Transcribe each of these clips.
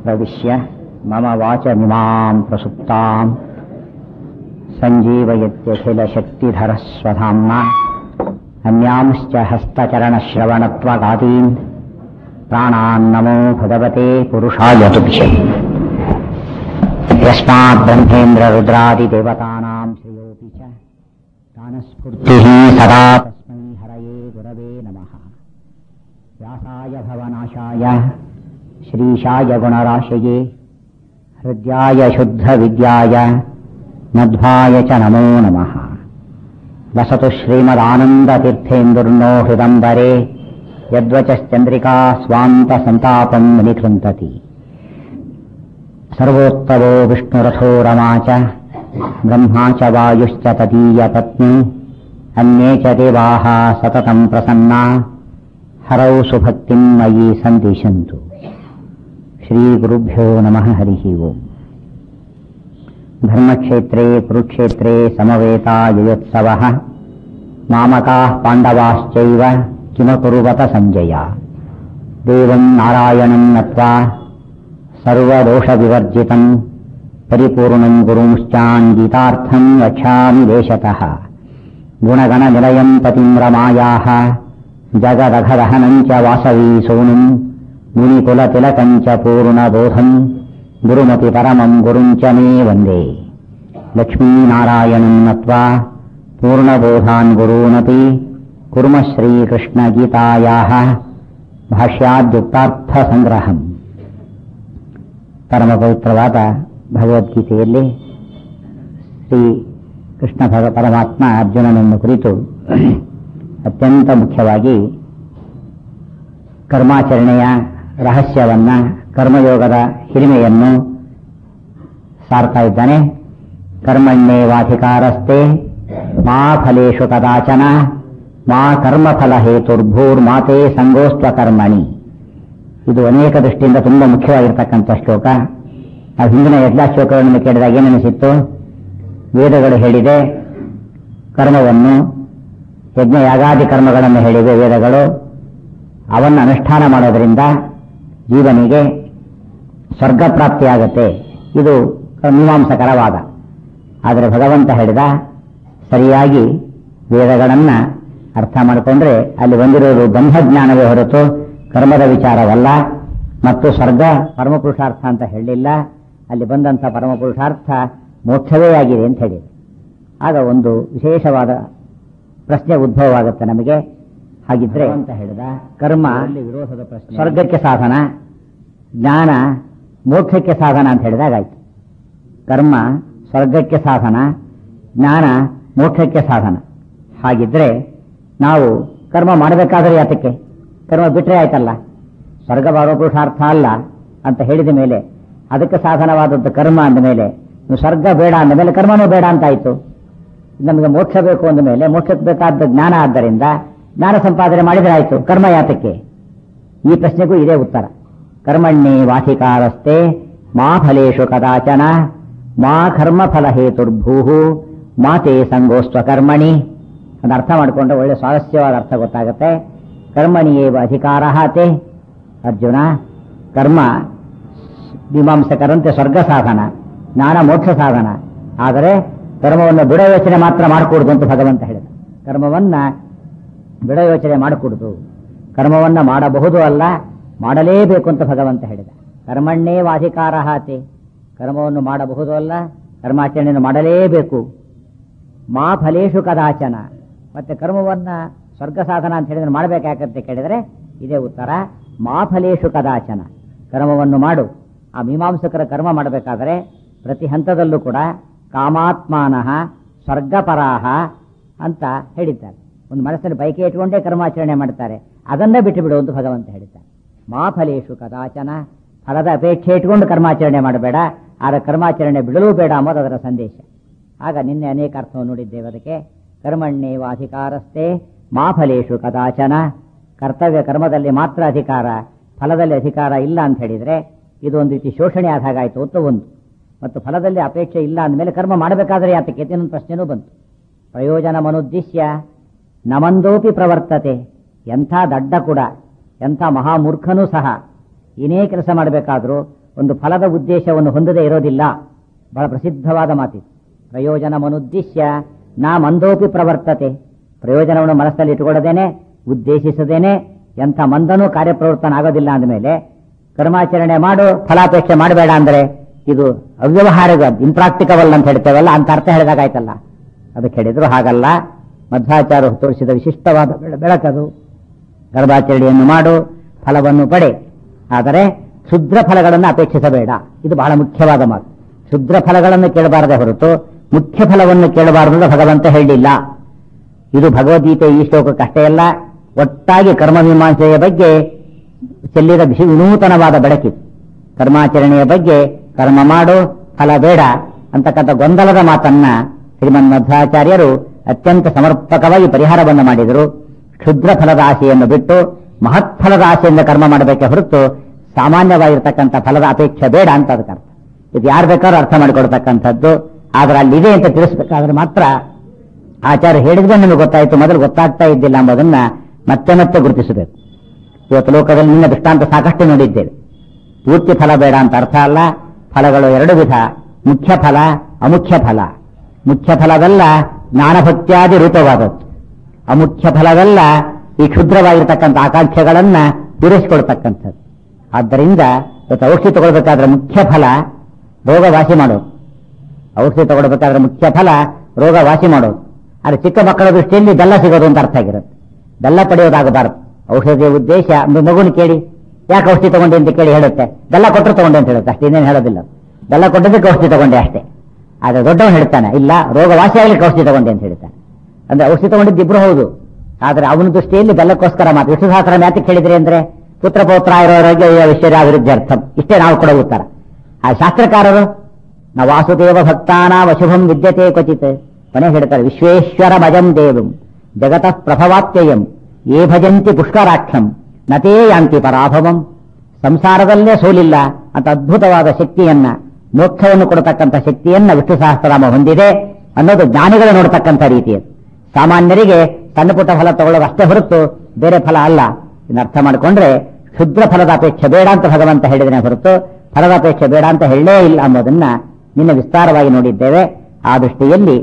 प्रविश्य मम वाचमिमां प्रसुप्ताम् सञ्जीवयत्यखिलशक्तिधरस्वधाम्ना अन्यांश्च हस्तचरणश्रवणत्वगादीन् प्राणान्नमो भगवते पुरुषाय तुभ्ये यस्मात् ब्रह्मेन्द्ररुद्रादिदेवतानां श्रेयोऽपि च दानस्फूर्तिः सदा तस्मै हरये गुरवे नमः व्यासाय भवनाशाय श्रीशाय गुणराशये हृद्याय शुद्धविद्याय मध्वाय च नमो नमः वसतु श्रीमदानन्दतीर्थेन्दुर्नो हृदम्बरे यद्वचश्चन्द्रिका स्वान्तसन्तापम् निकृन्तति सर्वोत्तमो विष्णुरथो रमा च ब्रह्मा च वायुश्च तदीयपत्नी अन्ये च देवाः सततम् प्रसन्ना हरौ सुभक्तिम् मयि सन्दिशन्तु श्रीगुरुभ्यो नमः हरिः ओम् धर्मक्षेत्रे कुरुक्षेत्रे समवेतायुयोत्सवः मामकाः पाण्डवाश्चैव किमकुर्वत सञ्जय देवम् नारायणम् नत्वा सर्वदोषविवर्जितम् परिपूर्णम् गुरुंश्चाङ्गीतार्थम् वक्ष्यामि देशतः गुणगणनिलयम् पतिम् रमायाः जगदघदहनम् च वासवी सोनुम् मुनिकुलतिलकम् च पूर्णबोधम् गुरुमपि परमम् गुरुम् च मे वन्दे लक्ष्मीनारायणम् नत्वा पूर्णबोधान् गुरूनपि कुर्मः श्रीकृष्णगीतायाः ಭಾಷ್ಯಾದ್ಯುಕ್ತಾರ್ಥಸಂಗ್ರಹಂ ಪರಮ ಪವಿತ್ರವಾದ ಭಗವದ್ಗೀತೆಯಲ್ಲಿ ಶ್ರೀ ಕೃಷ್ಣ ಭಗ ಪರಮಾತ್ಮ ಅರ್ಜುನನನ್ನು ಕುರಿತು ಅತ್ಯಂತ ಮುಖ್ಯವಾಗಿ ಕರ್ಮಾಚರಣೆಯ ರಹಸ್ಯವನ್ನ ಕರ್ಮಯೋಗದ ಹಿರಿಮೆಯನ್ನು ಸಾರ್ತಾ ಇದ್ದಾನೆ ಕರ್ಮಣ್ಯೇವಾಧಿಕಾರಸ್ತೆ ಮಾ ಫಲೇಶು ಕದಾಚನ ಮಾ ಕರ್ಮಫಲ ಹೇತುರ್ಭೂರ್ಮಾತೆ ಸಂಗೋಸ್ತ್ವ ಕರ್ಮಣಿ ಇದು ಅನೇಕ ದೃಷ್ಟಿಯಿಂದ ತುಂಬಾ ಮುಖ್ಯವಾಗಿರ್ತಕ್ಕಂಥ ಶ್ಲೋಕ ನಾವು ಹಿಂದಿನ ಎಲ್ಲ ಶ್ಲೋಕಗಳನ್ನು ಕೇಳಿದಾಗ ಏನೆನಿಸಿತ್ತು ವೇದಗಳು ಹೇಳಿದೆ ಕರ್ಮವನ್ನು ಯಜ್ಞ ಯಾಗಾದಿ ಕರ್ಮಗಳನ್ನು ಹೇಳಿವೆ ವೇದಗಳು ಅವನ್ನು ಅನುಷ್ಠಾನ ಮಾಡೋದರಿಂದ ಜೀವನಿಗೆ ಸ್ವರ್ಗ ಪ್ರಾಪ್ತಿಯಾಗತ್ತೆ ಇದು ಮೀಮಾಂಸಕರವಾದ ಆದರೆ ಭಗವಂತ ಹೇಳಿದ ಸರಿಯಾಗಿ ವೇದಗಳನ್ನು ಅರ್ಥ ಮಾಡಿಕೊಂಡ್ರೆ ಅಲ್ಲಿ ಬಂದಿರೋದು ಬ್ರಹ್ಮಜ್ಞಾನವೇ ಹೊರತು ಕರ್ಮದ ವಿಚಾರವಲ್ಲ ಮತ್ತು ಸ್ವರ್ಗ ಪರಮಪುರುಷಾರ್ಥ ಅಂತ ಹೇಳಲಿಲ್ಲ ಅಲ್ಲಿ ಬಂದಂಥ ಪರಮಪುರುಷಾರ್ಥ ಮೋಕ್ಷವೇ ಆಗಿದೆ ಅಂತ ಹೇಳಿದೆ ಆಗ ಒಂದು ವಿಶೇಷವಾದ ಪ್ರಶ್ನೆ ಉದ್ಭವವಾಗುತ್ತೆ ನಮಗೆ ಹಾಗಿದ್ರೆ ಅಂತ ಹೇಳಿದ ಕರ್ಮ ವಿರೋಧದ ಪ್ರಶ್ನೆ ಸ್ವರ್ಗಕ್ಕೆ ಸಾಧನ ಜ್ಞಾನ ಮೋಕ್ಷಕ್ಕೆ ಸಾಧನ ಅಂತ ಹೇಳಿದಾಗಾಯ್ತು ಕರ್ಮ ಸ್ವರ್ಗಕ್ಕೆ ಸಾಧನ ಜ್ಞಾನ ಮೋಕ್ಷಕ್ಕೆ ಸಾಧನ ಹಾಗಿದ್ರೆ ನಾವು ಕರ್ಮ ಮಾಡಬೇಕಾದ್ರೆ ಯಾತಕ್ಕೆ ಕರ್ಮ ಬಿಟ್ಟರೆ ಆಯ್ತಲ್ಲ ಸ್ವರ್ಗ ಪುರುಷಾರ್ಥ ಅಲ್ಲ ಅಂತ ಹೇಳಿದ ಮೇಲೆ ಅದಕ್ಕೆ ಸಾಧನವಾದದ್ದು ಕರ್ಮ ಅಂದ ಮೇಲೆ ಸ್ವರ್ಗ ಬೇಡ ಅಂದ ಮೇಲೆ ಕರ್ಮನೂ ಬೇಡ ಅಂತ ಆಯ್ತು ನಮಗೆ ಮೋಕ್ಷ ಬೇಕು ಅಂದ ಮೇಲೆ ಮೋಕ್ಷಕ್ಕೆ ಬೇಕಾದ ಜ್ಞಾನ ಆದ್ದರಿಂದ ಜ್ಞಾನ ಸಂಪಾದನೆ ಮಾಡಿದ್ರೆ ಆಯ್ತು ಕರ್ಮ ಯಾತಕ್ಕೆ ಈ ಪ್ರಶ್ನೆಗೂ ಇದೇ ಉತ್ತರ ಕರ್ಮಣ್ಣಿ ವಾಸಿಕಾರಸ್ತೆ ಮಾ ಫಲೇಶು ಕದಾಚನ ಮಾ ಕರ್ಮ ಫಲ ಹೇತುರ್ಭೂ ಮಾತೆ ಸಂಗೋಸ್ತ್ವ ಕರ್ಮಣಿ ಅದನ್ನ ಅರ್ಥ ಮಾಡಿಕೊಂಡ್ರೆ ಒಳ್ಳೆ ಸ್ವಾರಸ್ಯವಾದ ಅರ್ಥ ಗೊತ್ತಾಗುತ್ತೆ ಕರ್ಮಣಿಯೇವ ಅಧಿಕಾರ ತೇ ಅರ್ಜುನ ಕರ್ಮ ಮೀಮಾಂಸಕರಂತೆ ಸ್ವರ್ಗ ಸಾಧನ ಜ್ಞಾನ ಮೋಕ್ಷ ಸಾಧನ ಆದರೆ ಕರ್ಮವನ್ನು ಬಿಡ ಯೋಚನೆ ಮಾತ್ರ ಮಾಡಕೂಡದು ಅಂತ ಭಗವಂತ ಹೇಳಿದ ಕರ್ಮವನ್ನ ಬಿಡ ಯೋಚನೆ ಮಾಡಕೂಡದು ಕರ್ಮವನ್ನ ಮಾಡಬಹುದು ಅಲ್ಲ ಮಾಡಲೇಬೇಕು ಅಂತ ಭಗವಂತ ಹೇಳಿದ ಕರ್ಮಣ್ಣೇ ವಾಧಿಕಾರ ತೇ ಕರ್ಮವನ್ನು ಮಾಡಬಹುದು ಅಲ್ಲ ಕರ್ಮಾಚರಣೆಯನ್ನು ಮಾಡಲೇಬೇಕು ಮಾ ಫಲೇಶು ಕದಾಚನ ಮತ್ತೆ ಕರ್ಮವನ್ನ ಸ್ವರ್ಗ ಸಾಧನ ಅಂತ ಹೇಳಿದ್ರೆ ಮಾಡಬೇಕಾಗತ್ತೆ ಕೇಳಿದರೆ ಇದೇ ಉತ್ತರ ಮಾ ಫಲೇಶು ಕದಾಚನ ಕರ್ಮವನ್ನು ಮಾಡು ಆ ಮೀಮಾಂಸಕರ ಕರ್ಮ ಮಾಡಬೇಕಾದರೆ ಪ್ರತಿ ಹಂತದಲ್ಲೂ ಕೂಡ ಕಾಮಾತ್ಮಾನಃ ಸ್ವರ್ಗಪರಾಹ ಅಂತ ಹೇಳಿದ್ದಾರೆ ಒಂದು ಮನಸ್ಸಲ್ಲಿ ಬೈಕೆ ಇಟ್ಕೊಂಡೇ ಕರ್ಮಾಚರಣೆ ಮಾಡ್ತಾರೆ ಅದನ್ನೇ ಬಿಟ್ಟು ಬಿಡು ಅಂತ ಭಗವಂತ ಹೇಳಿದ್ದಾರೆ ಮಾ ಫಲೇಶು ಕದಾಚನ ಫಲದ ಅಪೇಕ್ಷೆ ಇಟ್ಕೊಂಡು ಕರ್ಮಾಚರಣೆ ಮಾಡಬೇಡ ಆದ ಕರ್ಮಾಚರಣೆ ಬಿಡಲೂ ಬೇಡ ಅನ್ನೋದು ಅದರ ಸಂದೇಶ ಆಗ ನಿನ್ನೆ ಅನೇಕ ಅರ್ಥವನ್ನು ನೋಡಿದ್ದೇವೆ ಅದಕ್ಕೆ ಕರ್ಮಣ್ಣೇವ ಅಧಿಕಾರಸ್ಥೆ ಮಾ ಫಲೇಶು ಕದಾಚನ ಕರ್ತವ್ಯ ಕರ್ಮದಲ್ಲಿ ಮಾತ್ರ ಅಧಿಕಾರ ಫಲದಲ್ಲಿ ಅಧಿಕಾರ ಇಲ್ಲ ಅಂತ ಹೇಳಿದ್ರೆ ಇದು ಒಂದು ರೀತಿ ಶೋಷಣೆ ಆದ ಹಾಗಾಯಿತು ಅಂತ ಒಂದು ಮತ್ತು ಫಲದಲ್ಲಿ ಅಪೇಕ್ಷೆ ಇಲ್ಲ ಅಂದಮೇಲೆ ಕರ್ಮ ಮಾಡಬೇಕಾದ್ರೆ ಯಾತಕ್ಕೆ ಇನ್ನೊಂದು ಪ್ರಶ್ನೆನೂ ಬಂತು ಪ್ರಯೋಜನ ಮನುದ್ದೇಶ್ಯ ನಮಂದೋಪಿ ಪ್ರವರ್ತತೆ ಎಂಥ ದಡ್ಡ ಕೂಡ ಎಂಥ ಮಹಾಮೂರ್ಖನೂ ಸಹ ಏನೇ ಕೆಲಸ ಮಾಡಬೇಕಾದ್ರೂ ಒಂದು ಫಲದ ಉದ್ದೇಶವನ್ನು ಹೊಂದದೇ ಇರೋದಿಲ್ಲ ಬಹಳ ಪ್ರಸಿದ್ಧವಾದ ಮಾತಿದು ಪ್ರಯೋಜನ ಮನುದ್ದೇಶ್ಯ ನಾ ಮಂದೋಪಿ ಪ್ರವರ್ತತೆ ಪ್ರಯೋಜನವನ್ನು ಮನಸ್ಸಲ್ಲಿ ಇಟ್ಟುಕೊಳ್ಳದೇನೆ ಉದ್ದೇಶಿಸದೇನೆ ಎಂಥ ಮಂದನೂ ಕಾರ್ಯಪ್ರವೃತ್ತನ ಆಗೋದಿಲ್ಲ ಅಂದಮೇಲೆ ಕರ್ಮಾಚರಣೆ ಮಾಡು ಫಲಾಪೇಕ್ಷೆ ಮಾಡಬೇಡ ಅಂದ್ರೆ ಇದು ಅವ್ಯವಹಾರದ ಇಂಪ್ರಾಕ್ಟಿಕಬಲ್ ಅಂತ ಹೇಳ್ತೇವಲ್ಲ ಅಂತ ಅರ್ಥ ಹೇಳಿದಾಗಾಯ್ತಲ್ಲ ಅದಕ್ಕೆ ಹೇಳಿದ್ರು ಹಾಗಲ್ಲ ಮಧ್ವಾಚಾರ್ಯ ತೋರಿಸಿದ ವಿಶಿಷ್ಟವಾದ ಬೆಳ- ಬೆಳಕದು ಗರ್ಭಾಚರಣೆಯನ್ನು ಮಾಡು ಫಲವನ್ನು ಪಡೆ ಆದರೆ ಕ್ಷುದ್ರ ಫಲಗಳನ್ನು ಅಪೇಕ್ಷಿಸಬೇಡ ಇದು ಬಹಳ ಮುಖ್ಯವಾದ ಮಾತು ಕ್ಷುದ್ರ ಫಲಗಳನ್ನು ಕೇಳಬಾರದೆ ಹೊರತು ಮುಖ್ಯ ಫಲವನ್ನು ಕೇಳಬಾರದು ಅಂತ ಭಗವಂತ ಹೇಳಿಲ್ಲ ಇದು ಭಗವದ್ಗೀತೆ ಈ ಶ್ಲೋಕಕ್ಕಷ್ಟೇ ಅಲ್ಲ ಒಟ್ಟಾಗಿ ಕರ್ಮಮೀಮಾಂಸೆಯ ಬಗ್ಗೆ ಚೆಲ್ಲಿದ ವಿಶಿ ವಿನೂತನವಾದ ಬೆಳಕಿತು ಕರ್ಮಾಚರಣೆಯ ಬಗ್ಗೆ ಕರ್ಮ ಮಾಡು ಫಲ ಬೇಡ ಅಂತಕ್ಕಂಥ ಗೊಂದಲದ ಮಾತನ್ನ ಶ್ರೀಮನ್ ಮಧ್ವಾಚಾರ್ಯರು ಅತ್ಯಂತ ಸಮರ್ಪಕವಾಗಿ ಪರಿಹಾರವನ್ನು ಮಾಡಿದರು ಕ್ಷುದ್ರ ಫಲದ ಆಸೆಯನ್ನು ಬಿಟ್ಟು ಮಹತ್ ಫಲದ ಆಸೆಯಿಂದ ಕರ್ಮ ಮಾಡಬೇಕೆ ಹೊರತು ಸಾಮಾನ್ಯವಾಗಿರ್ತಕ್ಕಂಥ ಫಲದ ಅಪೇಕ್ಷೆ ಬೇಡ ಅಂತ ಅದಕ್ಕೆ ಅರ್ಥ ಇದು ಯಾರು ಬೇಕಾದ್ರೂ ಅರ್ಥ ಮಾಡಿಕೊಡ್ತಕ್ಕಂಥದ್ದು ಆದ್ರೆ ಅಲ್ಲಿದೆ ಅಂತ ತಿಳಿಸ್ಬೇಕಾದ್ರೆ ಮಾತ್ರ ಆಚಾರ್ಯ ಹೇಳಿದ್ರೆ ನಿಮಗೆ ಗೊತ್ತಾಯ್ತು ಮೊದಲು ಗೊತ್ತಾಗ್ತಾ ಇದ್ದಿಲ್ಲ ಎಂಬುದನ್ನ ಮತ್ತೆ ಮತ್ತೆ ಗುರುತಿಸಬೇಕು ಇವತ್ತು ಲೋಕದಲ್ಲಿ ನಿನ್ನ ದೃಷ್ಟಾಂತ ಸಾಕಷ್ಟು ನೋಡಿದ್ದೇವೆ ಪೂರ್ತಿ ಫಲ ಬೇಡ ಅಂತ ಅರ್ಥ ಅಲ್ಲ ಫಲಗಳು ಎರಡು ವಿಧ ಮುಖ್ಯ ಫಲ ಅಮುಖ್ಯ ಫಲ ಮುಖ್ಯ ಫಲವೆಲ್ಲ ಜ್ಞಾನಭಕ್ತ್ಯಾದಿ ರೂಪವಾದದ್ದು ಅಮುಖ್ಯ ಫಲವೆಲ್ಲ ಈ ಕ್ಷುದ್ರವಾಗಿರ್ತಕ್ಕಂಥ ಆಕಾಂಕ್ಷೆಗಳನ್ನ ಪೂರೈಸಿಕೊಳ್ತಕ್ಕಂಥದ್ದು ಆದ್ದರಿಂದ ಇವತ್ತು ಔಷಧಿ ತಗೊಳ್ಬೇಕಾದ್ರೆ ಮುಖ್ಯ ಫಲ ರೋಗ ವಾಸಿ ಮಾಡೋದು ಔಷಧಿ ತಗೊಳ್ಬೇಕಾದ್ರೆ ಮುಖ್ಯ ಫಲ ರೋಗ ವಾಸಿ ಮಾಡೋದು ಆದರೆ ಚಿಕ್ಕ ಮಕ್ಕಳ ದೃಷ್ಟಿಯಲ್ಲಿ ಬೆಲ್ಲ ಸಿಗೋದು ಅಂತ ಅರ್ಥ ಆಗಿರುತ್ತೆ ಬೆಲ್ಲ ಪಡೆಯೋದಾಗಬಾರದು ಔಷಧಿಯ ಉದ್ದೇಶ ಒಂದು ಮಗುನ ಕೇಳಿ ಯಾಕೆ ಔಷಧಿ ತಗೊಂಡೆ ಅಂತ ಕೇಳಿ ಹೇಳುತ್ತೆ ಬೆಲ್ಲ ಕೊಟ್ಟರು ತಗೊಂಡೆ ಅಂತ ಹೇಳುತ್ತೆ ಅಷ್ಟೇ ಇನ್ನೇನು ಹೇಳೋದಿಲ್ಲ ಬೆಲ್ಲ ಕೊಟ್ಟದಕ್ಕೆ ಔಷಧಿ ತಗೊಂಡೆ ಅಷ್ಟೇ ಆದ್ರೆ ದೊಡ್ಡವನು ಹೇಳ್ತಾನೆ ಇಲ್ಲ ರೋಗ ವಾಸಿ ಆಗ್ಲಿಕ್ಕೆ ಔಷಧಿ ತಗೊಂಡೆ ಅಂತ ಹೇಳ್ತಾನೆ ಅಂದ್ರೆ ಔಷಧಿ ತಗೊಂಡಿದ್ದು ಇಬ್ರು ಹೌದು ಆದ್ರೆ ಅವನ ದೃಷ್ಟಿಯಲ್ಲಿ ಬೆಲ್ಲಕ್ಕೋಸ್ಕರ ಮಾತು ವಿಷ್ಣು ಸಹಸ್ರ ಯಾತಕ್ಕೆ ಹೇಳಿದ್ರಿ ಅಂದ್ರೆ ಪುತ್ರ ಪೌತ್ರ ಇರೋರಿಗೆ ವಿಶ್ವರ ಅಭಿವೃದ್ಧಿ ಇಷ್ಟೇ ನಾವು ಕೊಡೋ ಉತ್ತರ ಆ ಶಾಸ್ತ್ರಕಾರರು ನ ವಾಸುದೇವ ಭಕ್ತಾನ ವಶುಭಂ ವಿದ್ಯತೆ ಕ್ವಚಿತ್ ಕೊನೆ ಹೇಳ್ತಾರೆ ವಿಶ್ವೇಶ್ವರ ಮಜಂ ದೇವಂ ಜಗತಃ ಪ್ರಭವಾತ್ಯಯಂ ಏ ಭಜಂತಿ ಪುಷ್ಕರಾಕ್ಷಂ ನತೇ ಯಾಂತಿ ಪರಾಭವಂ ಸಂಸಾರದಲ್ಲೇ ಸೋಲಿಲ್ಲ ಅಂತ ಅದ್ಭುತವಾದ ಶಕ್ತಿಯನ್ನ ಮೋಕ್ಷವನ್ನು ಕೊಡತಕ್ಕಂಥ ಶಕ್ತಿಯನ್ನ ವಿಷ್ಣು ಸಹಸ್ರನಾಮ ಹೊಂದಿದೆ ಅನ್ನೋದು ಜ್ಞಾನಿಗಳು ನೋಡತಕ್ಕಂಥ ರೀತಿ ಅದು. ಸಾಮಾನ್ಯರಿಗೆ ಸಣ್ಣ ಪುಟ್ಟ ಫಲ ತಗೊಳ್ಳೋದು ಅಷ್ಟೇ ಹೊರತು ಬೇರೆ ಫಲ ಅಲ್ಲ ಇದನ್ನ ಅರ್ಥ ಮಾಡಿಕೊಂಡ್ರೆ ಕ್ಷುದ್ರ ಫಲದ ಅಪೇಕ್ಷೆ ಬೇಡ ಅಂತ ಭಗವಂತ ಹೇಳಿದನೆ ಹೊರತು ಫಲದ ಅಪೇಕ್ಷೆ ಬೇಡ ಅಂತ ಹೇಳಲೇ ಇಲ್ಲ ಎಂಬುದನ್ನ ನಿನ್ನೆ ವಿಸ್ತಾರವಾಗಿ ನೋಡಿದ್ದೇವೆ ಆ ದೃಷ್ಟಿಯಲ್ಲಿ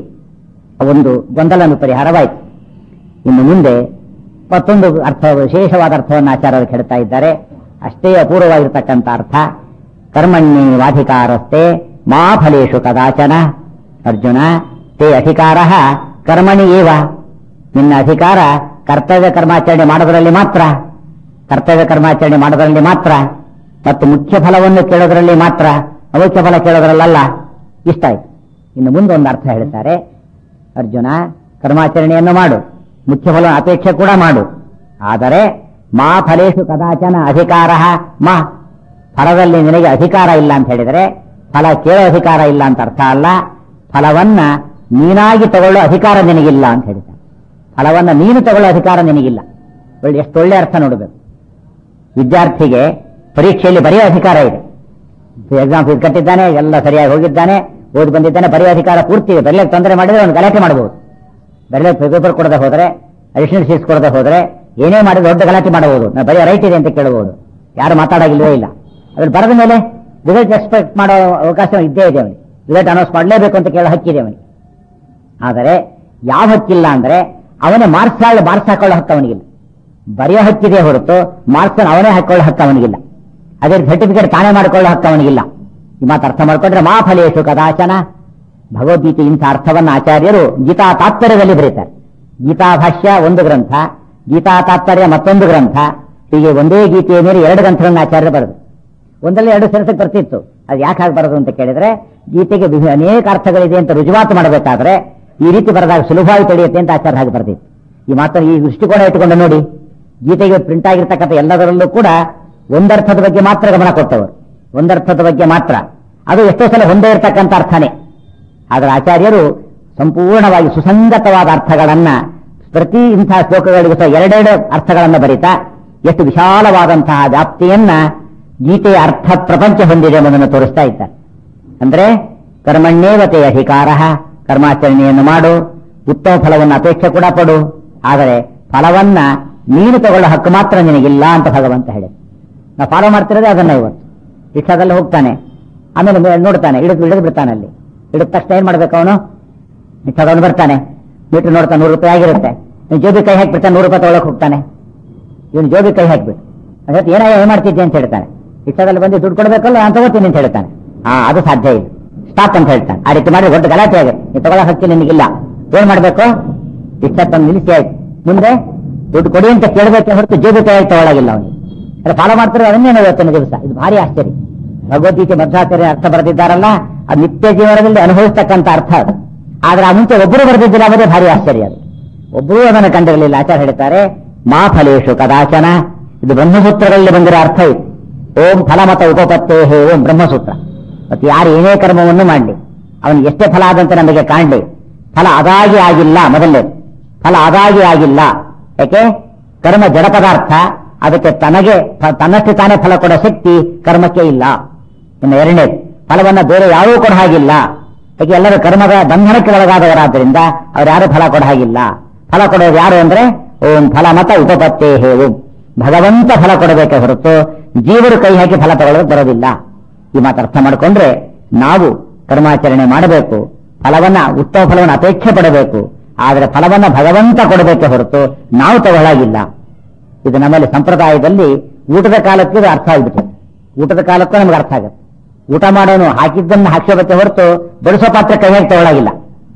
ಒಂದು ಗೊಂದಲ ಪರಿಹಾರವಾಯಿತು ಇನ್ನು ಮುಂದೆ ಮತ್ತೊಂದು ಅರ್ಥ ವಿಶೇಷವಾದ ಅರ್ಥವನ್ನು ಆಚಾರ್ಯರು ಹೇಳ್ತಾ ಇದ್ದಾರೆ ಅಷ್ಟೇ ಅಪೂರ್ವವಾಗಿರ್ತಕ್ಕಂಥ ಅರ್ಥ ಕರ್ಮಣ್ಯೇ ವಾಧಿಕಾರಸ್ತೆ ಮಾ ಫಲೇಶು ಕದಾಚನ ಅರ್ಜುನ ತೇ ಅಧಿಕಾರ ಕರ್ಮಣಿ ಏವ ನಿನ್ನ ಅಧಿಕಾರ ಕರ್ತವ್ಯ ಕರ್ಮಾಚರಣೆ ಮಾಡೋದರಲ್ಲಿ ಮಾತ್ರ ಕರ್ತವ್ಯ ಕರ್ಮಾಚರಣೆ ಮಾಡೋದರಲ್ಲಿ ಮಾತ್ರ ಮತ್ತು ಮುಖ್ಯ ಫಲವನ್ನು ಕೇಳೋದರಲ್ಲಿ ಮಾತ್ರ ಅಮುಖ್ಯ ಫಲ ಕೇಳೋದ್ರಲ್ಲ ಇಷ್ಟ ಆಯ್ತು ಇನ್ನು ಮುಂದೆ ಒಂದು ಅರ್ಥ ಹೇಳ್ತಾರೆ ಅರ್ಜುನ ಕರ್ಮಾಚರಣೆಯನ್ನು ಮಾಡು ಮುಖ್ಯ ಫಲ ಅಪೇಕ್ಷೆ ಕೂಡ ಮಾಡು ಆದರೆ ಮಾ ಫಲೇಶು ಕದಾಚನ ಅಧಿಕಾರ ಮಾ ಫಲದಲ್ಲಿ ನಿನಗೆ ಅಧಿಕಾರ ಇಲ್ಲ ಅಂತ ಹೇಳಿದರೆ ಫಲ ಕೇಳೋ ಅಧಿಕಾರ ಇಲ್ಲ ಅಂತ ಅರ್ಥ ಅಲ್ಲ ಫಲವನ್ನ ನೀನಾಗಿ ತಗೊಳ್ಳೋ ಅಧಿಕಾರ ನಿನಗಿಲ್ಲ ಅಂತ ಹೇಳಿದ ಫಲವನ್ನ ನೀನು ತಗೊಳ್ಳೋ ಅಧಿಕಾರ ನಿನಗಿಲ್ಲ ಒಳ್ಳೆ ಎಷ್ಟು ಒಳ್ಳೆ ಅರ್ಥ ನೋಡಬೇಕು ವಿದ್ಯಾರ್ಥಿಗೆ ಪರೀಕ್ಷೆಯಲ್ಲಿ ಬರೆಯೋ ಅಧಿಕಾರ ಇದೆ ಎಕ್ಸಾಮ್ ಫೀಸ್ ಕಟ್ಟಿದ್ದಾನೆ ಎಲ್ಲ ಸರಿಯಾಗಿ ಹೋಗಿದ್ದಾನೆ ಓದಿ ಬಂದಿದ್ದಾನೆ ಬರೆಯೋ ಅಧಿಕಾರ ಪೂರ್ತಿ ಇದೆ ಬರೆಯಕ್ಕೆ ತೊಂದರೆ ಮಾಡಿದ್ರೆ ಅವನು ಗಲಾಟೆ ಮಾಡಬಹುದು ಬರೆಯಕ್ಕೆ ಪೇಪರ್ ಕೊಡದೆ ಹೋದ್ರೆ ಅಡಿಷನಲ್ ಫೀಸ್ ಕೊಡದೆ ಹೋದ್ರೆ ಏನೇ ಮಾಡಿದ್ರೆ ದೊಡ್ಡ ಗಲಾಟೆ ಮಾಡಬಹುದು ನಾನು ಬರೆಯೋ ರೈಟ್ ಇದೆ ಅಂತ ಕೇಳಬಹುದು ಯಾರು ಮಾತಾಡೋಗಿಲ್ವೇ ಇಲ್ಲ ಅದ್ರ ಬರೆದ ಮೇಲೆ ರಿಸಲ್ಟ್ ಎಕ್ಸ್ಪೆಕ್ಟ್ ಮಾಡೋ ಅವಕಾಶ ಇದ್ದೇ ಇದೆ ಅವನಿಗೆ ರಿಸಲ್ಟ್ ಅನೌನ್ಸ್ ಮಾಡಲೇಬೇಕು ಅಂತ ಕೇಳೋ ಹಕ್ಕಿದೆ ಅವನಿಗೆ ಆದರೆ ಯಾವ ಹಕ್ಕಿಲ್ಲ ಅಂದ್ರೆ ಅವನೇ ಮಾರ್ಕ್ಸ್ ಹಾಳು ಮಾರ್ಕ್ಸ್ ಹಾಕೊಳ್ಳೋ ಹಕ್ಕು ಅವನಿಗಿಲ್ಲ ಬರೆಯೋ ಹಕ್ಕಿದೆ ಹೊರತು ಮಾರ್ಕ್ಸ್ ಅವನೇ ಹಾಕೊಳ್ಳೋ ಹಕ್ಕು ಅವನಿಗಿಲ್ಲ ಅದೇ ಸರ್ಟಿಫಿಕೇಟ್ ತಾನೇ ಮಾಡಿಕೊಳ್ಳೋ ಹಕ್ಕು ಅವನಿಗಿಲ್ಲ ಈ ಮಾತು ಅರ್ಥ ಮಾಡ್ಕೊಂಡ್ರೆ ಮಾ ಫಲೇಶು ಕದಾಚನ ಭಗವದ್ಗೀತೆ ಇಂಥ ಅರ್ಥವನ್ನ ಆಚಾರ್ಯರು ಗೀತಾ ತಾತ್ಪರ್ಯದಲ್ಲಿ ಬರೀತಾರೆ ಗೀತಾ ಭಾಷ್ಯ ಒಂದು ಗ್ರಂಥ ಗೀತಾ ತಾತ್ಪರ್ಯ ಮತ್ತೊಂದು ಗ್ರಂಥ ಹೀಗೆ ಒಂದೇ ಗೀತೆಯ ಮೇಲೆ ಎರಡು ಗ್ರಂಥಗಳನ್ನು ಆಚಾರ್ಯ ಬರೆದು ಒಂದರಲ್ಲಿ ಎರಡು ಸೆನ್ಸಕ್ಕೆ ಬರ್ತಿತ್ತು ಅದು ಯಾಕೆ ಹಾಗೆ ಬರೋದು ಅಂತ ಕೇಳಿದ್ರೆ ಗೀತೆಗೆ ವಿವಿ- ಅನೇಕ ಅರ್ಥಗಳಿದೆ ಅಂತ ರುಜುವಾತು ಮಾಡಬೇಕಾದ್ರೆ ಈ ರೀತಿ ಬರೆದಾಗ ಸುಲಭವಾಗಿ ತಿಳಿಯುತ್ತೆ ಅಂತ ಆಚಾರ್ಯ ಹಾಗೆ ಬರ್ತಿತ್ತು ಈ ಮಾತನ್ನು ಈ ದೃಷ್ಟಿಕೋನ ಇಟ್ಟುಕೊಂಡು ನೋಡಿ ಗೀತೆಗೆ ಪ್ರಿಂಟ್ ಆಗಿರ್ತಕ್ಕಂಥ ಎಲ್ಲದರಲ್ಲೂ ಕೂಡ ಒಂದರ್ಥದ ಬಗ್ಗೆ ಮಾತ್ರ ಗಮನ ಕೊಟ್ಟವರು ಒಂದರ್ಥದ ಬಗ್ಗೆ ಮಾತ್ರ ಅದು ಎಷ್ಟೋ ಸಲ ಹೊಂದೇ ಇರತಕ್ಕಂಥ ಅರ್ಥನೇ ಆದರೆ ಆಚಾರ್ಯರು ಸಂಪೂರ್ಣವಾಗಿ ಸುಸಂಗತವಾದ ಅರ್ಥಗಳನ್ನ ಪ್ರತಿ ಇಂತಹ ಶ್ಲೋಕಗಳಿಗೂ ಸಹ ಎರಡೆರಡು ಅರ್ಥಗಳನ್ನ ಬರಿತಾ ಎಷ್ಟು ವಿಶಾಲವಾದಂತಹ ವ್ಯಾಪ್ತಿಯನ್ನ ಗೀತೆಯ ಅರ್ಥ ಪ್ರಪಂಚ ಹೊಂದಿದೆ ಎಂಬುದನ್ನು ತೋರಿಸ್ತಾ ಇದ್ದಾರೆ ಅಂದ್ರೆ ಕರ್ಮಣ್ಯೇವತೆ ಅಧಿಕಾರ ಕರ್ಮಾಚರಣೆಯನ್ನು ಮಾಡು ಉತ್ತಮ ಫಲವನ್ನು ಅಪೇಕ್ಷೆ ಕೂಡ ಪಡು ಆದರೆ ಫಲವನ್ನ ನೀನು ತಗೊಳ್ಳೋ ಹಕ್ಕು ಮಾತ್ರ ನಿನಗಿಲ್ಲ ಅಂತ ಭಗವಂತ ಹೇಳಿ ನಾವು ಫಾಲೋ ಮಾಡ್ತಿರೋದೇ ಅದನ್ನ ಇವತ್ತು ರಿಕ್ಷಾದಲ್ಲಿ ಹೋಗ್ತಾನೆ ಆಮೇಲೆ ಮೇ- ನೋಡ್ತಾನೆ ಹಿಡಿದು ಹಿಡಿದು ಬಿಡ್ತಾನೆ ಅಲ್ಲಿ ಹಿಡಿದ ತಕ್ಷಣ ಏನ್ ಮಾಡ್ಬೇಕು ಅವನು ರಿಕ್ಷಾದವನು ಬರ್ತಾನೆ ಮೀಟರ್ ನೋಡ್ತಾನೆ ನೂರು ರೂಪಾಯಿ ಆಗಿರುತ್ತೆ ಇವ್ನು ಜೋಬಿ ಕೈ ಹಾಕ್ಬಿಡ್ತಾನೆ ನೂರು ರೂಪಾಯಿ ತಗೊಳಕ್ ಹೋಗ್ತಾನೆ ಇವನು ಜೋಬಿ ಕೈ ಹಾಕ್ಬಿಟ್ಟು ಅದಕ್ಕೆ ಏನಾಗ ಏನ್ ಮಾಡ್ತಿದ್ದೆ ಅಂತ ಹೇಳ್ತಾನೆ ರಿಕ್ಷಾದಲ್ಲಿ ಬಂದು ದುಡ್ಡು ಕೊಡ್ಬೇಕಲ್ಲ ನಾನು ತಗೋತೀನಿ ಅಂತ ಹೇಳ್ತಾನೆ ಹಾ ಅದು ಸಾಧ್ಯ ಇಲ್ಲ ಸ್ಟಾಪ್ ಅಂತ ಹೇಳ್ತಾನೆ ಆ ರೀತಿ ಮಾಡಿದ್ರೆ ದೊಡ್ಡ ಗಲಾಟೆ ಆಗುತ್ತೆ ನೀವು ತಗೊಳ್ಳೋ ಹಕ್ಕಿ ನಿನಗಿಲ್ಲ ಏನ್ ಮಾಡ್ಬೇಕು ರಿಕ್ಷಾ ತಂದು ನಿಲ್ಲಿಸಿ ಆಯ್ತು ಮುಂದೆ ದುಡ್ಡು ಕೊಡಿ ಅಂತ ಕೇಳಬೇಕೆ ಹೊರತು ಜೋಬಿ ಕೈ ಹಾಕಿ ತಗೊಳಗಿಲ್ಲ ಅವನಿಗೆ ಅದೇ ಫಾಲೋ ಮಾಡ್ತಾರೆ ಅದನ್ನೇನು ಇವತ್ತಿನ ದಿವಸ ಇದು ಭಾರಿ ಆಶ್ಚರ್ಯ ಭಗವದ್ಗೀತೆ ಮಧ್ವಾಚಾರ್ಯ ಅರ್ಥ ಬರೆದಿದ್ದಾರಲ್ಲ ಅದು ನಿತ್ಯ ಜೀವನದಲ್ಲಿ ಅನುಭವಿಸ್ತಕ್ಕಂಥ ಅರ್ಥ ಅದು ಆದ್ರೆ ಆ ಮುಂಚೆ ಒಬ್ಬರು ಬರೆದಿದ್ದಿಲ್ಲ ಅವರೇ ಭಾರಿ ಆಶ್ಚರ್ಯ ಅದು ಒಬ್ಬರೂ ಅದನ್ನು ಕಂಡಿರಲಿಲ್ಲ ಆಚಾರ್ಯ ಹೇಳ್ತಾರೆ ಮಾ ಫಲೇಶು ಕದಾಚನ ಇದು ಬ್ರಹ್ಮಸೂತ್ರಗಳಲ್ಲಿ ಬಂದಿರೋ ಅರ್ಥ ಇದು ಓಂ ಫಲಮತ ಉಪಪತ್ತೇ ಹೇ ಓಂ ಬ್ರಹ್ಮಸೂತ್ರ ಮತ್ತೆ ಯಾರು ಏನೇ ಕರ್ಮವನ್ನು ಮಾಡಲಿ ಅವನಿಗೆ ಎಷ್ಟೇ ಫಲ ಆದಂತೆ ನಮಗೆ ಕಾಣಲಿ ಫಲ ಅದಾಗಿ ಆಗಿಲ್ಲ ಮೊದಲನೇ ಫಲ ಅದಾಗಿ ಆಗಿಲ್ಲ ಯಾಕೆ ಕರ್ಮ ಜಡ ಪದಾರ್ಥ ಅದಕ್ಕೆ ತನಗೆ ತ- ತನ್ನಷ್ಟು ತಾನೇ ಫಲ ಕೊಡೋ ಶಕ್ತಿ ಕರ್ಮಕ್ಕೆ ಇಲ್ಲ ಇನ್ನು ಎರಡನೇದು ಫಲವನ್ನ ಬೇರೆ ಯಾರೂ ಕೊಡ ಹಾಗಿಲ್ಲ ಯಾಕೆ ಎಲ್ಲರೂ ಕರ್ಮದ ಬಂಧನಕ್ಕೆ ಒಳಗಾದವರಾದ್ರಿಂದ ಅವ್ರು ಯಾರು ಫಲ ಕೊಡ ಹಾಗಿಲ್ಲ ಫಲ ಕೊಡೋದು ಯಾರು ಅಂದ್ರೆ ಓಂ ಫಲ ಮತ ಉಪಪತ್ತೇ ಹೇ ಓಂ ಭಗವಂತ ಫಲ ಕೊಡಬೇಕೆ ಹೊರತು ಜೀವರು ಕೈ ಹಾಕಿ ಫಲ ತಗೊಳ್ಳೋದು ಬರೋದಿಲ್ಲ ಈ ಮಾತು ಅರ್ಥ ಮಾಡಿಕೊಂಡ್ರೆ ನಾವು ಕರ್ಮಾಚರಣೆ ಮಾಡಬೇಕು ಫಲವನ್ನ ಉತ್ತಮ ಫಲವನ್ನು ಅಪೇಕ್ಷೆ ಪಡಬೇಕು ಆದರೆ ಫಲವನ್ನ ಭಗವಂತ ಕೊಡಬೇಕೆ ಹೊರತು ನಾವು ತಗೊಳ್ಳಾಗಿಲ್ಲ ಇದು ನಮ್ಮಲ್ಲಿ ಸಂಪ್ರದಾಯದಲ್ಲಿ ಊಟದ ಕಾಲಕ್ಕೆ ಇದು ಅರ್ಥ ಆಗ್ಬಿಟ್ಟಿದೆ ಊಟದ ಕಾಲಕ್ಕೂ ನಮ್ಗೆ ಅರ್ಥ ಆಗುತ್ತೆ ಊಟ ಮಾಡೋನು ಹಾಕಿದ್ದನ್ನ ಹಾಕ್ಸೋಬೇಕೆ ಹೊರತು ಬಡಿಸೋ ಪಾತ್ರ ಕೈಯಾಗಿ ತಗೊಳ್ಳಾಗಿಲ್ಲ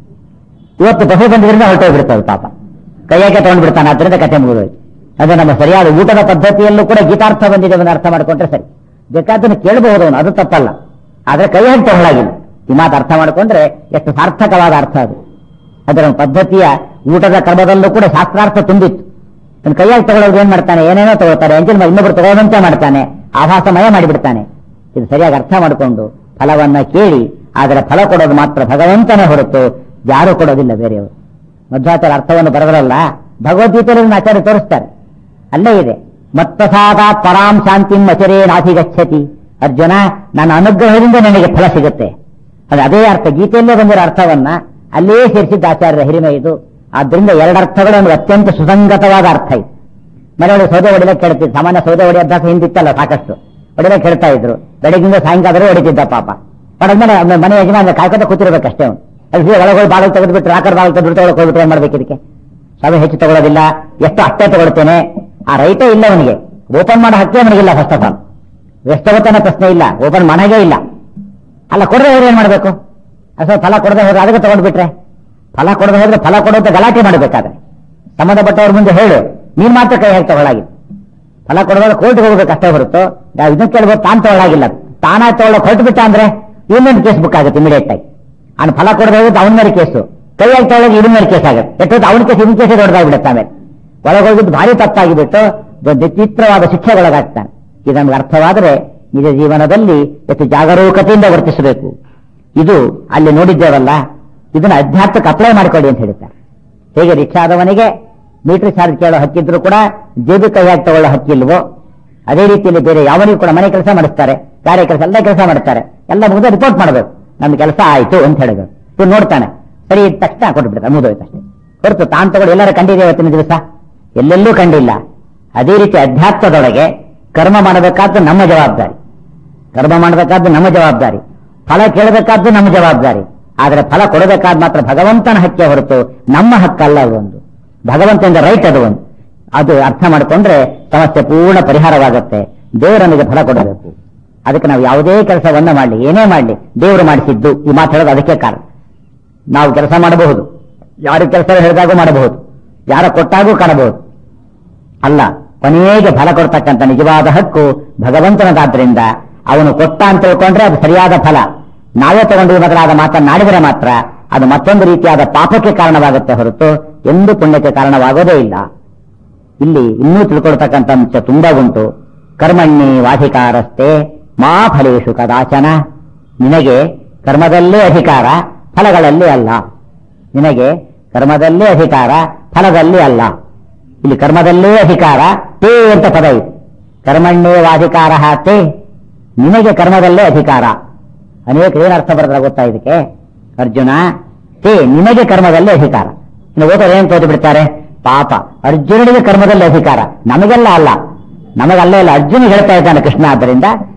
ಇವತ್ತು ಬಸವ ಬಂದಿದ್ರಿಂದ ಹೊರಟೋಗ್ಬಿಡ್ತದೆ ಪಾಪ ಕೈಯಾಗೆ ತಗೊಂಡ್ಬಿಡ್ತಾನೆ ಅದರಿಂದ ಕಥೆ ಮುಗಿದೋಯ್ತು ಅದು ನಮ್ಮ ಸರಿಯಾದ ಊಟದ ಪದ್ಧತಿಯಲ್ಲೂ ಕೂಡ ಗೀತಾರ್ಥ ಬಂದಿದೆ ಅದನ್ನು ಅರ್ಥ ಮಾಡ್ಕೊಂಡ್ರೆ ಸರಿ ಬೇಕಾದನ್ನು ಕೇಳಬಹುದು ಅವನು ಅದು ತಪ್ಪಲ್ಲ ಆದ್ರೆ ಕೈಯಾಗಿ ತಗೊಳ್ಳಾಗಿಲ್ಲ ಈ ಮಾತು ಅರ್ಥ ಮಾಡ್ಕೊಂಡ್ರೆ ಎಷ್ಟು ಸಾರ್ಥಕವಾದ ಅರ್ಥ ಅದು ಅದರ ಪದ್ಧತಿಯ ಊಟದ ಕ್ರಮದಲ್ಲೂ ಕೂಡ ಶಾಸ್ತ್ರಾರ್ಥ ತುಂಬಿತ್ತು ಇನ್ನು ಕೈಯಾಗಿ ತಗೊಳ್ಳೋದು ಏನ್ ಮಾಡ್ತಾನೆ ಏನೇನೋ ತಗೋತಾರೆ ಎಂಜಿನ್ ಇನ್ನೊಬ್ರು ತಗೊಳ್ಳೋದಂತೆ ಮಾಡ್ತಾನೆ ಆಭಾಸಮಯ ಮಾಡಿಬಿಡ್ತಾನೆ ಇದು ಸರಿಯಾಗಿ ಅರ್ಥ ಮಾಡಿಕೊಂಡು ಫಲವನ್ನ ಕೇಳಿ ಆದರೆ ಫಲ ಕೊಡೋದು ಮಾತ್ರ ಭಗವಂತನೇ ಹೊರತು ಯಾರು ಕೊಡೋದಿಲ್ಲ ಬೇರೆಯವರು ಮಧ್ವಾಚಾರ ಅರ್ಥವನ್ನು ಬರೆದರಲ್ಲ ಭಗವದ್ಗೀತೆಯಲ್ಲಿ ಇದನ್ನ ಆಚಾರ್ಯ ತೋರಿಸ್ತಾರೆ ಅಲ್ಲೇ ಇದೆ ಮತ್ತಸಾದ ಪರಾಂ ಶಾಂತಿಂ ಅಚರೇ ನಾಧಿಗಚ್ಚತಿ ಅರ್ಜುನ ನನ್ನ ಅನುಗ್ರಹದಿಂದ ನನಗೆ ಫಲ ಸಿಗುತ್ತೆ ಅದು ಅದೇ ಅರ್ಥ ಗೀತೆಯಲ್ಲೇ ಬಂದಿರೋ ಅರ್ಥವನ್ನ ಅಲ್ಲೇ ಸೇರಿಸಿದ್ದ ಆಚಾರ್ಯರ ಹಿರಿಮೆ ಇದು ಆದ್ರಿಂದ ಎರಡರ್ಥಗಳು ನಮಗೆ ಅತ್ಯಂತ ಸುಸಂಗತವಾದ ಅರ್ಥ ಇದೆ ಮನೆಯೊಳಗೆ ಸೌದೆ ಹೊಡಿಲಕ್ಕೆ ಕೇಳ್ತಿದ್ದು ಸಾಮಾನ್ಯ ಸೌದೆ ಹೊಡಿ ಅಭ್ಯಾಸ ಹಿಂದಿತ್ತಲ್ಲ ಸಾಕಷ್ಟು ಹೊಡಿಲಕ್ಕೆ ಹೇಳ್ತಾ ಇದ್ರು ಬೆಳಗಿಂದ ಸಾಯಂಕಾಲ ಹೊಡಿತಿದ್ದ ಪಾಪ ಹೊಡೆದ್ಮೇಲೆ ಅವ್ನ ಮನೆ ಯಜಮಾನ ಕಾಯ್ಕೊಂತ ಕೂತಿರ್ಬೇಕಷ್ಟೇ ಅವ್ನು ಅಲ್ಲಿ ಒಳಗೆ ಬಾಗಿಲು ತೆಗೆದ್ಬಿಟ್ಟು ಆಕರ್ ಬಾಗಿಲು ತೆಗೆದು ಒಳಗೆ ಹೋಗ್ಬಿಟ್ಟು ಏನ್ ಮಾಡ್ಬೇಕು ಇದಕ್ಕೆ ಸಾವಿರ ಹೆಚ್ಚು ತಗೊಳ್ಳೋದಿಲ್ಲ ಎಷ್ಟು ಅಷ್ಟೇ ತಗೊಳ್ತೇನೆ ಆ ರೈಟೇ ಇಲ್ಲ ಅವನಿಗೆ ಓಪನ್ ಮಾಡೋ ಹಕ್ಕೇ ಅವನಿಗಿಲ್ಲ ಫಸ್ಟ್ ಆಫ್ ಆಲ್ ಎಷ್ಟು ತಗೋತಾನೆ ಪ್ರಶ್ನೆ ಇಲ್ಲ ಓಪನ್ ಮಾಡಾಗೇ ಇಲ್ಲ ಅಲ್ಲ ಕೊಡದೆ ಹೋದ್ರೆ ಏನ್ ಮಾಡ್ಬೇಕು ಅಥವಾ ಫಲ ಕೊಡದೆ ಹೋದ್ರೆ ಅದಕ್ಕೆ ತಗೊಂಡ್ಬಿಟ್ರೆ ಫಲ ಕೊಡದೆ ಹೋದ್ರೆ ಫಲ ಕೊಡೋದು ಗಲಾಟೆ ಮಾಡಬೇಕಾದ್ರೆ ಸಂಬಂಧಪಟ್ಟವ್ರ ಮುಂದೆ ಹೇಳು ನೀನ್ ಮಾತ್ರ ಕೈ ಹಾಕಿ ತಗೊಳ್ಳಾಗಿಲ್ಲ ಫಲ ಕೊಡೋದ್ರೆ ಕೋರ್ಟ್ಗೆ ಹೋಗ್ಬೇಕು ಅಷ್ಟೇ ಹೊರತು ನಾವು ಇದನ್ನ ಕೇಳ್ಬೋದು ತಾನು ತಗೊಳ್ಳಾಗಿಲ್ಲ ತಾನ ತಗೊಳ್ಳೋಕೆ ಹೊರಟು ಬಿಟ್ಟ ಅಂದ್ರೆ ಇವನ್ ಕೇಸ್ ಬುಕ್ ಆಗುತ್ತೆ ಇಮಿಡಿಯೇಟ್ ಆಗಿ ಅವ್ನು ಫಲ ಕೊಡದೆ ಹೋದ್ರೆ ಅವನ ಮೇಲೆ ಕೇಸು ಕೈ ಹಾಕಿ ತಗೊಳ್ಳೋಕೆ ಇವನ ಮೇಲೆ ಕೇಸ್ ಆಗುತ್ತೆ ಎಷ್ಟೊತ್ತು ಅವನ ಕೇಸ್ ಇವನ್ ಕೇಸೇ ದೊಡ್ಡದಾಗ್ಬಿಡುತ್ತೆ ಆಮೇಲೆ ಒಳಗೋಗಿದ್ದು ಭಾರಿ ತಪ್ಪಾಗಿಬಿಟ್ಟು ದೊಡ್ಡ ವಿಚಿತ್ರವಾದ ಶಿಕ್ಷೆಗೊಳಗಾಗ್ತಾನೆ ಇದು ನಮ್ಗೆ ಅರ್ಥವಾದರೆ ನಿಜ ಜೀವನದಲ್ಲಿ ಎಷ್ಟು ಜಾಗರೂಕತೆಯಿಂದ ವರ್ತಿಸಬೇಕು ಇದು ಅಲ್ಲಿ ನೋಡಿದ್ದೇವಲ್ಲ ಇದನ್ನ ಅಧ್ಯಾತ್ಮಕ್ಕೆ ಅಪ್ಲೈ ಮಾಡಿಕೊಳ್ಳಿ ಅಂತ ಹೇಳ್ತಾರೆ ಹೇಗೆ ರಿಕ್ಷಾದವನಿಗೆ ಮೀಟರ್ ಚಾರ್ಜ್ ಕೇಳೋ ಹಕ್ಕಿದ್ರು ಕೂಡ ಜೇಬು ಕೈಯಾಗಿ ತಗೊಳ್ಳೋ ಹಕ್ಕಿಲ್ವೋ ಅದೇ ರೀತಿಯಲ್ಲಿ ಬೇರೆ ಯಾವನಿಗೂ ಕೂಡ ಮನೆ ಕೆಲಸ ಮಾಡಿಸ್ತಾರೆ ಕಾರ್ಯ ಕೆಲಸ ಎಲ್ಲ ಕೆಲಸ ಮಾಡ್ತಾರೆ ಎಲ್ಲ ಮುಗಿದ ರಿಪೋರ್ಟ್ ಮಾಡಬೇಕು ನಮ್ಮ ಕೆಲಸ ಆಯ್ತು ಅಂತ ಹೇಳಬೇಕು ಇವ್ನು ನೋಡ್ತಾನೆ ಸರಿ ಇದ್ದ ತಕ್ಷಣ ಕೊಟ್ಬಿಡ್ತಾರೆ ಮುಗಿದೋಯ್ತು ಅಷ್ಟೇ ಹೊರತು ತಾನು ತಗೊಂಡು ಎಲ್ಲರ ಕಂಡಿದೆ ಇವತ್ತಿನ ದಿವಸ ಎಲ್ಲೆಲ್ಲೂ ಕಂಡಿಲ್ಲ ಅದೇ ರೀತಿ ಅಧ್ಯಾತ್ಮದೊಳಗೆ ಕರ್ಮ ಮಾಡಬೇಕಾದ್ದು ನಮ್ಮ ಜವಾಬ್ದಾರಿ ಕರ್ಮ ಮಾಡಬೇಕಾದ್ದು ನಮ್ಮ ಜವಾಬ್ದಾರಿ ಫಲ ಕೇಳಬೇಕಾದ್ದು ನಮ್ಮ ಜವಾಬ್ದಾರಿ ಆದರೆ ಫಲ ಕೊಡಬೇಕಾದ ಮಾತ್ರ ಭಗವಂತನ ಹಕ್ಕೆ ಹೊರತು ನಮ್ಮ ಹಕ್ಕಲ್ಲ ಅದು ಒಂದು ಭಗವಂತನಿಂದ ರೈಟ್ ಅದು ಒಂದು ಅದು ಅರ್ಥ ಮಾಡಿಕೊಂಡ್ರೆ ಸಮಸ್ಯೆ ಪೂರ್ಣ ಪರಿಹಾರವಾಗುತ್ತೆ ದೇವರನಿಗೆ ಫಲ ಕೊಡಬೇಕು ಅದಕ್ಕೆ ನಾವು ಯಾವುದೇ ಕೆಲಸವನ್ನ ಮಾಡಲಿ ಏನೇ ಮಾಡಲಿ ದೇವರು ಮಾಡಿಸಿದ್ದು ಈ ಮಾತು ಹೇಳೋದು ಅದಕ್ಕೆ ಕಾರಣ ನಾವು ಕೆಲಸ ಮಾಡಬಹುದು ಯಾರು ಕೆಲಸ ಹೇಳಿದಾಗೂ ಮಾಡಬಹುದು ಯಾರ ಕೊಟ್ಟಾಗೂ ಕಾಣಬಹುದು ಅಲ್ಲ ಕೊನೆಗೆ ಫಲ ಕೊಡ್ತಕ್ಕಂಥ ನಿಜವಾದ ಹಕ್ಕು ಭಗವಂತನದಾದ್ರಿಂದ ಅವನು ಕೊಟ್ಟ ಅಂತ ತಿಳ್ಕೊಂಡ್ರೆ ಅದು ಸರಿಯಾದ ಫಲ ನಾವೇ ತಗೊಂಡು ಮೊದಲಾದ ಮಾತನ್ನಾಡಿದರೆ ಮಾತ್ರ ಅದು ಮತ್ತೊಂದು ರೀತಿಯಾದ ಪಾಪಕ್ಕೆ ಕಾರಣವಾಗುತ್ತೆ ಹೊರತು ಎಂದು ಪುಣ್ಯಕ್ಕೆ ಕಾರಣವಾಗೋದೇ ಇಲ್ಲ ಇಲ್ಲಿ ಇನ್ನೂ ತಿಳ್ಕೊಳ್ತಕ್ಕಂಥ ಅಂಶ ತುಂಬಾ ಉಂಟು ಕರ್ಮಣ್ಣಿ ವಾಧಿಕಾರಸ್ತೆ ಮಾ ಫಲೇಶು ಕದಾಚನ ನಿನಗೆ ಕರ್ಮದಲ್ಲೇ ಅಧಿಕಾರ ಫಲಗಳಲ್ಲಿ ಅಲ್ಲ ನಿನಗೆ ಕರ್ಮದಲ್ಲೇ ಅಧಿಕಾರ ಫಲದಲ್ಲಿ ಅಲ್ಲ ಇಲ್ಲಿ ಕರ್ಮದಲ್ಲೇ ಅಧಿಕಾರ ತೇ ಅಂತ ಪದ ಇದೆ ಕರ್ಮಣ್ಣೇ ವಾಧಿಕಾರ ತೇ ನಿನಗೆ ಕರ್ಮದಲ್ಲೇ ಅಧಿಕಾರ ಅನೇಕ ಏನು ಅರ್ಥ ಬರೆದ್ರೆ ಗೊತ್ತಾ ಇದಕ್ಕೆ ಅರ್ಜುನ ತೇ ನಿನಗೆ ಕರ್ಮದಲ್ಲೇ ಅಧಿಕಾರ ಇನ್ನು ಓದೋರು ಏನ್ ತೋದು ಬಿಡ್ತಾರೆ ಪಾಪ ಅರ್ಜುನನಿಗೆ ಕರ್ಮದಲ್ಲಿ ಅಧಿಕಾರ ನಮಗೆಲ್ಲ ಅಲ್ಲ ನಮಗಲ್ಲೇ ಇಲ್ಲ ಅರ್ಜುನ ಹೇಳ್ತಾ ಇದ್ದಾನೆ ಕೃಷ್ಣ ಆದ್ದರಿಂದ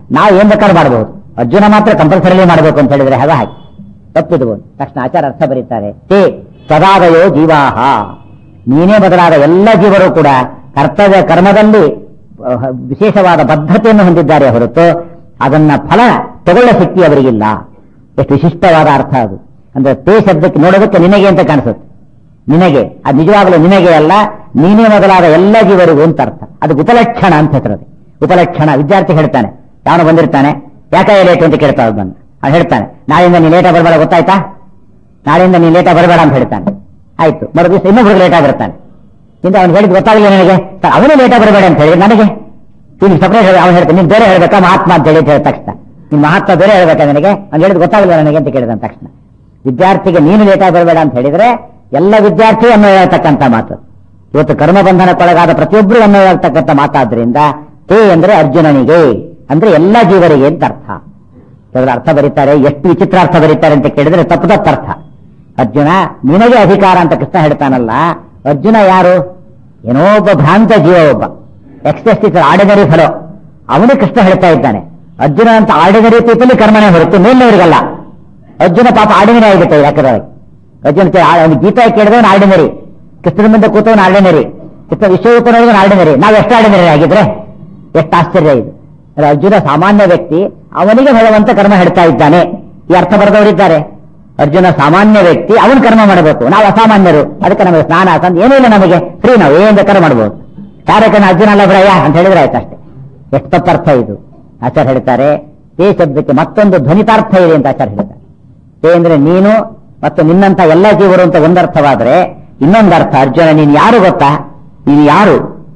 ನಾವು ಏನ್ ಬೇಕಾದ್ರೂ ಮಾಡಬಹುದು ಅರ್ಜುನ ಮಾತ್ರ ಕಂಪಲ್ಸರಿಲಿ ಮಾಡಬೇಕು ಅಂತ ಹೇಳಿದ್ರೆ ಹಾಗೆ ಹಾಗೆ ತಪ್ಪಿದು ತಕ್ಷಣ ಆಚಾರ ಅರ್ಥ ಬರೀತಾರೆ ತೇ ಸದಾದಯೋ ಜೀವಾಹ ನೀನೇ ಬದಲಾದ ಎಲ್ಲ ಜೀವರು ಕೂಡ ಕರ್ತವ್ಯ ಕರ್ಮದಲ್ಲಿ ಅಹ್, ವಿಶೇಷವಾದ ಬದ್ಧತೆಯನ್ನು ಹೊಂದಿದ್ದಾರೆ ಹೊರತು ಅದನ್ನ ಫಲ ತಗೊಳ್ಳ ಶಕ್ತಿ ಅವರಿಗಿಲ್ಲ ಎಷ್ಟು ವಿಶಿಷ್ಟವಾದ ಅರ್ಥ ಅದು ಅಂದ್ರೆ ತೇ ಶಬ್ದಕ್ಕೆ ನೋಡೋದಕ್ಕೆ ನಿನಗೆ ಅಂತ ಕಾಣಿಸುತ್ತೆ ನಿನಗೆ ಅದು ನಿಜವಾಗಲೂ ನಿನಗೆ ಅಲ್ಲ ನೀನೇ ಮೊದಲಾದ ಎಲ್ಲ ಜೀವರಿಗೂ ಅಂತ ಅರ್ಥ ಅದು ಉಪಲಕ್ಷಣ ಅಂತ ಹೆಸರದು ಉಪಲಕ್ಷಣ ವಿದ್ಯಾರ್ಥಿ ಹೇಳ್ತಾನೆ ತಾನು ಬಂದಿರ್ತಾನೆ ಯಾಕೆ ಲೇಟ್ ಅಂತ ಕೇಳ್ತಾ ಬಂದು ಅವ್ನು ಹೇಳ್ತಾನೆ ನಾಳೆಯಿಂದ ನೀನು ಲೇಟಾಗಿ ಬರಬೇಡ ಗೊತ್ತಾಯ್ತಾ ನಾಳೆಯಿಂದ ನೀನು ಲೇಟಾಗಿ ಬರಬೇಡ ಅಂತ ಹೇಳ್ತಾನೆ ಆಯ್ತು ಮರು ದಿವಸ ಇನ್ನೊಬ್ರು ಲೇಟಾಗಿ ಬರ್ತಾನೆ ಇಂದ ಅವ್ನು ಹೇಳಿದ್ ಗೊತ್ತಾಗಲಿಲ್ಲ ನನಗೆ ಸರ್, ಅವನೇ ಲೇಟಾಗಿ ಬರಬೇಡ ಅಂತ ಹೇಳಿ ನನಗೆ ನೀನು ಸಪರೇಟ್ ಹೇಳಿ ಅವ್ನು ಹೇಳ್ತಾನೆ ನೀನು ಬೇರೆ ಹೇಳ್ಬೇಕಾ ಮಹಾತ್ಮ ಅಂತ ಹೇಳಿ ಹೇಳಿದ ತಕ್ಷಣ ನಿನ್ ಮಹಾತ್ಮ ಬೇರೆ ಹೇಳ್ಬೇಕಾ ನನಗೆ ಅವ್ನು ಹೇಳಿದ್ ಗೊತ್ತಾಗಲಿಲ್ಲ ನನಗೆ ಅಂತ ಕೇಳಿದ ತಕ್ಷಣ ವಿದ್ಯಾರ್ಥಿಗೆ ನೀನು ಲೇಟಾಗಿ ಬರಬೇಡ ಅಂತ ಹೇಳಿದ್ರೆ ಎಲ್ಲ ವಿದ್ಯಾರ್ಥಿ ಅನ್ನೋ ಹೇಳ್ತಕ್ಕಂಥ ಮಾತು ಇವತ್ತು ಕರ್ಮಬಂಧನಕ್ಕೊಳಗಾದ ಪ್ರತಿಯೊಬ್ಬರು ಅನ್ನೋ ಹೇಳ್ತಕ್ಕಂಥ ಮಾತಾದ್ರಿಂದ ತೇ ಅಂದ್ರೆ ಅರ್ಜುನನಿಗೆ ಅಂದ್ರೆ ಎಲ್ಲ ಜೀವರಿಗೆ ಅಂತ ಅರ್ಥ ಕೆಲವರು ಅರ್ಥ ಬರೀತಾರೆ ಎಷ್ಟು ವಿಚಿತ್ರ ಅರ್ಥ ಬರೀತಾರೆ ಅಂತ ಕೇಳಿದ್ರೆ ತಪ್ಪು ತಪ್ಪು ಅರ್ಥ ಅರ್ಜುನ ನಿನಗೆ ಅಧಿಕಾರ ಅಂತ ಕೃಷ್ಣ ಹೇಳ್ತಾನಲ್ಲ ಅರ್ಜುನ ಯಾರು ಏನೋ ಒಬ್ಬ ಭ್ರಾಂತ ಜೀವ ಒಬ್ಬ ಎಕ್ಸ್ಪ್ರೆಸ್ ಟೀಚರ್ ಆರ್ಡಿನರಿ ಫಲೋ ಅವನೇ ಕೃಷ್ಣ ಹೇಳ್ತಾ ಇದ್ದಾನೆ ಅರ್ಜುನ ಅಂತ ಆರ್ಡಿನರಿ ಪೀಪಲ್ ಕರ್ಮನೇ ಹೊರತು ಮೇಲಿನವರಿಗಲ್ಲ ಅರ್ಜುನ ಪಾಪ ಆರ್ಡಿನರಿ ಆಗಿಬಿಟ್ಟೆ ಯಾಕಂದ್ರೆ ಅರ್ಜುನ ಕೇ- ಆ- ಅವ್ನು ಗೀತಾ ಕೇಳಿದವನು ಆರ್ಡಿನರಿ ಕೃಷ್ಣನ ಮುಂದೆ ಕೂತವನು ಆರ್ಡಿನರಿ ಕೃಷ್ಣ ವಿಶ್ವರೂಪನವನು ಆರ್ಡಿನರಿ ನಾವು ಎಷ್ಟು ಆರ್ಡಿನರಿ ಆಗಿದ್ರೆ ಎಷ್ಟು ಆಶ್ಚರ್ಯ ಇದು ಅಂದ್ರೆ ಅರ್ಜುನ ಸಾಮಾನ್ಯ ವ್ಯಕ್ತಿ ಅವನಿಗೆ ಭಗವಂತ ಕರ್ಮ ಹೇಳ್ತಾ ಇದ್ದಾನೆ ಈ ಅರ್ಥ ಬರೆದವರಿದ್ದಾರೆ ಅರ್ಜುನ ಸಾಮಾನ್ಯ ವ್ಯಕ್ತಿ ಅವನು ಕರ್ಮ ಮಾಡಬೇಕು ನಾವು ಅಸಾಮಾನ್ಯರು ಅದಕ್ಕೆ ನಮಗೆ ಸ್ನಾನ ತಂದು ಏನೂ ಇಲ್ಲ ನಮಗೆ ಫ್ರೀ ನಾವು ಏನ್ ಬೇಕಾದ್ರೂ ಮಾಡ್ಬೋದು ಕಾರ್ಯಕನ ಅರ್ಜುನ ಅಲ್ಲ ಭ್ರಯ ಅಂತ ಹೇಳಿದ್ರೆ ಆಯ್ತು ಅಷ್ಟೇ ಎಷ್ಟು ತಪ್ಪರ್ಥ ಇದು ಆಚಾರ್ಯ ಹೇಳ್ತಾರೆ ತೇ ಶಬ್ದಕ್ಕೆ ಮತ್ತೊಂದು ಧ್ವನಿತಾರ್ಥ ಇದೆ ಅಂತ ಆಚಾರ್ಯ ಹೇಳ್ತಾರೆ ತೇ ಅಂದ್ರೆ ನೀನು ಮತ್ತು ನಿನ್ನಂತ ಎಲ್ಲ ಜೀವರು ಅಂತ ಒಂದರ್ಥವಾದ್ರೆ ಇನ್ನೊಂದು ಅರ್ಥ ಅರ್ಜುನ ನೀನು ಯಾರು ಗೊತ್ತಾ ನೀನು ಯಾರು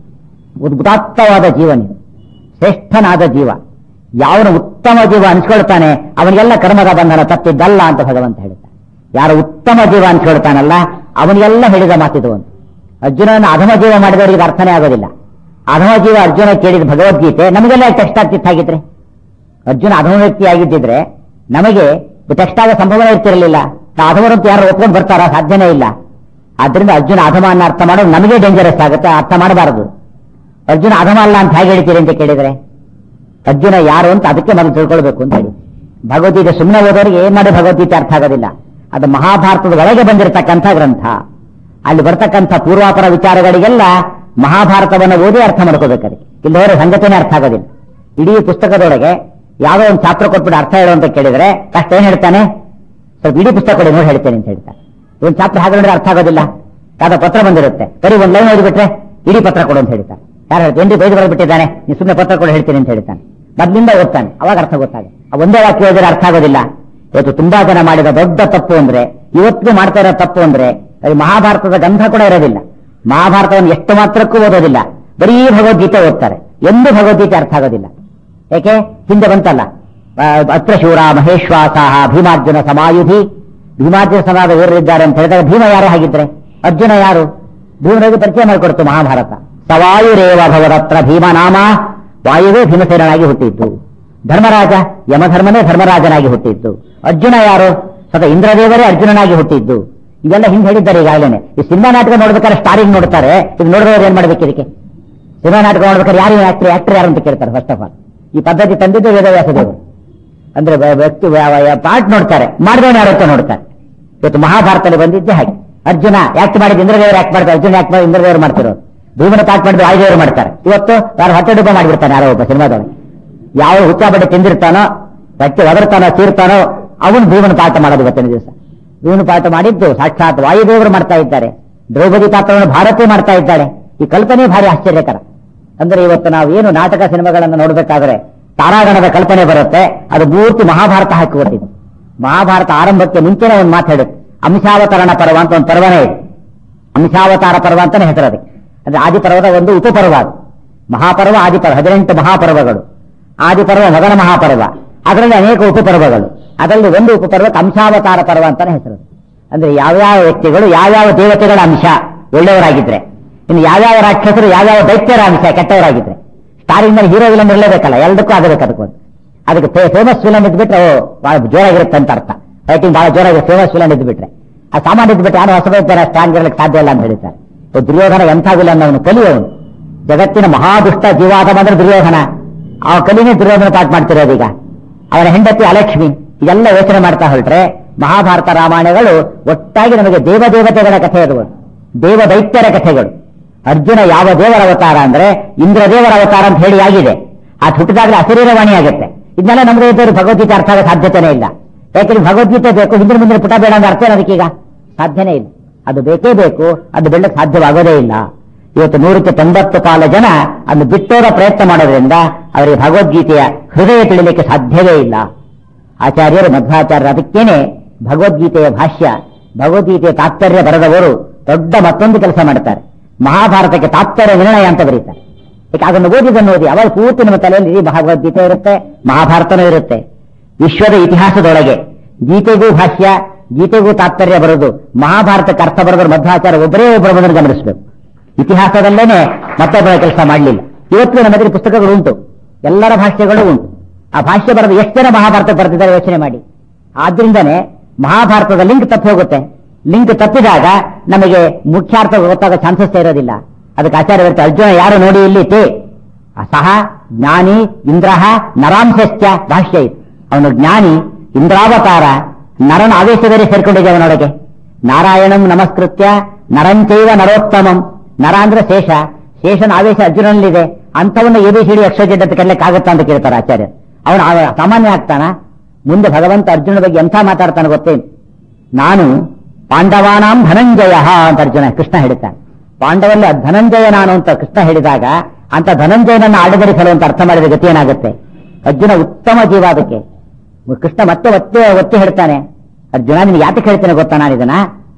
ಉದಾತ್ತವಾದ ಜೀವ ನೀನು ಶ್ರೇಷ್ಠನಾದ ಜೀವ ಯಾವನು ಉತ್ತಮ ಜೀವ ಅನ್ಸ್ಕೊಳ್ತಾನೆ ಅವನಿಗೆಲ್ಲ ಕರ್ಮದ ಬಂಧನ ತಪ್ಪಿದ್ದಲ್ಲ ಅಂತ ಭಗವಂತ ಹೇಳ್ತಾನೆ ಯಾರು ಉತ್ತಮ ಜೀವ ಅನ್ಸ್ಕೊಳ್ತಾನಲ್ಲ ಅವನಿಗೆಲ್ಲ ಹೇಳಿದ ಮಾತಿದು ಅಂತ ಅರ್ಜುನನ ಅಧಮ ಜೀವ ಮಾಡಿದವರಿಗೆ ಇದು ಅರ್ಥನೇ ಆಗೋದಿಲ್ಲ ಅಧಮ ಜೀವ ಅರ್ಜುನ ಕೇಳಿದ ಭಗವದ್ಗೀತೆ ನಮಗೆಲ್ಲ ಟೆಕ್ಸ್ಟ್ ಆಗ್ತಿತ್ತಾಗಿದ್ರೆ ಅರ್ಜುನ ಅಧಮ ವ್ಯಕ್ತಿ ಆಗಿದ್ದಿದ್ರೆ ನಮಗೆ ಟೆಕ್ಸ್ಟ್ ಆಗೋ ಸಂಭವನೆ ಇರ್ತಿರಲಿಲ್ಲ ನಾವು ಅಧಮರಂತ ಯಾರು ಒಪ್ಕೊಂಡು ಬರ್ತಾರ ಸಾಧ್ಯನೇ ಇಲ್ಲ ಆದ್ರಿಂದ ಅರ್ಜುನ ಅಧಮ ಅನ್ನ ಅರ್ಥ ಮಾಡೋದು ನಮಗೆ ಡೇಂಜರಸ್ ಆಗುತ್ತೆ ಅರ್ಥ ಮಾಡಬಾರದು ಅರ್ಜುನ ಅಧಮ ಅಲ್ಲ ಅಂತ ಹೇಗೆ ಹೇಳ್ತೀರಿ ಅಂತ ಕೇಳಿದ್ರೆ ಅರ್ಜುನ ಯಾರು ಅಂತ ಅದಕ್ಕೆ ಮೊದಲು ತಿಳ್ಕೊಳ್ಬೇಕು ಅಂತ ಹೇಳಿ ಭಗವದ್ಗೀತೆ ಸುಮ್ಮನೆ ಓದೋರಿಗೆ ಏನ್ ಮಾಡಿ ಭಗವದ್ಗೀತೆ ಅರ್ಥ ಆಗೋದಿಲ್ಲ ಅದು ಮಹಾಭಾರತದ ಒಳಗೆ ಬಂದಿರತಕ್ಕಂಥ ಗ್ರಂಥ ಅಲ್ಲಿ ಬರ್ತಕ್ಕಂಥ ಪೂರ್ವಾಪರ ವಿಚಾರಗಳಿಗೆಲ್ಲ ಮಹಾಭಾರತವನ್ನು ಓದಿ ಅರ್ಥ ಮಾಡ್ಕೋಬೇಕು ಅದಕ್ಕೆ ಇಲ್ಲಿ ಹೋದ್ರೆ ಸಂಗತಿನೇ ಅರ್ಥ ಆಗೋದಿಲ್ಲ ಇಡೀ ಪುಸ್ತಕದೊಳಗೆ ಯಾವುದೋ ಒಂದು ಚಾಪ್ಟರ್ ಕೊಟ್ಬಿಟ್ಟು ಅರ್ಥ ಹೇಳು ಅಂತ ಕೇಳಿದ್ರೆ ಕಷ್ಟ ಏನ್ ಹೇಳ್ತಾನೆ ಸ್ವಲ್ಪ ಇಡೀ ಪುಸ್ತಕ ಕೊಡಿ ನೋಡಿ ಹೇಳ್ತೇನೆ ಅಂತ ಹೇಳ್ತಾನೆ ಒಂದು ಚಾಪ್ಟರ್ ಹಾಗೆ ನೋಡಿದ್ರೆ ಅರ್ಥ ಆಗೋದಿಲ್ಲ ಯಾವ್ದೋ ಪತ್ರ ಬಂದಿರುತ್ತೆ ಬರೀ ಒಂದು ಲೈನ್ ಓದಿಬಿಟ್ರೆ ಇಡೀ ಪತ್ರ ಕೊಡು ಅಂತ ಹೇಳ್ತಾನೆ ಯಾರು ಹೇಳ್ತಾರೆ ಏನ್ರಿ ಬೈದು ಬರೆದ್ಬಿಟ್ಟಿದ್ದಾನೆ ನೀನು ಸುಮ್ಮನೆ ಪತ್ರ ಕೊಡು ಹೇಳ್ತೀನಿ ಅಂತ ಹೇಳ್ತಾನೆ ಮೊದ್ಲಿಂದ ಓದ್ತಾನೆ ಅವಾಗ ಅರ್ಥ ಗೊತ್ತಾಗುತ್ತೆ ಆ ಒಂದೇ ವಾಕ್ಯ ಓದಿದ್ರೆ ಅರ್ಥ ಆಗೋದಿಲ್ಲ ಇವತ್ತು ತುಂಬಾ ಜನ ಮಾಡಿದ ದೊಡ್ಡ ತಪ್ಪು ಅಂದ್ರೆ ಇವತ್ತು ಮಾಡ್ತಾ ಇರೋ ತಪ್ಪು ಅಂದ್ರೆ ಅದು ಮಹಾಭಾರತದ ಗಂಧ ಕೂಡ ಇರೋದಿಲ್ಲ ಮಹಾಭಾರತವನ್ನು ಎಷ್ಟು ಮಾತ್ರಕ್ಕೂ ಓದೋದಿಲ್ಲ ಬರೀ ಭಗವದ್ಗೀತೆ ಓದ್ತಾರೆ ಎಂದು ಭಗವದ್ಗೀತೆ ಅರ್ಥ ಆಗೋದಿಲ್ಲ ಯಾಕೆ ಹಿಂದೆ ಬಂತಲ್ಲ ಆ, ಅತ್ರ ಶೂರ ಮಹೇಶ್ವಾಸಾಹ ಭೀಮಾರ್ಜುನ ಸಮಾಯುಧಿ ಭೀಮಾರ್ಜುನ ಸಮಾದ ವೀರರಿದ್ದಾರೆ ಅಂತ ಹೇಳಿದಾಗ ಭೀಮ ಯಾರು ಹಾಗಿದ್ರೆ ಅರ್ಜುನ ಯಾರು ಭೀಮನಿಗೆ ಪರಿಚಯ ಮಾಡಿಕೊಡ್ತು ಮಹಾಭಾರತ ಸವಾಯುರೇವ ಭವದತ್ರ ಭೀಮನಾಮ ವಾಯುವೇ ಭೀಮಸೇನಾಗಿ ಹುಟ್ಟಿದ್ದು ಧರ್ಮರಾಜ ಯಮಧರ್ಮನೇ ಧರ್ಮರಾಜನಾಗಿ ಹುಟ್ಟಿದ್ದು ಅರ್ಜುನ ಯಾರು ಸದಾ ಇಂದ್ರದೇವರೇ ಅರ್ಜುನನಾಗಿ ಹುಟ್ಟಿದ್ದು ಇವೆಲ್ಲ ಹಿಂದೆ ಹೇಳಿದ್ದಾರೆ ಈಗಾಗಲೇ ಈ ಸಿನಿಮಾ ನಾಟಕ ನೋಡ್ಬೇಕಾದ್ರೆ ಸ್ಟಾರಿಂಗ್ ನೋಡ್ತಾರೆ ಇದು ನೋಡಿದವರು ಏನ್ ಮಾಡ್ಬೇಕು ಇದಕ್ಕೆ ಸಿನಿಮಾ ನಾಟಕ ನೋಡ್ಬೇಕಾದ್ರೆ ಯಾರು ಆಕ್ಟರ್ ಆಕ್ಟರ್ ಯಾರು ಅಂತ ಕೇಳ್ತಾರೆ ಫಸ್ಟ್ ಆಫ್ ಆಲ್ ಈ ಪದ್ಧತಿ ತಂದಿದ್ದು ವೇದವ್ಯಾಸ ದೇವರು ಅಂದ್ರೆ ವ್ಯ- ವ್ಯಕ್ತಿ ಪಾರ್ಟ್ ನೋಡ್ತಾರೆ ಮಾಡಿದವನು ಯಾರು ಅಂತ ನೋಡ್ತಾರೆ ಇವತ್ತು ಮಹಾಭಾರತದಲ್ಲಿ ಬಂದಿದ್ದೆ ಹಾಗೆ ಅರ್ಜುನ ಆಕ್ಟ್ ಮಾಡಿದ ಇಂದ್ರದೇವರು ಆಕ್ಟ್ ಮಾಡ್ತಾರೆ ಅರ್ಜುನ ಆಕ್ಟ್ ಮಾಡಿ ಇಂದ್ರದೇವರು ಮಾಡ್ತಿರೋದು ಭೀಮನ ಪಾಠ ಮಾಡಿದ್ರು ವಾಯುದೇವರು ಮಾಡ್ತಾರೆ ಇವತ್ತು ಯಾರು ಹೊಟ್ಟೆ ಡುಬ್ಬ ಮಾಡಿಬಿಡ್ತಾನೆ ಯಾರೋ ಒಬ್ಬ ಸಿನಿಮಾದೊಳಗೆ ಯಾವ ಹುಚ್ಚಾಬಟ್ಟೆ ತಿಂದಿರ್ತಾನೋ ಬಟ್ಟೆ ಒದರ್ತಾನೋ ತೀರ್ತಾನೋ ಅವನು ಭೀಮನ ಪಾಠ ಮಾಡೋದು ಇವತ್ತಿನ ದಿವಸ ಭೀಮನ ಪಾಠ ಮಾಡಿದ್ದು ಸಾಕ್ಷಾತ್ ವಾಯುದೇವರು ಮಾಡ್ತಾ ಇದ್ದಾರೆ ದ್ರೌಪದಿ ಪಾತ್ರವನ್ನು ಭಾರತಿ ಮಾಡ್ತಾ ಇದ್ದಾಳೆ ಈ ಕಲ್ಪನೆ ಭಾರಿ ಆಶ್ಚರ್ಯಕರ ಅಂದ್ರೆ ಇವತ್ತು ನಾವು ಏನು ನಾಟಕ ಸಿನಿಮಾಗಳನ್ನು ನೋಡಬೇಕಾದ್ರೆ ತಾರಾಗಣದ ಕಲ್ಪನೆ ಬರುತ್ತೆ ಅದು ಪೂರ್ತಿ ಮಹಾಭಾರತ ಹಾಕಿಕೊಟ್ಟಿದ್ದು ಮಹಾಭಾರತ ಆರಂಭಕ್ಕೆ ಮುಂಚೆನೆ ಒಂದು ಮಾತಾಡುತ್ತೆ ಅಂಶಾವತರಣ ಪರ್ವ ಅಂತ ಒಂದು ಪರ್ವನೇ ಇದೆ ಅಂಶಾವತಾರ ಪರ್ವ ಅಂತಾನೆ ಹೆಸರು ಅದಕ್ಕೆ ಅಂದ್ರೆ ಆದಿಪರ್ವದ ಒಂದು ಉಪಪರ್ವ ಅದು ಮಹಾಪರ್ವ ಆದಿಪರ್ವ ಹದಿನೆಂಟು ಮಹಾಪರ್ವಗಳು ಆದಿಪರ್ವ ಮೊದಲ ಮಹಾಪರ್ವ ಅದರಲ್ಲಿ ಅನೇಕ ಉಪಪರ್ವಗಳು ಅದರಲ್ಲಿ ಒಂದು ಉಪಪರ್ವಕ್ಕೆ ಅಂಶಾವತಾರ ಪರ್ವ ಅಂತಾನೆ ಹೆಸರು ಅಂದ್ರೆ ಯಾವ್ಯಾವ ವ್ಯಕ್ತಿಗಳು ಯಾವ್ಯಾವ ದೇವತೆಗಳ ಅಂಶ ಒಳ್ಳೆಯವರಾಗಿದ್ರೆ ಇನ್ನು ಯಾವ್ಯಾವ ರಾಕ್ಷಸರು ಯಾವ್ಯಾವ ದೈತ್ಯರ ಅಂಶ ಕೆಟ್ಟವರಾಗಿದ್ರೆ ಸ್ಟಾರಿಂಗ್ ಮೇಲೆ ಹೀರೋ ವಿಲನ್ ಇರಲೇಬೇಕಲ್ಲ ಎಲ್ಲದಕ್ಕೂ ಆಗಬೇಕು ಅದಕ್ಕೊಂದು ಅದಕ್ಕೆ ಫೇಮಸ್ ವಿಲನ್ ಇದ್ಬಿಟ್ರೆ ಓ ಬಹಳ ಜೋರಾಗಿರುತ್ತೆ ಅಂತ ಅರ್ಥ ಫೈಟಿಂಗ್ ಬಹಳ ಜೋರಾಗಿ ಫೇಮಸ್ ವಿಲನ್ ಇದ್ಬಿಟ್ರೆ ಆ ಸಾಮಾನ್ಯ ಇದ್ಬಿಟ್ರೆ ಯಾರು ಹೊಸಬೈತಾರೆ ಸ್ಟ್ರಾಂಗ್ ಇರಲಿಕ್ಕೆ ಸಾಧ್ಯ ಇಲ್ಲ ಅಂತ ಹೇಳ್ತಾರೆ ಓ ದುರ್ಯೋಧನ ಎಂಥ ವಿಲನ್ ಅವನು ಕಲಿಯವನು ಜಗತ್ತಿನ ಮಹಾದುಷ್ಟ ಜೀವಾದ ಬಂದ್ರೆ ದುರ್ಯೋಧನ ಆ ಕಲಿನೇ ದುರ್ಯೋಧನ ಪಾಠ ಮಾಡ್ತಿರೋದು ಈಗ ಅವನ ಹೆಂಡತಿ ಅಲಕ್ಷ್ಮಿ ಇದೆಲ್ಲ ಯೋಚನೆ ಮಾಡ್ತಾ ಹೊರಟ್ರೆ ಮಹಾಭಾರತ ರಾಮಾಯಣಗಳು ಒಟ್ಟಾಗಿ ನಮಗೆ ದೇವದೇವತೆಗಳ ಕಥೆ ಅದು ದೇವ ದೈತ್ಯರ ಕಥೆಗಳು ಅರ್ಜುನ ಯಾವ ದೇವರ ಅವತಾರ ಅಂದ್ರೆ ಇಂದ್ರದೇವರ ಅವತಾರ ಅಂತ ಹೇಳಿ ಆಗಿದೆ ಅದು ಹುಟ್ಟಿದಾಗಲೇ ಅಶರೀರವಾಣಿ ಆಗುತ್ತೆ ಇದನ್ನೆಲ್ಲ ನಮಗೆ ಇದ್ದವರು ಭಗವದ್ಗೀತೆ ಅರ್ಥ ಆಗೋ ಸಾಧ್ಯತೆನೇ ಇಲ್ಲ ಯಾಕಂದ್ರೆ ಭಗವದ್ಗೀತೆ ಬೇಕು ಹಿಂದಿನ ಮುಂದಿನ ಪುಟ ಬೇಡ ಅಂತ ಅರ್ಥ ಅದಕ್ಕೀಗ ಸಾಧ್ಯನೇ ಇಲ್ಲ ಅದು ಬೇಕೇ ಬೇಕು ಅದು ಬೆಳ್ಳಕ್ಕೆ ಸಾಧ್ಯವಾಗೋದೇ ಇಲ್ಲ ಇವತ್ತು ನೂರಕ್ಕೆ ತೊಂಬತ್ತು ಪಾಲ ಜನ ಅದನ್ನು ಬಿಟ್ಟೋದ ಪ್ರಯತ್ನ ಮಾಡೋದ್ರಿಂದ ಅವರಿಗೆ ಭಗವದ್ಗೀತೆಯ ಹೃದಯ ತಿಳಿಲಿಕ್ಕೆ ಸಾಧ್ಯವೇ ಇಲ್ಲ ಆಚಾರ್ಯರು ಮಧ್ವಾಚಾರ್ಯರು ಅದಕ್ಕೇನೆ ಭಗವದ್ಗೀತೆಯ ಭಾಷ್ಯ ಭಗವದ್ಗೀತೆಯ ತಾತ್ಪರ್ಯ ಬರೆದವರು ದೊಡ್ಡ ಮತ್ತೊಂದು ಕೆಲಸ ಮಾಡ್ತಾರೆ ಮಹಾಭಾರತಕ್ಕೆ ತಾತ್ಪರ್ಯ ನಿರ್ಣಯ ಅಂತ ಬರೀತಾರೆ ಯಾಕೆ ಅದನ್ನು ಓದಿದನ್ನು ಓದಿ ಅವರ ಪೂರ್ತಿ ನಮ್ಮ ತಲೆಯಲ್ಲಿ ಇಡೀ ಭಗವದ್ಗೀತೆ ಇರುತ್ತೆ ಮಹಾಭಾರತನೂ ಇರುತ್ತೆ ವಿಶ್ವದ ಇತಿಹಾಸದೊಳಗೆ ಗೀತೆಗೂ ಭಾಷ್ಯ ಗೀತೆಗೂ ತಾತ್ಪರ್ಯ ಬರೋದು ಮಹಾಭಾರತಕ್ಕೆ ಅರ್ಥ ಬರೆದ್ರು ಮಧ್ವಾಚಾರ್ಯ ಒಬ್ಬರೇ ಒಬ್ಬರ ಬಂದನ್ನು ಗಮನಿಸಬೇಕು ಇತಿಹಾಸದಲ್ಲೇನೆ ಮತ್ತೊಬ್ಬರ ಕೆಲಸ ಮಾಡಲಿಲ್ಲ ಇವತ್ತು ನಮ್ಮ ಎದುರು ಪುಸ್ತಕಗಳು ಉಂಟು ಎಲ್ಲರ ಭಾಷ್ಯಗಳು ಉಂಟು ಆ ಭಾಷ್ಯ ಬರೆದು ಎಷ್ಟು ಜನ ಮಹಾಭಾರತ ಬರೆದಿದ್ದಾರೆ ಯೋಚನೆ ಮಾಡಿ ಆದ್ರಿಂದನೇ ಮಹಾಭಾರತದ ಲಿಂಕ್ ತಪ್ಪಿ ಹೋಗುತ್ತೆ ಲಿಂಕ್ ತಪ್ಪಿದಾಗ ನಮಗೆ ಮುಖ್ಯಾರ್ಥ ಗೊತ್ತಾಗೋ ಚಾನ್ಸಸ್ ಇರೋದಿಲ್ಲ ಅದಕ್ಕೆ ಆಚಾರ್ಯ ಹೇಳ್ತಾರೆ, ಅರ್ಜುನ ಯಾರು ನೋಡಿ ಇಲ್ಲಿ ತೇ ಸಹ ಜ್ಞಾನಿ ಇಂದ್ರಹ ನರಾಂಶಶ್ಚ ಭಾಷ್ಯ ಇದು ಅವನು ಜ್ಞಾನಿ ಇಂದ್ರಾವತಾರ ನರನ ಆವೇಶ ಬೇರೆ ಸೇರ್ಕೊಂಡಿದೆ ಅವನೊಳಗೆ ನಾರಾಯಣಂ ನಮಸ್ಕೃತ್ಯ ನರಂಚೈವ ನರೋತ್ತಮಂ ನರ ಅಂದ್ರೆ ಶೇಷ ಶೇಷನ ಆವೇಶ ಅರ್ಜುನನಲ್ಲಿದೆ ಅಂಥವನ್ನ A B C D X Y Z ಅಂತ ಕರೀಲಿಕ್ಕಾಗತ್ತಾ ಅಂತ ಕೇಳ್ತಾರೆ ಆಚಾರ್ಯ ಅವನು ಆ- ಸಾಮಾನ್ಯ ಆಗ್ತಾನ ಮುಂದೆ ಭಗವಂತ ಅರ್ಜುನ ಬಗ್ಗೆ ಎಂಥ ಮಾತಾಡ್ತಾನೆ ಗೊತ್ತೇನು ನಾನು ಪಾಂಡವಾನಾಂ ಧನಂಜಯ ಅಂತ ಅರ್ಜುನ ಕೃಷ್ಣ ಹೇಳ್ತಾನೆ ಪಾಂಡವಲ್ಲಿ ಧನಂಜಯ ನಾನು ಅಂತ ಕೃಷ್ಣ ಹೇಳಿದಾಗ ಅಂತ ಧನಂಜಯನನ್ನ ಆಡದರಿ ಫಲ ಅಂತ ಅರ್ಥ ಮಾಡಿದ ಗತಿ ಏನಾಗುತ್ತೆ ಅರ್ಜುನ ಉತ್ತಮ ಜೀವ ಅದಕ್ಕೆ ಕೃಷ್ಣ ಮತ್ತೆ ಒತ್ತೆ ಒತ್ತಿ ಹೇಳ್ತಾನೆ ಅರ್ಜುನ ನಿನಗೆ ಯಾತಕ್ಕೆ ಹೇಳ್ತೇನೆ ಗೊತ್ತಾ ನಾನು ಇದನ್ನ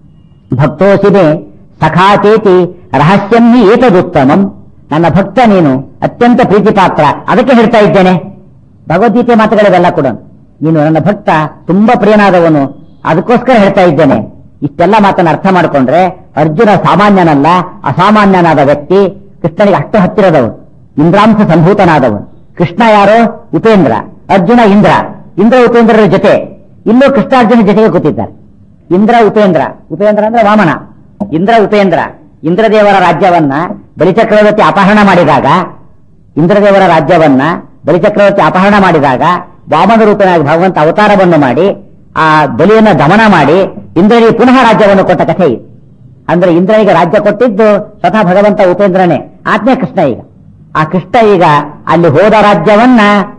ಭಕ್ತೋಸಿದೆ ಸಖಾಚೇತಿ ರಹಸ್ಯಂ ಹಿ ಏತದುತ್ತಮಂ ನನ್ನ ಭಕ್ತ ನೀನು ಅತ್ಯಂತ ಪ್ರೀತಿ ಪಾತ್ರ ಅದಕ್ಕೆ ಹೇಳ್ತಾ ಇದ್ದೇನೆ ಭಗವದ್ಗೀತೆ ಮಾತುಗಳಿವೆಲ್ಲ ಕೂಡ ನೀನು ನನ್ನ ಭಕ್ತ ತುಂಬಾ ಪ್ರಿಯನಾದವನು ಅದಕ್ಕೋಸ್ಕರ ಹೇಳ್ತಾ ಇದ್ದೇನೆ ಇಷ್ಟೆಲ್ಲ ಮಾತನ್ನ ಅರ್ಥ ಮಾಡಿಕೊಂಡ್ರೆ ಅರ್ಜುನ ಸಾಮಾನ್ಯನಲ್ಲ ಅಸಾಮಾನ್ಯನಾದ ವ್ಯಕ್ತಿ ಕೃಷ್ಣನಿಗೆ ಅಷ್ಟು ಹತ್ತಿರದವನು ಇಂದ್ರಾಂಶ ಸಂಭೂತನಾದವನು ಕೃಷ್ಣ ಯಾರು ಉಪೇಂದ್ರ ಅರ್ಜುನ ಇಂದ್ರ ಇಂದ್ರ ಉಪೇಂದ್ರರ ಜೊತೆ ಇಲ್ಲೂ ಕೃಷ್ಣಾರ್ಜುನ ಜೊತೆಗೆ ಕೂತಿದ್ದಾರೆ ಇಂದ್ರ ಉಪೇಂದ್ರ ಉಪೇಂದ್ರ ಅಂದ್ರೆ ವಾಮನ ಇಂದ್ರ ಉಪೇಂದ್ರ ಇಂದ್ರದೇವರ ರಾಜ್ಯವನ್ನ ಬಲಿಚಕ್ರವರ್ತಿ ಅಪಹರಣ ಮಾಡಿದಾಗ ಇಂದ್ರದೇವರ ರಾಜ್ಯವನ್ನ ಬಲಿಚಕ್ರವರ್ತಿ ಅಪಹರಣ ಮಾಡಿದಾಗ ವಾಮನ ರೂಪನಾಗಿ ಭಗವಂತ ಅವತಾರವನ್ನು ಮಾಡಿ ಆ ಬಲಿಯನ್ನ ದಮನ ಮಾಡಿ ಇಂದ್ರನಿಗೆ ಪುನಃ ರಾಜ್ಯವನ್ನು ಕೊಟ್ಟ ಕಥೆ ಇದು ಅಂದ್ರೆ ಇಂದ್ರನಿಗೆ ರಾಜ್ಯ ಕೊಟ್ಟಿದ್ದು ಸ್ವತಃ ಭಗವಂತ ಉಪೇಂದ್ರನೇ ಆತ್ಮೀಯ ಕೃಷ್ಣ ಈಗ ಆ ಕೃಷ್ಣ ಈಗ ಅಲ್ಲಿ ಹೋದ ರಾಜ್ಯವನ್ನ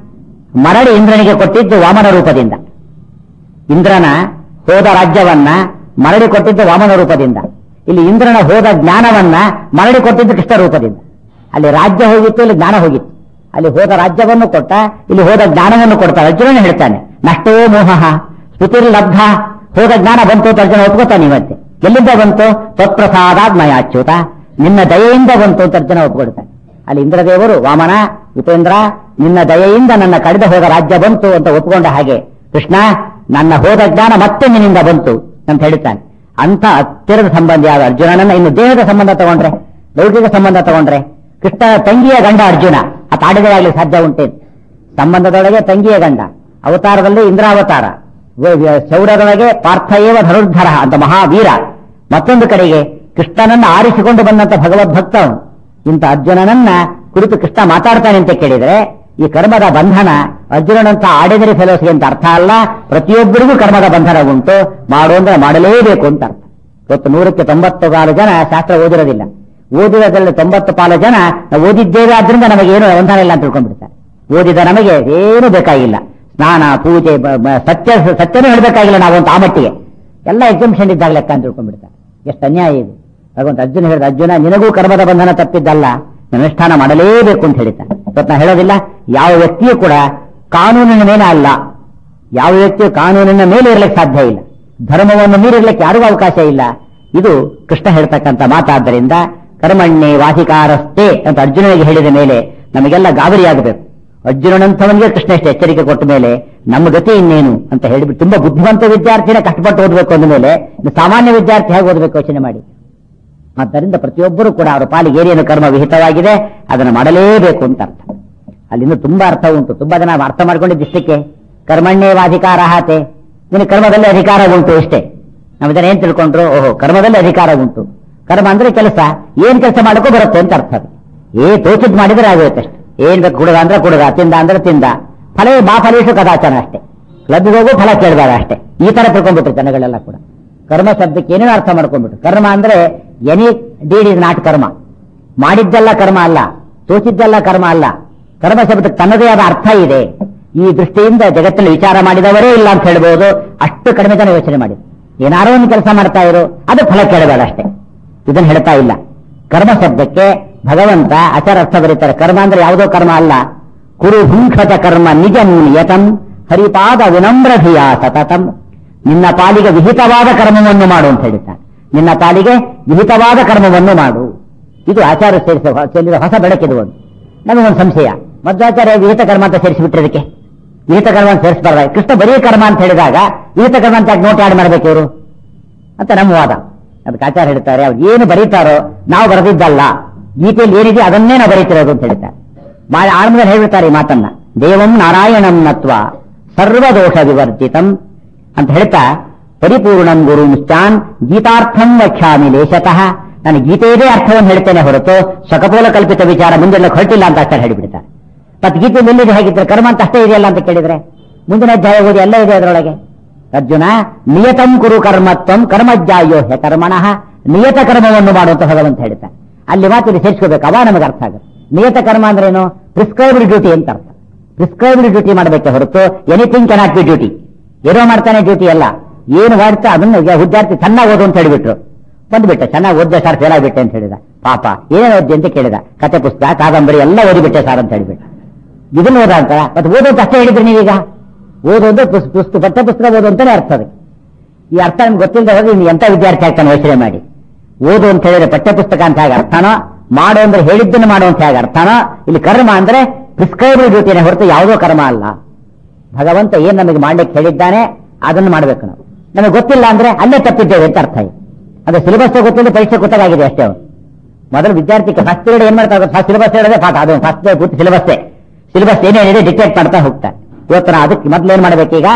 ಮರಳಿ ಇಂದ್ರನಿಗೆ ಕೊಟ್ಟಿದ್ದು ವಾಮನ ರೂಪದಿಂದ ಇಂದ್ರನ ಹೋದ ರಾಜ್ಯವನ್ನ ಮರಳಿ ಕೊಟ್ಟಿದ್ದು ವಾಮನ ರೂಪದಿಂದ ಇಲ್ಲಿ ಇಂದ್ರನ ಹೋದ ಜ್ಞಾನವನ್ನ ಮರಳಿ ಕೊಟ್ಟಿದ್ದು ಕೃಷ್ಣ ರೂಪದಿಂದ ಅಲ್ಲಿ ರಾಜ್ಯ ಹೋಗಿತ್ತು ಇಲ್ಲಿ ಜ್ಞಾನ ಹೋಗಿತ್ತು ಅಲ್ಲಿ ಹೋದ ರಾಜ್ಯವನ್ನು ಕೊಟ್ಟ ಇಲ್ಲಿ ಹೋದ ಜ್ಞಾನವನ್ನು ಕೊಡ್ತಾರೆ ಅರ್ಜುನನೇ ಹೇಳ್ತಾನೆ ನಷ್ಟೋ ಮೋಹ ಸ್ತುತಿರ್ ಲಬ್ಧ ಹೋದ ಜ್ಞಾನ ಬಂತು ಅಂತ ಅರ್ಜುನ ಒಪ್ಕೋತಾನೆ ಇವತ್ತೆ ಎಲ್ಲಿಂದ ಬಂತು ತತ್ಪ್ರಸಾದಾತ್ಮಯ ಅಚ್ಯುತ ನಿನ್ನ ದಯೆಯಿಂದ ಬಂತು ಅಂತ ಅರ್ಜುನ ಒಪ್ಕೊಳ್ತಾನೆ ಅಲ್ಲಿ ಇಂದ್ರದೇವರು ವಾಮನ ಉಪೇಂದ್ರ ನಿನ್ನ ದಯೆಯಿಂದ ನನ್ನ ಕಳೆದ ಹೋದ ರಾಜ್ಯ ಬಂತು ಅಂತ ಒಪ್ಕೊಂಡ ಹಾಗೆ ಕೃಷ್ಣ ನನ್ನ ಹೋದ ಜ್ಞಾನ ಮತ್ತೆ ನಿನ್ನಿಂದ ಬಂತು ಅಂತ ಹೇಳ್ತಾನೆ ಅಂತ ಹತ್ತಿರದ ಸಂಬಂಧಿಯಾದ ಅರ್ಜುನನನ್ನ ಇನ್ನು ದೇಹದ ಸಂಬಂಧ ತಗೊಂಡ್ರೆ ಲೌಕಿಕ ಸಂಬಂಧ ತಗೊಂಡ್ರೆ ಕೃಷ್ಣನ ತಂಗಿಯ ಗಂಡ ಅರ್ಜುನ ಆ ತಾಡಿಗಳಾಗ್ಲಿ ಸಾಧ್ಯ ಉಂಟೆ ಸಂಬಂಧದೊಳಗೆ ತಂಗಿಯ ಗಂಡ ಅವತಾರದಲ್ಲಿ ಇಂದ್ರಾವತಾರ ವ- ವ- ಶೌರ್ಯದೊಳಗೆ ಪಾರ್ಥಯೇವ ಧನುರ್ಧರ ಅಂತ ಮಹಾವೀರ ಮತ್ತೊಂದು ಕಡೆಗೆ ಕೃಷ್ಣನನ್ನ ಆರಿಸಿಕೊಂಡು ಬಂದಂತ ಭಗವದ್ಭಕ್ತ ಅವನು ಇಂಥ ಅರ್ಜುನನನ್ನ ಕುರಿತು ಕೃಷ್ಣ ಮಾತಾಡ್ತಾನೆ ಅಂತ ಕೇಳಿದ್ರೆ ಈ ಕರ್ಮದ ಬಂಧನ ಅರ್ಜುನನಂತ ಆರ್ಡಿನರಿ ಫೆಲೋಸ್ಗೆ ಅಂತ ಅರ್ಥ ಅಲ್ಲ ಪ್ರತಿಯೊಬ್ಬರಿಗೂ ಕರ್ಮದ ಬಂಧನ ಉಂಟು ಮಾಡು ಅಂದ್ರೆ ಮಾಡಲೇಬೇಕು ಅಂತ ಅರ್ಥ ಇವತ್ತು ನೂರಕ್ಕೆ ತೊಂಬತ್ತು ಪಾಲು ಜನ ಶಾಸ್ತ್ರ ಓದಿರೋದಿಲ್ಲ ಓದಿರೋದ್ರಲ್ಲಿ ತೊಂಬತ್ತು ಪಾಲು ಜನ ನಾವು ಓದಿದ್ದೇವೆ ಆದ್ರಿಂದ ನಮಗೇನು ಬಂಧನ ಇಲ್ಲ ಅಂತ ತಿಳ್ಕೊಂಡ್ಬಿಡ್ತಾರೆ ಓದಿದ ನಮಗೆ ಏನು ಬೇಕಾಗಿಲ್ಲ ಸ್ನಾನ ಪೂಜೆ ಬ- ಬ- ಸತ್ಯ ಸತ್ಯನೂ ಹೇಳಬೇಕಾಗಿಲ್ಲ ನಾವು ಅಂತ ಆ ಮಟ್ಟಿಗೆ ಎಲ್ಲ ಎಕ್ಸಿಬಿಷನ್ ಇದ್ದಾಗ ಲೆಕ್ಕ ಅಂತ ತಿಳ್ಕೊಂಡ್ಬಿಡ್ತಾರೆ ಎಷ್ಟು ಅನ್ಯಾಯ ಇದು ಭಗವಂತ ಅರ್ಜುನ ಹೇಳಿದ ಅರ್ಜುನ ನಿನಗೂ ಕರ್ಮದ ಬಂಧನ ತಪ್ಪಿದ್ದಲ್ಲ ಅನುಷ್ಠಾನ ಮಾಡಲೇಬೇಕು ಅಂತ ಹೇಳಿದ್ದಾನೆ ಇವತ್ತು ನಾ ಹೇಳೋದಿಲ್ಲ ಯಾವ ವ್ಯಕ್ತಿಯೂ ಕೂಡ ಕಾನೂನಿನ ಮೇಲೆ ಅಲ್ಲ ಯಾವ ವ್ಯಕ್ತಿಯು ಕಾನೂನಿನ ಮೇಲೆ ಇರಲಿಕ್ಕೆ ಸಾಧ್ಯ ಇಲ್ಲ ಧರ್ಮವನ್ನು ಮೀರಿರ್ಲಿಕ್ಕೆ ಯಾರಿಗೂ ಅವಕಾಶ ಇಲ್ಲ ಇದು ಕೃಷ್ಣ ಹೇಳ್ತಕ್ಕಂಥ ಮಾತಾದ್ದರಿಂದ ಕರ್ಮಣ್ಣೆ ವಾಸಿಕಾರಸ್ಥೆ ಅಂತ ಅರ್ಜುನನಿಗೆ ಹೇಳಿದ ಮೇಲೆ ನಮಗೆಲ್ಲ ಗಾಬರಿಯಾಗಬೇಕು ಅರ್ಜುನನಂಥವನಿಗೆ ಕೃಷ್ಣ ಎಷ್ಟು ಎಚ್ಚರಿಕೆ ಕೊಟ್ಟ ಮೇಲೆ ನಮ್ಮ ಗತಿ ಇನ್ನೇನು ಅಂತ ಹೇಳಿಬಿಟ್ಟು ತುಂಬಾ ಬುದ್ಧಿವಂತ ವಿದ್ಯಾರ್ಥಿನೇ ಕಷ್ಟಪಟ್ಟು ಓದಬೇಕು ಅಂದ ಮೇಲೆ ಇನ್ನು ಸಾಮಾನ್ಯ ವಿದ್ಯಾರ್ಥಿ ಹೇಗೆ ಓದಬೇಕು ಯೋಚನೆ ಮಾಡಿ ಆದ್ದರಿಂದ ಪ್ರತಿಯೊಬ್ಬರು ಕೂಡ ಅವರ ಪಾಲಿಗೆ ಏನೇನು ಕರ್ಮ ವಿಹಿತವಾಗಿದೆ ಅದನ್ನು ಮಾಡಲೇಬೇಕು ಅಂತ ಅರ್ಥ ಅಲ್ಲಿಂದ ತುಂಬಾ ಅರ್ಥ ಉಂಟು ತುಂಬಾ ಜನ ಅರ್ಥ ಮಾಡ್ಕೊಂಡಿದ್ದಿಷ್ಟಕ್ಕೆ ಕರ್ಮಣ್ಯೇವಾಧಿಕಾರ ಹಾತೆ ನಿನ್ನ ಕರ್ಮದಲ್ಲಿ ಅಧಿಕಾರ ಉಂಟು ಇಷ್ಟೇ ನಾವು ಇದನ್ನ ಏನ್ ತಿಳ್ಕೊಂಡ್ರು ಓಹೋ ಕರ್ಮದಲ್ಲಿ ಅಧಿಕಾರ ಉಂಟು ಕರ್ಮ ಅಂದ್ರೆ ಕೆಲಸ ಏನ್ ಕೆಲಸ ಮಾಡಕ್ಕೂ ಬರುತ್ತೆ ಅಂತ ಅರ್ಥ ಅದು. ಏ ತೋಚಿದ್ ಮಾಡಿದ್ರೆ ಆಗುತ್ತೆ ಅಷ್ಟೇ ಏನ್ ಬೇಕು ಕುಡುಗ ಅಂದ್ರೆ ಕುಡುಗ ತಿಂದ ಅಂದ್ರೆ ತಿಂದ ಫಲ ಬಾ ಫಲೇಶು ಕದಾಚನ ಅಷ್ಟೇ ಕ್ಲಬ್ಗೆ ಹೋಗು ಫಲ ಕೇಳಿದಾಗ ಅಷ್ಟೇ ಈ ತರ ತಿಳ್ಕೊಂಡ್ಬಿಟ್ರು ಜನಗಳೆಲ್ಲ ಕೂಡ ಕರ್ಮ ಶಬ್ದಕ್ಕೆ ಏನೇನು ಅರ್ಥ ಮಾಡ್ಕೊಂಡ್ಬಿಟ್ರು ಕರ್ಮ ಅಂದ್ರೆ ಎನಿ ಡೀಡ್ ಇಸ್ ನಾಟ್ ಕರ್ಮ ಮಾಡಿದ್ದೆಲ್ಲ ಕರ್ಮ ಅಲ್ಲ ತೋಚಿದ್ದೆಲ್ಲ ಕರ್ಮ ಅಲ್ಲ ಕರ್ಮ ಶಬ್ದಕ್ಕೆ ತನ್ನದೇ ಆದ ಅರ್ಥ ಇದೆ ಈ ದೃಷ್ಟಿಯಿಂದ ಜಗತ್ತಲ್ಲಿ ವಿಚಾರ ಮಾಡಿದವರೇ ಇಲ್ಲ ಅಂತ ಹೇಳ್ಬೋದು ಅಷ್ಟು ಕಡಿಮೆ ಜನ ಯೋಚನೆ ಮಾಡಿ ಏನಾರೋ ಒಂದು ಕೆಲಸ ಮಾಡ್ತಾ ಇರೋ ಅದು ಫಲ ಕೇಳಬೇಡ ಅಷ್ಟೇ ಇದನ್ನು ಹೇಳ್ತಾ ಇಲ್ಲ ಕರ್ಮ ಶಬ್ದಕ್ಕೆ ಭಗವಂತ ಆಚಾರ ಅರ್ಥ ಬರೀತಾರೆ ಕರ್ಮ ಅಂದ್ರೆ ಯಾವುದೋ ಕರ್ಮ ಅಲ್ಲ ಕುರು ಹುಂಕ್ಷತ ಕರ್ಮ ನಿಜ ನಿಯತಂ ಹರಿಪಾದ ವಿನಮ್ರಧಿಯ ಸತತಂ ನಿನ್ನ ಪಾಲಿಗೆ ವಿಹಿತವಾದ ಕರ್ಮವನ್ನು ಮಾಡು ಅಂತ ಹೇಳಿದ್ದಾರೆ ನಿನ್ನ ಪಾಲಿಗೆ ವಿಹಿತವಾದ ಕರ್ಮವನ್ನು ಮಾಡು ಇದು ಆಚಾರ ಸೇರಿಸ ಚೆಲ್ಲಿದ ಹೊಸ ಬೆಳಕಿದು ಒಂದು ನಮಗೊಂದು ಸಂಶಯ ಮಧ್ವಾಚಾರ್ಯ ವಿಹಿತ ಕರ್ಮ ಅಂತ ಸೇರಿಸಿಬಿಟ್ರೆ ಇದಕ್ಕೆ ವಿಹಿತ ಕರ್ಮ ಅಂತ ಸೇರಿಸಬಾರ್ದ ಕೃಷ್ಣ ಬರೀ ಕರ್ಮ ಅಂತ ಹೇಳಿದಾಗ ವಿಹಿತ ಕರ್ಮ ಅಂತ ಯಾಕೆ ನೋಟ್ ಆಡ್ ಮಾಡ್ಬೇಕು ಇವರು ಅಂತ ನಮ್ಮ ವಾದ ಅದಕ್ಕೆ ಆಚಾರ ಹೇಳ್ತಾರೆ ಅವ್ರು ಏನು ಬರೀತಾರೋ ನಾವು ಬರೆದಿದ್ದಲ್ಲ ಗೀತೆಯಲ್ಲಿ ಏನಿದೆ ಅದನ್ನೇ ನಾವು ಬರೀತಿರೋದು ಅಂತ ಹೇಳ್ತಾರೆ ಮಾ- ಆರಂಭದಲ್ಲಿ ಹೇಳ್ಬಿಡ್ತಾರೆ ಈ ಮಾತನ್ನ ದೇವಂ ನಾರಾಯಣಂ ನತ್ವ ಸರ್ವದೋಷ ವಿವರ್ಜಿತಂ ಅಂತ ಹೇಳ್ತಾ ಪರಿಪೂರ್ಣಂ ಗುರು ನಿಶ್ಚಾನ್ ಗೀತಾರ್ಥಂ ವಕ್ಷ್ಯಾಮಿ ಲೇಶತಃ ನಾನು ಗೀತೆಯದೇ ಅರ್ಥವನ್ನು ಹೇಳ್ತೇನೆ ಹೊರತು ಸಕಪೋಲ ಕಲ್ಪಿತ ವಿಚಾರ ಮುಂದೆಲ್ಲ ಹೊರಟಿಲ್ಲ ಅಂತ ಆಚಾರ ಹೇಳಿಬಿಡ್ತಾರೆ ಮತ್ತೆ ಗೀತೆ ಎಲ್ಲಿದೆ ಹೇಗಿದ್ರೆ ಕರ್ಮ ಅಂತ ಅಷ್ಟೇ ಇದೆಯಲ್ಲ ಅಂತ ಕೇಳಿದ್ರೆ ಮುಂದಿನ ಅಧ್ಯಾಯ ಓದಿ ಎಲ್ಲ ಇದೆ ಅದರೊಳಗೆ ಅರ್ಜುನ ನಿಯತಂ ಕುರು ಕರ್ಮತ್ವಂ ಕರ್ಮಜ್ಜಾಯೋ ಹ್ಯ ಕರ್ಮಣಃ ನಿಯತ ಕರ್ಮವನ್ನು ಮಾಡುವಂತ ಭಗವಂತ ಹೇಳ್ತಾನೆ ಅಲ್ಲಿ ಮಾತು ಇಲ್ಲಿ ಸೇರಿಸ್ಕೋಬೇಕು ಅವ ನಮಗೆ ಅರ್ಥ ಆಗುತ್ತೆ ನಿಯತ ಕರ್ಮ ಅಂದ್ರೇನು ಪ್ರಿಸ್ಕ್ರೈಬ್ಡ್ ಡ್ಯೂಟಿ ಅಂತ ಅರ್ಥ ಪ್ರಿಸ್ಕ್ರೈಬ್ಡ್ ಡ್ಯೂಟಿ ಮಾಡಬೇಕೆ ಹೊರತು ಎನಿಥಿಂಗ್ ಕೆನಾಟ್ ಬಿ ಡ್ಯೂಟಿ ಏನೋ ಮಾಡ್ತಾನೆ ಡ್ಯೂಟಿ ಅಲ್ಲ ಏನು ಮಾಡ್ತಾ ಅದನ್ನು ಈಗ ವಿದ್ಯಾರ್ಥಿ ಚೆನ್ನಾಗಿ ಓದು ಅಂತ ಹೇಳಿಬಿಟ್ರು ಬಂದ್ಬಿಟ್ಟೆ ಚೆನ್ನಾಗಿ ಓದ್ದೆ ಸರ್ ಫೇಲ್ ಆಗಿಬಿಟ್ಟೆ ಅಂತ ಹೇಳಿದ ಪಾಪ ಏನೇನು ಓದ್ದೆ ಅಂತ ಕೇಳಿದ ಕತೆ ಪುಸ್ತಕ ಕಾದಂಬರಿ ಎಲ್ಲ ಓದಿಬಿಟ್ಟೆ ಸರ್ ಅಂತ ಹೇಳಿಬಿಟ್ಟು ಇದನ್ನ ಓದ ಅಂತ ಮತ್ತೆ ಓದು ಅಂತ ಅಷ್ಟೇ ಹೇಳಿದ್ರಿ ನೀವೀಗ ಓದು ಅಂದ್ರೆ ಪುಸ್- ಪುಸ್ತಕ ಪಠ್ಯ ಪುಸ್ತಕ ಓದು ಅಂತಾನೆ ಅರ್ಥ ಅದಕ್ಕೆ ಈ ಅರ್ಥ ನಿಮ್ಗೆ ಗೊತ್ತಿಲ್ಲದೆ ಹೋದ್ರೆ ಇನ್ನು ಎಂತ ವಿದ್ಯಾರ್ಥಿ ಆಗ್ತಾನೆ ಯೋಚನೆ ಮಾಡಿ ಓದು ಅಂತ ಹೇಳಿದ್ರೆ ಪಠ್ಯ ಪುಸ್ತಕ ಅಂತ ಹೇಗೆ ಅರ್ಥನೋ ಮಾಡು ಅಂದ್ರೆ ಹೇಳಿದ್ದನ್ನು ಮಾಡು ಅಂತ ಹೇಗೆ ಅರ್ಥನೋ ಇಲ್ಲಿ ಕರ್ಮ ಅಂದ್ರೆ ಪ್ರಿಸ್ಕ್ರೈಬಲ್ ಡ್ಯೂಟಿನೇ ಹೊರತು ಯಾವುದೋ ಕರ್ಮ ಅಲ್ಲ ಭಗವಂತ ಏನ್ ನಮಗೆ ಮಾಡ್ಲಿಕ್ಕೆ ಹೇಳಿದ್ದಾನೆ ಅದನ್ನು ಮಾಡ್ಬೇಕು ನಾವು ನಮಗೆ ಗೊತ್ತಿಲ್ಲ ಅಂದ್ರೆ ಅಲ್ಲೇ ತಪ್ಪಿದ್ದೇವೆ ಅಂತ ಅರ್ಥ ಇದೆ ಅದು ಸಿಲೆಬಸ್ ಗೊತ್ತಿಲ್ಲ ಪರೀಕ್ಷೆ ಗೊತ್ತಾಗಿದೆ ಅಷ್ಟೇ ಅವ್ನು. ಮೊದಲು ವಿದ್ಯಾರ್ಥಿಗೆ ಫಸ್ಟ್ ಪೀರಿಯಡ್ ಏನ್ ಮಾಡ್ತಾರೆ ಫಸ್ಟ್ ಸಿಲೆಬಸ್ ಹೇಳೋದೇ ಪಾಠ ಅದು ಫಸ್ಟ್ ಪೂರ್ತಿ ಸಿಲೆಬಸ್ಸೇ ಸಿಲೆಬಸ್ ಏನೇನಿದೆ ಡಿಟೆಕ್ಟ್ ಮಾಡ್ತಾ ಹೋಗ್ತಾರೆ ಇವತ್ತು ನಾವು ಅದಕ್ಕೆ ಮೊದಲು ಏನ್ ಮಾಡ್ಬೇಕೀಗ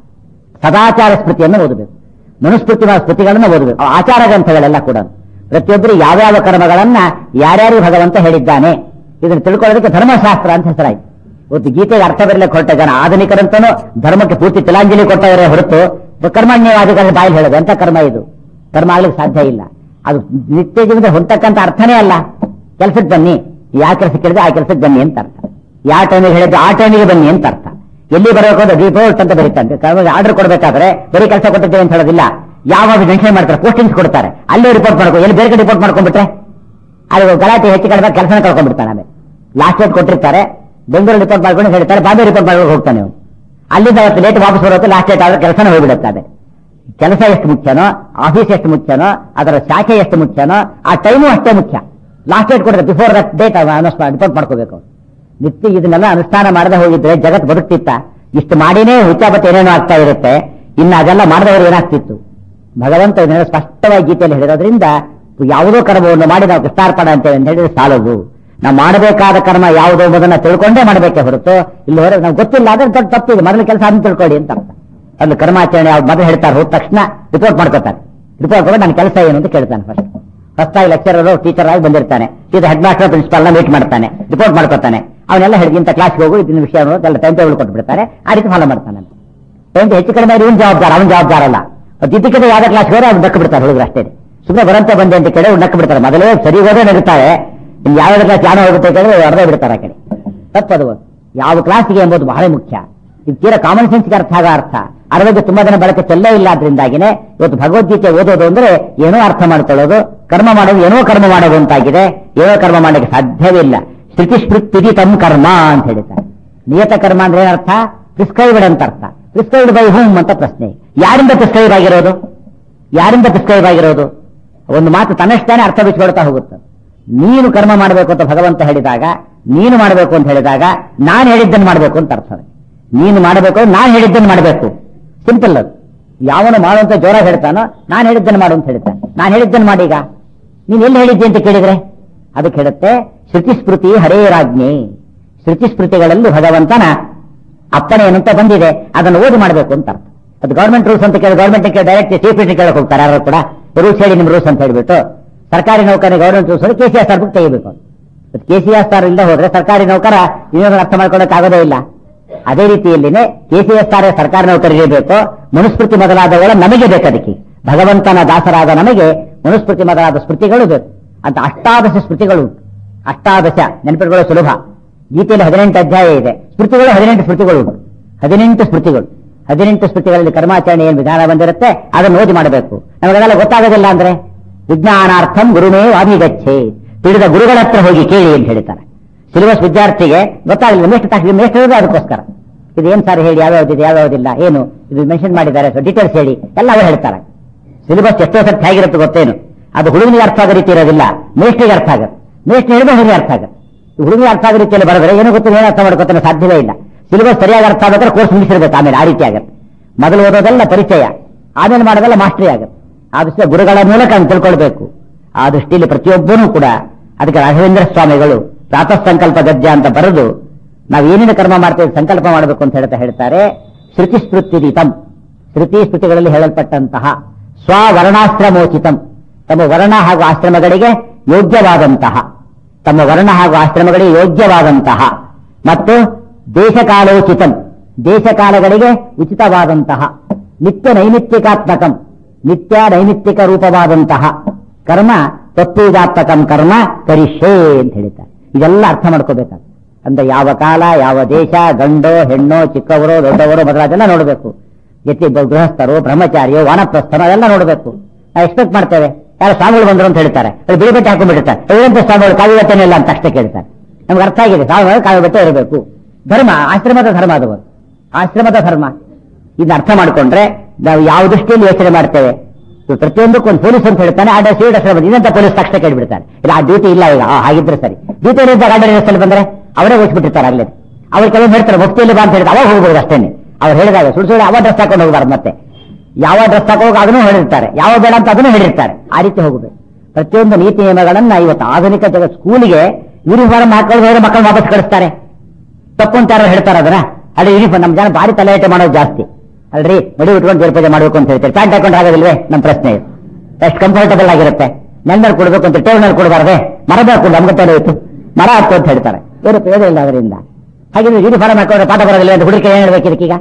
ಸದಾಚಾರ ಸ್ಮೃತಿಯನ್ನು ಓದಬೇಕು ಮನುಸ್ಮೃತಿ ಸ್ಮೃತಿಗಳನ್ನು ಓದಬೇಕು ಆ ಆಚಾರ ಗ್ರಂಥಗಳೆಲ್ಲ ಕೂಡ ಪ್ರತಿಯೊಬ್ಬರು ಯಾವ್ಯಾವ ಕರ್ಮಗಳನ್ನ ಯಾರ್ಯಾರು ಭಗವಂತ ಹೇಳಿದ್ದಾನೆ ಇದನ್ನು ತಿಳ್ಕೊಳ್ಳೋದಕ್ಕೆ ಧರ್ಮಶಾಸ್ತ್ರ ಅಂತ ಹೆಸರಾಯ್ತು ಇವತ್ತು ಗೀತೆಗೆ ಅರ್ಥ ಬರಲಿಕ್ಕೆ ಹೊರಟ ಜನ ಆಧುನಿಕರಂತನೂ ಧರ್ಮಕ್ಕೆ ಪೂರ್ತಿ ತಿಲಾಂಜಲಿ ಕೊಟ್ಟವರೇ ಹೊರತು ಕರ್ಮಣ್ಯವಾದಿಗಳ ಬಾಯಲ್ಲಿ ಹೇಳೋದು ಅಂತ ಕರ್ಮ ಇದು ಕರ್ಮ ಆಗ್ಲಿಕ್ಕೆ ಸಾಧ್ಯ ಇಲ್ಲ ಅದು ನಿತ್ಯ ಜೀವನದ ಹೊಂದಕ್ಕಂತ ಅರ್ಥನೇ ಅಲ್ಲ ಕೆಲಸಕ್ಕೆ ಬನ್ನಿ ಯಾವ ಕೆಲಸ ಕೇಳಿದ್ರೆ ಆ ಕೆಲಸಕ್ಕೆ ಬನ್ನಿ ಅಂತ ಅರ್ಥ ಯಾವ ಟೈಮಿಗೆ ಹೇಳಿದ್ರೆ ಆ ಟೈಮಿಗೆ ಬನ್ನಿ ಅಂತ ಅರ್ಥ ಎಲ್ಲಿ ಬರಬೇಕು ಅಂದ್ರೆ ರಿಪೋರ್ಟ್ ಅಂತ ಬರೀತಾರೆ ಆರ್ಡರ್ ಕೊಡ್ಬೇಕಾದ್ರೆ ಬರೀ ಕೆಲಸ ಕೊಟ್ಟಿದ್ದೇವೆ ಅಂತ ಹೇಳೋದಿಲ್ಲ ಯಾವಾಗ ಮೆನ್ಷನ್ ಮಾಡ್ತಾರೆ ಪೋಸ್ಟಿಂಗ್ಸ್ ಕೊಡ್ತಾರೆ ಅಲ್ಲೇ ರಿಪೋರ್ಟ್ ಮಾಡ್ಕೊ ಎಲ್ಲಿ ಬೇರೆ ಕಡೆ ರಿಪೋರ್ಟ್ ಮಾಡ್ಕೊಂಡ್ಬಿಟ್ರೆ ಅಲ್ಲಿ ಗಲಾಟೆ ಹೆಚ್ಚು ಕಡಿಮೆ ಕೆಲಸನ ಕಳ್ಕೊಂಡ್ಬಿಡ್ತಾನೆ ಆಮೇಲೆ ಲಾಸ್ಟ್ ಡೇಟ್ ಕೊಟ್ಟಿರ್ತಾರೆ ಬೆಂಗಳೂರು ರಿಪೋರ್ಟ್ ಮಾಡ್ಕೊಂಡು ಹೇಳ್ತಾರೆ ಬಾಂಬೆ ರಿಪೋರ್ಟ್ ಮಾಡ್ಕೊಂಡು ಹೋಗ್ತಾನೆ ಅವನು ಅಲ್ಲಿಂದ ಅವತ್ತು ಲೇಟ್ ವಾಪಸ್ ಬರೋದು ಲಾಸ್ಟ್ ಡೇಟ್ ಆದ್ರೆ ಕೆಲಸನ ಹೋಗ್ಬಿಡುತ್ತೆ ಅದೇ ಕೆಲಸ ಎಷ್ಟು ಮುಖ್ಯನೋ ಆಫೀಸ್ ಎಷ್ಟು ಮುಖ್ಯನೋ ಅದರ ಶಾಖೆ ಎಷ್ಟು ಮುಖ್ಯನೋ ಆ ಟೈಮು ಅಷ್ಟೇ ಮುಖ್ಯ ಲಾಸ್ಟ್ ಡೇಟ್ ಕೊಡಿದ್ರೆ ಬಿಫೋರ್ ದಟ್ ಡೇಟ್ ರಿಪೋರ್ಟ್ ಮಾಡ್ಕೋಬೇಕು ನಿತ್ಯ ಇದನ್ನೆಲ್ಲ ಅನುಷ್ಠಾನ ಮಾಡದೆ ಹೋಗಿದ್ರೆ ಜಗತ್ ಬದುಕ್ತಿತ್ತ ಇಷ್ಟು ಮಾಡಿನೇ ಹುಚ್ಚಾಪತ್ತೆ ಏನೇನೋ ಆಗ್ತಾ ಇರುತ್ತೆ ಇನ್ನು ಅದೆಲ್ಲ ಮಾಡಿದವರು ಏನಾಗ್ತಿತ್ತು ಭಗವಂತ ಇದನ್ನೆಲ್ಲ ಸ್ಪಷ್ಟವಾಗಿ ಗೀತೆಯಲ್ಲಿ ಹೇಳಿರೋದ್ರಿಂದ ಯಾವುದೋ ಕರ್ಮವನ್ನು ಮಾಡಿ ನಾವು ಕೃಷ್ಣಾರ್ಪಣ ಅಂತೇವೆ ಅಂತ ಹೇಳಿದ್ರೆ ಸಾಲದು ನಾವು ಮಾಡಬೇಕಾದ ಕರ್ಮ ಯಾವುದೋ ಎಂಬುದನ್ನ ತಿಳ್ಕೊಂಡೇ ಮಾಡಬೇಕೆ ಹೊರತು ಇಲ್ಲಿ ಹೊರ ನಾವು ಗೊತ್ತಿಲ್ಲ ಅದ್ರ ದೊಡ್ಡ ತಪ್ಪಿದೆ ಮೊದಲ ಕೆಲಸ ಅದನ್ನ ತಿಳ್ಕೊಳ್ಳಿ ಅಂತ ಅರ್ಥ ಅಲ್ಲಿ ಕರ್ಮಾಚರಣೆ ಅವ್ರು ಮೊದಲು ಹೇಳ್ತಾರೆ ಹೋದ ತಕ್ಷಣ ರಿಪೋರ್ಟ್ ಮಾಡ್ಕೋತಾರೆ ರಿಪೋರ್ಟ್ ಕೊಟ್ಟು ನನ್ನ ಕೆಲಸ ಏನು ಅಂತ ಕೇಳ್ತಾನೆ ಫಸ್ಟ್ ಹೊಸದಾಗಿ ಲೆಕ್ಚರರ್ ಟೀಚರ್ ಆಗಿ ಬಂದಿರ್ತಾನೆ ಇದು ಹೆಡ್ ಮಾಸ್ಟರ್ ಪ್ರಿನ್ಸಿಪಾಲ್ ನ ಮೀಟ್ ಮಾಡ್ತಾನೆ ರಿಪೋರ್ಟ್ ಮಾಡ್ಕೊತಾನೆ ಅವನ್ನೆಲ್ಲ ಹೇಳಿ ಇಂಥ ಕ್ಲಾಸ್ಗೆ ಹೋಗು ಇದನ್ನ ವಿಷಯ ಅನ್ನೋದು ಎಲ್ಲ ಟೈಮ್ ಟೇಬಲ್ ಕೊಟ್ಬಿಡ್ತಾರೆ ಆ ರೀತಿ ಫಾಲೋ ಮಾಡ್ತಾನೆ ಟೈಮ್ ಹೆಚ್ಚು ಕಡಿಮೆ ಇವನ್ ಜವಾಬ್ದಾರ ಅವನ ಜವಾಬ್ದಾರ ಅಲ್ಲ ಇದ್ದಕ್ಕಿಂತ ಯಾವ್ದೇ ಕ್ಲಾಸ್ ಹೋದ್ರೆ ಅವ್ರು ನಕ್ಕ ಬಿಡ್ತಾರೆ ಹುಡುಗರು ಅಷ್ಟೇ ಸುಮ್ಮನೆ ಬರಂತೆ ಬಂದೆ ಅಂತ ಕೇಳಿ ಅವ್ರು ನಕ್ಕ ಬಿಡ್ತಾರೆ ಮೊದಲೇ ಸರಿ ಹೋದ್ರೆ ನಗುತ್ತಾರೆ ಇನ್ನು ಯಾವ ಕ್ಲಾಸ್ ಯಾರೋ ಹೋಗುತ್ತೆ ಕೇಳಿದ್ರೆ ಅರ್ಧ ಬಿಡ್ತಾರೆ ಆ ಕಡೆ ತಪ್ಪದು ಯಾವ ಕ್ಲಾಸ್ಗೆ ಎಂಬುದು ಬಹಳ ಮುಖ್ಯ ಇದು ತೀರಾ ಕಾಮನ್ ಸೆನ್ಸ್ಗೆ ಅರ್ಥ ಆಗ ಅರ್ಥ ಅದ್ರ ಬಗ್ಗೆ ತುಂಬಾ ಜನ ಬಳಕೆ ಚೆಲ್ಲೇ ಇಲ್ಲ ಆದ್ರಿಂದಾಗಿನೇ ಇವತ್ತು ಭಗವದ್ಗೀತೆ ಓದೋದು ಅಂದ್ರೆ ಏನೋ ಅರ್ಥ ಮಾಡ್ಕೊಳ್ಳೋದು ಕರ್ಮ ಮಾಡೋದು ಏನೋ ಕರ್ಮ ಮಾಡೋದು ಅಂತಾಗಿದೆ ಏನೋ ಕರ್ಮ ಮಾಡಲಿಕ್ಕೆ ಸಾಧ್ಯವೇ ಇಲ್ಲ ಶ್ರುತಿ ಸ್ಮೃತಿ ತಮ್ ಕರ್ಮ ಅಂತ ಹೇಳಿದ್ದಾರೆ ನಿಯತ ಕರ್ಮ ಅಂದ್ರೆ ಏನರ್ಥ ಪ್ರಿಸ್ಕ್ರೈಬ್ಡ್ ಅಂತ ಅರ್ಥ ಪ್ರಿಸ್ಕ್ರೈಬ್ಡ್ ಬೈ ಹೋಮ್ ಅಂತ ಪ್ರಶ್ನೆ ಯಾರಿಂದ ಪ್ರಿಸ್ಕ್ರೈಬ್ ಆಗಿರೋದು ಯಾರಿಂದ ಪ್ರಿಸ್ಕ್ರೈಬ್ ಆಗಿರೋದು ಒಂದು ಮಾತು ತನ್ನಷ್ಟಾನೆ ಅರ್ಥ ಬಿಚ್ಕೊಳ್ತಾ ಹೋಗುತ್ತೆ ನೀನು ಕರ್ಮ ಮಾಡಬೇಕು ಅಂತ ಭಗವಂತ ಹೇಳಿದಾಗ ನೀನು ಮಾಡಬೇಕು ಅಂತ ಹೇಳಿದಾಗ ನಾನು ಹೇಳಿದ್ದನ್ನು ಮಾಡಬೇಕು ಅಂತ ಅರ್ಥ ಅದಕ್ಕೆ. ನೀನು ಮಾಡಬೇಕು ನಾನು ಹೇಳಿದ್ದನ್ನು ಮಾಡಬೇಕು ಸಿಂಪಲ್ ಅದು ಯಾವನು ಮಾಡುವಂತ ಜೋರಾಗಿ ಹೇಳ್ತಾನೋ ನಾನು ಹೇಳಿದ್ದನ್ನು ಮಾಡು ಅಂತ ಹೇಳ್ತಾನೆ ನಾನು ಹೇಳಿದ್ದನ್ನು ಮಾಡೀಗ ನೀನು ಎಲ್ಲಿ ಹೇಳಿದ್ದೆ ಅಂತ ಕೇಳಿದ್ರೆ ಅದಕ್ಕೆ ಹೇಳುತ್ತೆ ಶ್ರುತಿ ಸ್ಮೃತಿ ಹರೇ ರಾಜ್ಞೆ ಶ್ರುತಿ ಸ್ಮೃತಿಗಳಲ್ಲಿ ಭಗವಂತನ ಅಪ್ಪಣೆ ಏನಂತ ಬಂದಿದೆ ಅದನ್ನು ಓದಿ ಮಾಡಬೇಕು ಅಂತ ಅರ್ಥ ಅದು ಗೌರ್ಮೆಂಟ್ ರೂಲ್ಸ್ ಅಂತ ಕೇಳಿ ಗೌರ್ಮೆಂಟ್ ಡೈರೆಕ್ಟ್ ಚೀಫ್ ಮಿನಿಸ್ಟರ್ ಕೇಳಕ್ ಹೋಗ್ತಾರೆ ಯಾರು ಕೂಡ ರೂಲ್ಸ್ ಹೇಳಿ ನಿಮ್ ರೂಲ್ಸ್ ಅಂತ ಹೇಳ್ಬಿಟ್ಟು ಸರ್ಕಾರಿ ನೌಕರಿ government rules K C R book ತೆಗಿಬೇಕು ಕೆ ಸಿ ಎಸ್ ಆರ್ ಇಲ್ಲದೆ ಹೋದ್ರೆ ಸರ್ಕಾರಿ ನೌಕರ ಇನ್ನೊಂದು ಅರ್ಥ ಮಾಡ್ಕೊಳ್ಳೋಕೆ ಆಗೋದೇ ಇಲ್ಲ ಅದೇ ರೀತಿಯಲ್ಲಿನೇ ಕೆ ಸಿ ಎಸ್ ಆರ್ ಸರ್ಕಾರಿ ನೌಕರಿಗೆ ಬೇಕು ಮನುಸ್ಮೃತಿ ಮೊದಲಾದವುಗಳು ನಮಗೆ ಬೇಕು ಅದಕ್ಕೆ ಭಗವಂತನ ದಾಸರಾದ ನಮಗೆ ಮನುಸ್ಮೃತಿ ಮೊದಲಾದ ಸ್ಮೃತಿಗಳು ಬೇಕು ಅಂತ ಅಷ್ಟಾದಶ ಸ್ಮೃತಿಗಳು ಉಂಟು ಅಷ್ಟಾದಶ ನೆನಪಿಟ್ಕೊಳ್ಳೋ ಸುಲಭ ಗೀತೆಯಲ್ಲಿ ಹದಿನೆಂಟು ಅಧ್ಯಾಯ ಇದೆ ಸ್ಮೃತಿಗಳು ಹದಿನೆಂಟು ಸ್ಮೃತಿಗಳು ಉಂಟು ಹದಿನೆಂಟು ಸ್ಮೃತಿಗಳು ಹದಿನೆಂಟು ಸ್ಮೃತಿಗಳಲ್ಲಿ ಕರ್ಮಾಚರಣೆ ಏನು ವಿಧಾನ ಬಂದಿರುತ್ತೆ ಅದನ್ನು ಓದಿ ಮಾಡಬೇಕು ನಮಗೆಲ್ಲ ಗೊತ್ತಾಗೋದಿಲ್ಲ ಅಂದ್ರೆ ವಿಜ್ಞಾನಾರ್ಥಂ ಗುರುಮೇ ವಾದಿಗಚ್ಚೆ ತಿಳಿದ ಗುರುಗಳ ಹತ್ರ ಹೋಗಿ ಕೇಳಿ ಅಂತ ಹೇಳ್ತಾರೆ ಸಿಲೆಬಸ್ ವಿದ್ಯಾರ್ಥಿಗೆ ಗೊತ್ತಾಗಲಿಲ್ಲ ಮೇಸ್ಟ್ ತಾಕಿ ಮೇಸ್ಟ್ ಇರೋದು ಅದಕ್ಕೋಸ್ಕರ ಇದು ಏನ್ ಸರ್ ಹೇಳಿ ಯಾವ್ಯಾವ್ದಿದೆ ಯಾವ್ಯಾವ್ದಿಲ್ಲ ಏನು ಇದು ಮೆನ್ಷನ್ ಮಾಡಿದ್ದಾರೆ ಸೊ ಡೀಟೇಲ್ಸ್ ಹೇಳಿ ಎಲ್ಲ ಅವೇ ಹೇಳ್ತಾರೆ ಸಿಲೆಬಸ್ ಎಷ್ಟೋ ಸರ್ತಿ ಹೇಗಿರುತ್ತೆ ಗೊತ್ತೇನು ಅದು ಹುಡುಗನಿಗೆ ಅರ್ಥ ಆಗೋ ರೀತಿ ಇರೋದಿಲ್ಲ ಮೇಷ್ಟಿಗೆ ಅರ್ಥ ಆಗುತ್ತೆ ಮೇಷ್ಟ್ ಹೇಳಿದ್ರೆ ಹುಡುಗಿ ಅರ್ಥ ಆಗುತ್ತೆ ಹುಡುಗಿ ಅರ್ಥ ಆಗೋ ರೀತಿಯಲ್ಲಿ ಬರೆದ್ರೆ ಏನು ಗೊತ್ತಿಲ್ಲ ಏನು ಅರ್ಥ ಮಾಡ್ಕೊತಾನೆ ಸಾಧ್ಯವೇ ಇಲ್ಲ ಸಿಲೆಬಸ್ ಸರಿಯಾಗಿ ಅರ್ಥ ಆಗಬೇಕಾದ್ರೆ ಕೋರ್ಸ್ ಮುಗಿಸಿರ್ಬೇಕು ಆಮೇಲೆ ಆ ರೀತಿ ಆಗುತ್ತೆ ಮೊದಲು ಓದೋದೆಲ್ಲ ಪರಿಚಯ ಆಮೇಲೆ ಮಾಡೋದೆಲ್ಲ ಮಾಸ್ಟರಿ ಆಗುತ್ತೆ ಆ ದೃಷ್ಟಿಯ ಗುರುಗಳ ಮೂಲಕ ಅಂತ ತಿಳ್ಕೊಳ್ಬೇಕು ಆ ದೃಷ್ಟಿಯಲ್ಲಿ ಪ್ರತಿಯೊಬ್ಬನೂ ಕೂಡ ಅದಕ್ಕೆ ರಾಘವೇಂದ್ರ ಸ್ವಾಮಿಗಳು ಪ್ರಾತಃ ಸಂಕಲ್ಪ ಗದ್ಯ ಅಂತ ಬರೆದು ನಾವು ಏನೇನು ಕರ್ಮ ಮಾಡ್ತೇವೆ ಸಂಕಲ್ಪ ಮಾಡಬೇಕು ಅಂತ ಹೇಳ್ತಾ ಹೇಳ್ತಾರೆ ಶ್ರುತಿ ಸ್ಮೃತಿರಿತಂ ಶ್ರುತಿ ಸ್ಮೃತಿಗಳಲ್ಲಿ ಹೇಳಲ್ಪಟ್ಟಂತಹ ಸ್ವವರ್ಣಾಶ್ರಮೋಚಿತಂ ತಮ್ಮ ವರ್ಣ ಹಾಗೂ ಆಶ್ರಮಗಳಿಗೆ ಯೋಗ್ಯವಾದಂತಹ ತಮ್ಮ ವರ್ಣ ಹಾಗೂ ಆಶ್ರಮಗಳಿಗೆ ಯೋಗ್ಯವಾದಂತಹ ಮತ್ತು ದೇಶಕಾಲೋಚಿತಂ ದೇಶಕಾಲಗಳಿಗೆ ಉಚಿತವಾದಂತಹ ನಿತ್ಯ ನೈಮಿತ್ತಿಕಾತ್ಮಕಂ ನಿತ್ಯ ನೈಮಿತ್ತಿಕ ರೂಪವಾದಂತಹ ಕರ್ಮ ತತ್ವೀಜಾತ್ಮಕಂ ಕರ್ಮ ಕರಿಷೇ ಅಂತ ಹೇಳ್ತಾರೆ ಇದೆಲ್ಲ ಅರ್ಥ ಮಾಡ್ಕೋಬೇಕಾಗ ಅಂದ್ರೆ ಯಾವ ಕಾಲ ಯಾವ ದೇಶ ಗಂಡೋ ಹೆಣ್ಣೋ ಚಿಕ್ಕವರು ದೊಡ್ಡವರು ಮೊದಲಾದೆಲ್ಲ ನೋಡಬೇಕು ಜೊತೆ ಗೃಹಸ್ಥರು ಬ್ರಹ್ಮಚಾರಿಯೋ ವಾನಪ್ರಸ್ಥರು ಅದೆಲ್ಲ ನೋಡಬೇಕು ನಾವು ಎಕ್ಸ್ಪೆಕ್ಟ್ ಮಾಡ್ತೇವೆ ಯಾರು ಸ್ವಾಮಿಗಳು ಬಂದರು ಅಂತ ಹೇಳ್ತಾರೆ ಅವ್ರು ಬಿಳಿ ಬಟ್ಟೆ ಹಾಕೊಂಡ್ಬಿಡ್ತಾರೆ ಏನಂತ ಸ್ವಾಮಿಗಳು ಕಾವಿ ಬಟ್ಟೆನೇ ಇಲ್ಲ ಅಂತ ಅಷ್ಟೇ ಕೇಳ್ತಾರೆ ನಮ್ಗೆ ಅರ್ಥ ಆಗಿದೆ ಸ್ವಾಮಿಗಳು ಕಾವಿ ಬಟ್ಟೆ ಇರಬೇಕು ಧರ್ಮ ಆಶ್ರಮದ ಧರ್ಮ ಅದು ಒಂದು. ಆಶ್ರಮದ ಧರ್ಮ ಇದನ್ನ ಅರ್ಥ ಮಾಡಿಕೊಂಡ್ರೆ ನಾವು ಯಾವ ದೃಷ್ಟಿಯಲ್ಲಿ ಯೋಚನೆ ಮಾಡ್ತೇವೆ ಇವು ಪ್ರತಿಯೊಂದಕ್ಕೂ ಒಂದು ಪೊಲೀಸ್ ಅಂತ ಹೇಳ್ತಾನೆ ಆ ಡ್ರೆಸ್ ಈ ಡ್ರೆಸ್ ಬಂದು ಇದಂತ ಪೊಲೀಸ್ ತಕ್ಷಣ ಕೇಳಿಬಿಡ್ತಾನೆ ಇಲ್ಲ ಆ ಡ್ಯೂಟಿ ಇಲ್ಲ ಈಗ ಆ, ಹಾಗಿದ್ರೆ ಸರಿ ಡ್ಯೂಟಿ ಇದ್ದಾಗ ಗಂಡ ಡ್ರೆಸ್ಸಲ್ಲಿ ಬಂದ್ರೆ ಅವರೇ ಓದಿಸ್ಬಿಟ್ಟಿರ್ತಾರೆ ಆಗ್ಲೇ ಅವ್ರು ಕೆಲವೊಂದು ಹೇಳ್ತಾರೆ ಮುಕ್ತಿಯಲ್ಲಿ ಬಾ ಅಂತ ಹೇಳಿದ್ರೆ ಅವಾಗ ಹೋಗ್ಬೋದು ಅಷ್ಟೇನೆ ಅವ್ರು ಹೇಳಿದಾಗ ಸುಳ್ಳು ಸುಳ್ಳು ಅವ ಡ್ರೆಸ್ ಹಾಕೊಂಡು ಹೋಗ್ಬಾರ್ದು ಮತ್ತೆ ಯಾವ ಡ್ರೆಸ್ ಹಾಕೋಗ ಅದನ್ನು ಹೇಳಿರ್ತಾರೆ ಯಾವ ಬೇಡ ಅಂತ ಅದನ್ನು ಹೇಳಿರ್ತಾರೆ ಆ ರೀತಿ ಹೋಗಬೇಕು ಪ್ರತಿಯೊಂದು ನೀತಿ ನಿಯಮಗಳನ್ನ ಇವತ್ತು ಆಧುನಿಕ ಜಗ ಸ್ಕೂಲಿಗೆ ಯೂನಿಫಾರ್ಮ್ ಹಾಕೊಂಡು ಹೋದ್ರೆ ಮಕ್ಕಳು ವಾಪಸ್ ಕಳಿಸ್ತಾರೆ ತಪ್ಪು ಅಂತ ಯಾರೋ ಹೇಳ್ತಾರೆ ಅದನ್ನ ಅಲ್ಲಿ ಯೂನಿಫಾರ್ಮ್ ನಮ್ಮ ಜನ ಭಾರಿ ತಲೆಯಟೆ ಮಾಡೋದು ಜಾಸ್ತಿ ಅಲ್ರಿ ಮಡಿ ಉಟ್ಕೊಂಡು ದೇರ್ಪೂಜೆ ಮಾಡಬೇಕು ಅಂತ ಹೇಳ್ತಾರೆ ಪ್ಯಾಂಟ್ ಹಾಕೊಂಡು ಆಗೋದಿಲ್ವೇ ನಮ್ಮ ಪ್ರಶ್ನೆ ಇದು ಎಷ್ಟು ಕಂಫರ್ಟಬಲ್ ಆಗಿರುತ್ತೆ ನೆಲದಲ್ಲಿ ಕೊಡ್ಬೇಕು ಅಂತ ಟೇಬಲ್ ಕೊಡಬಾರ್ದೆ ಮರದ ಹಾಕೊಂಡು ನಮ್ಗೆ ತಲೆ ಇತ್ತು ಮರ ಹಾಕು ಅಂತ ಹೇಳ್ತಾರೆ ಏನು ಪ್ರಯೋಜನ ಇಲ್ಲ ಅದರಿಂದ ಹಾಗೆ ಯೂನಿಫಾರ್ಮ್ ಹಾಕೊಂಡ್ರೆ ಪಾಠ ಬರೋದಿಲ್ಲ ಅಂತ ಹುಡುಗಿ ಏನ್ ಹೇಳ್ಬೇಕು ಇದಕ್ಕೀಗ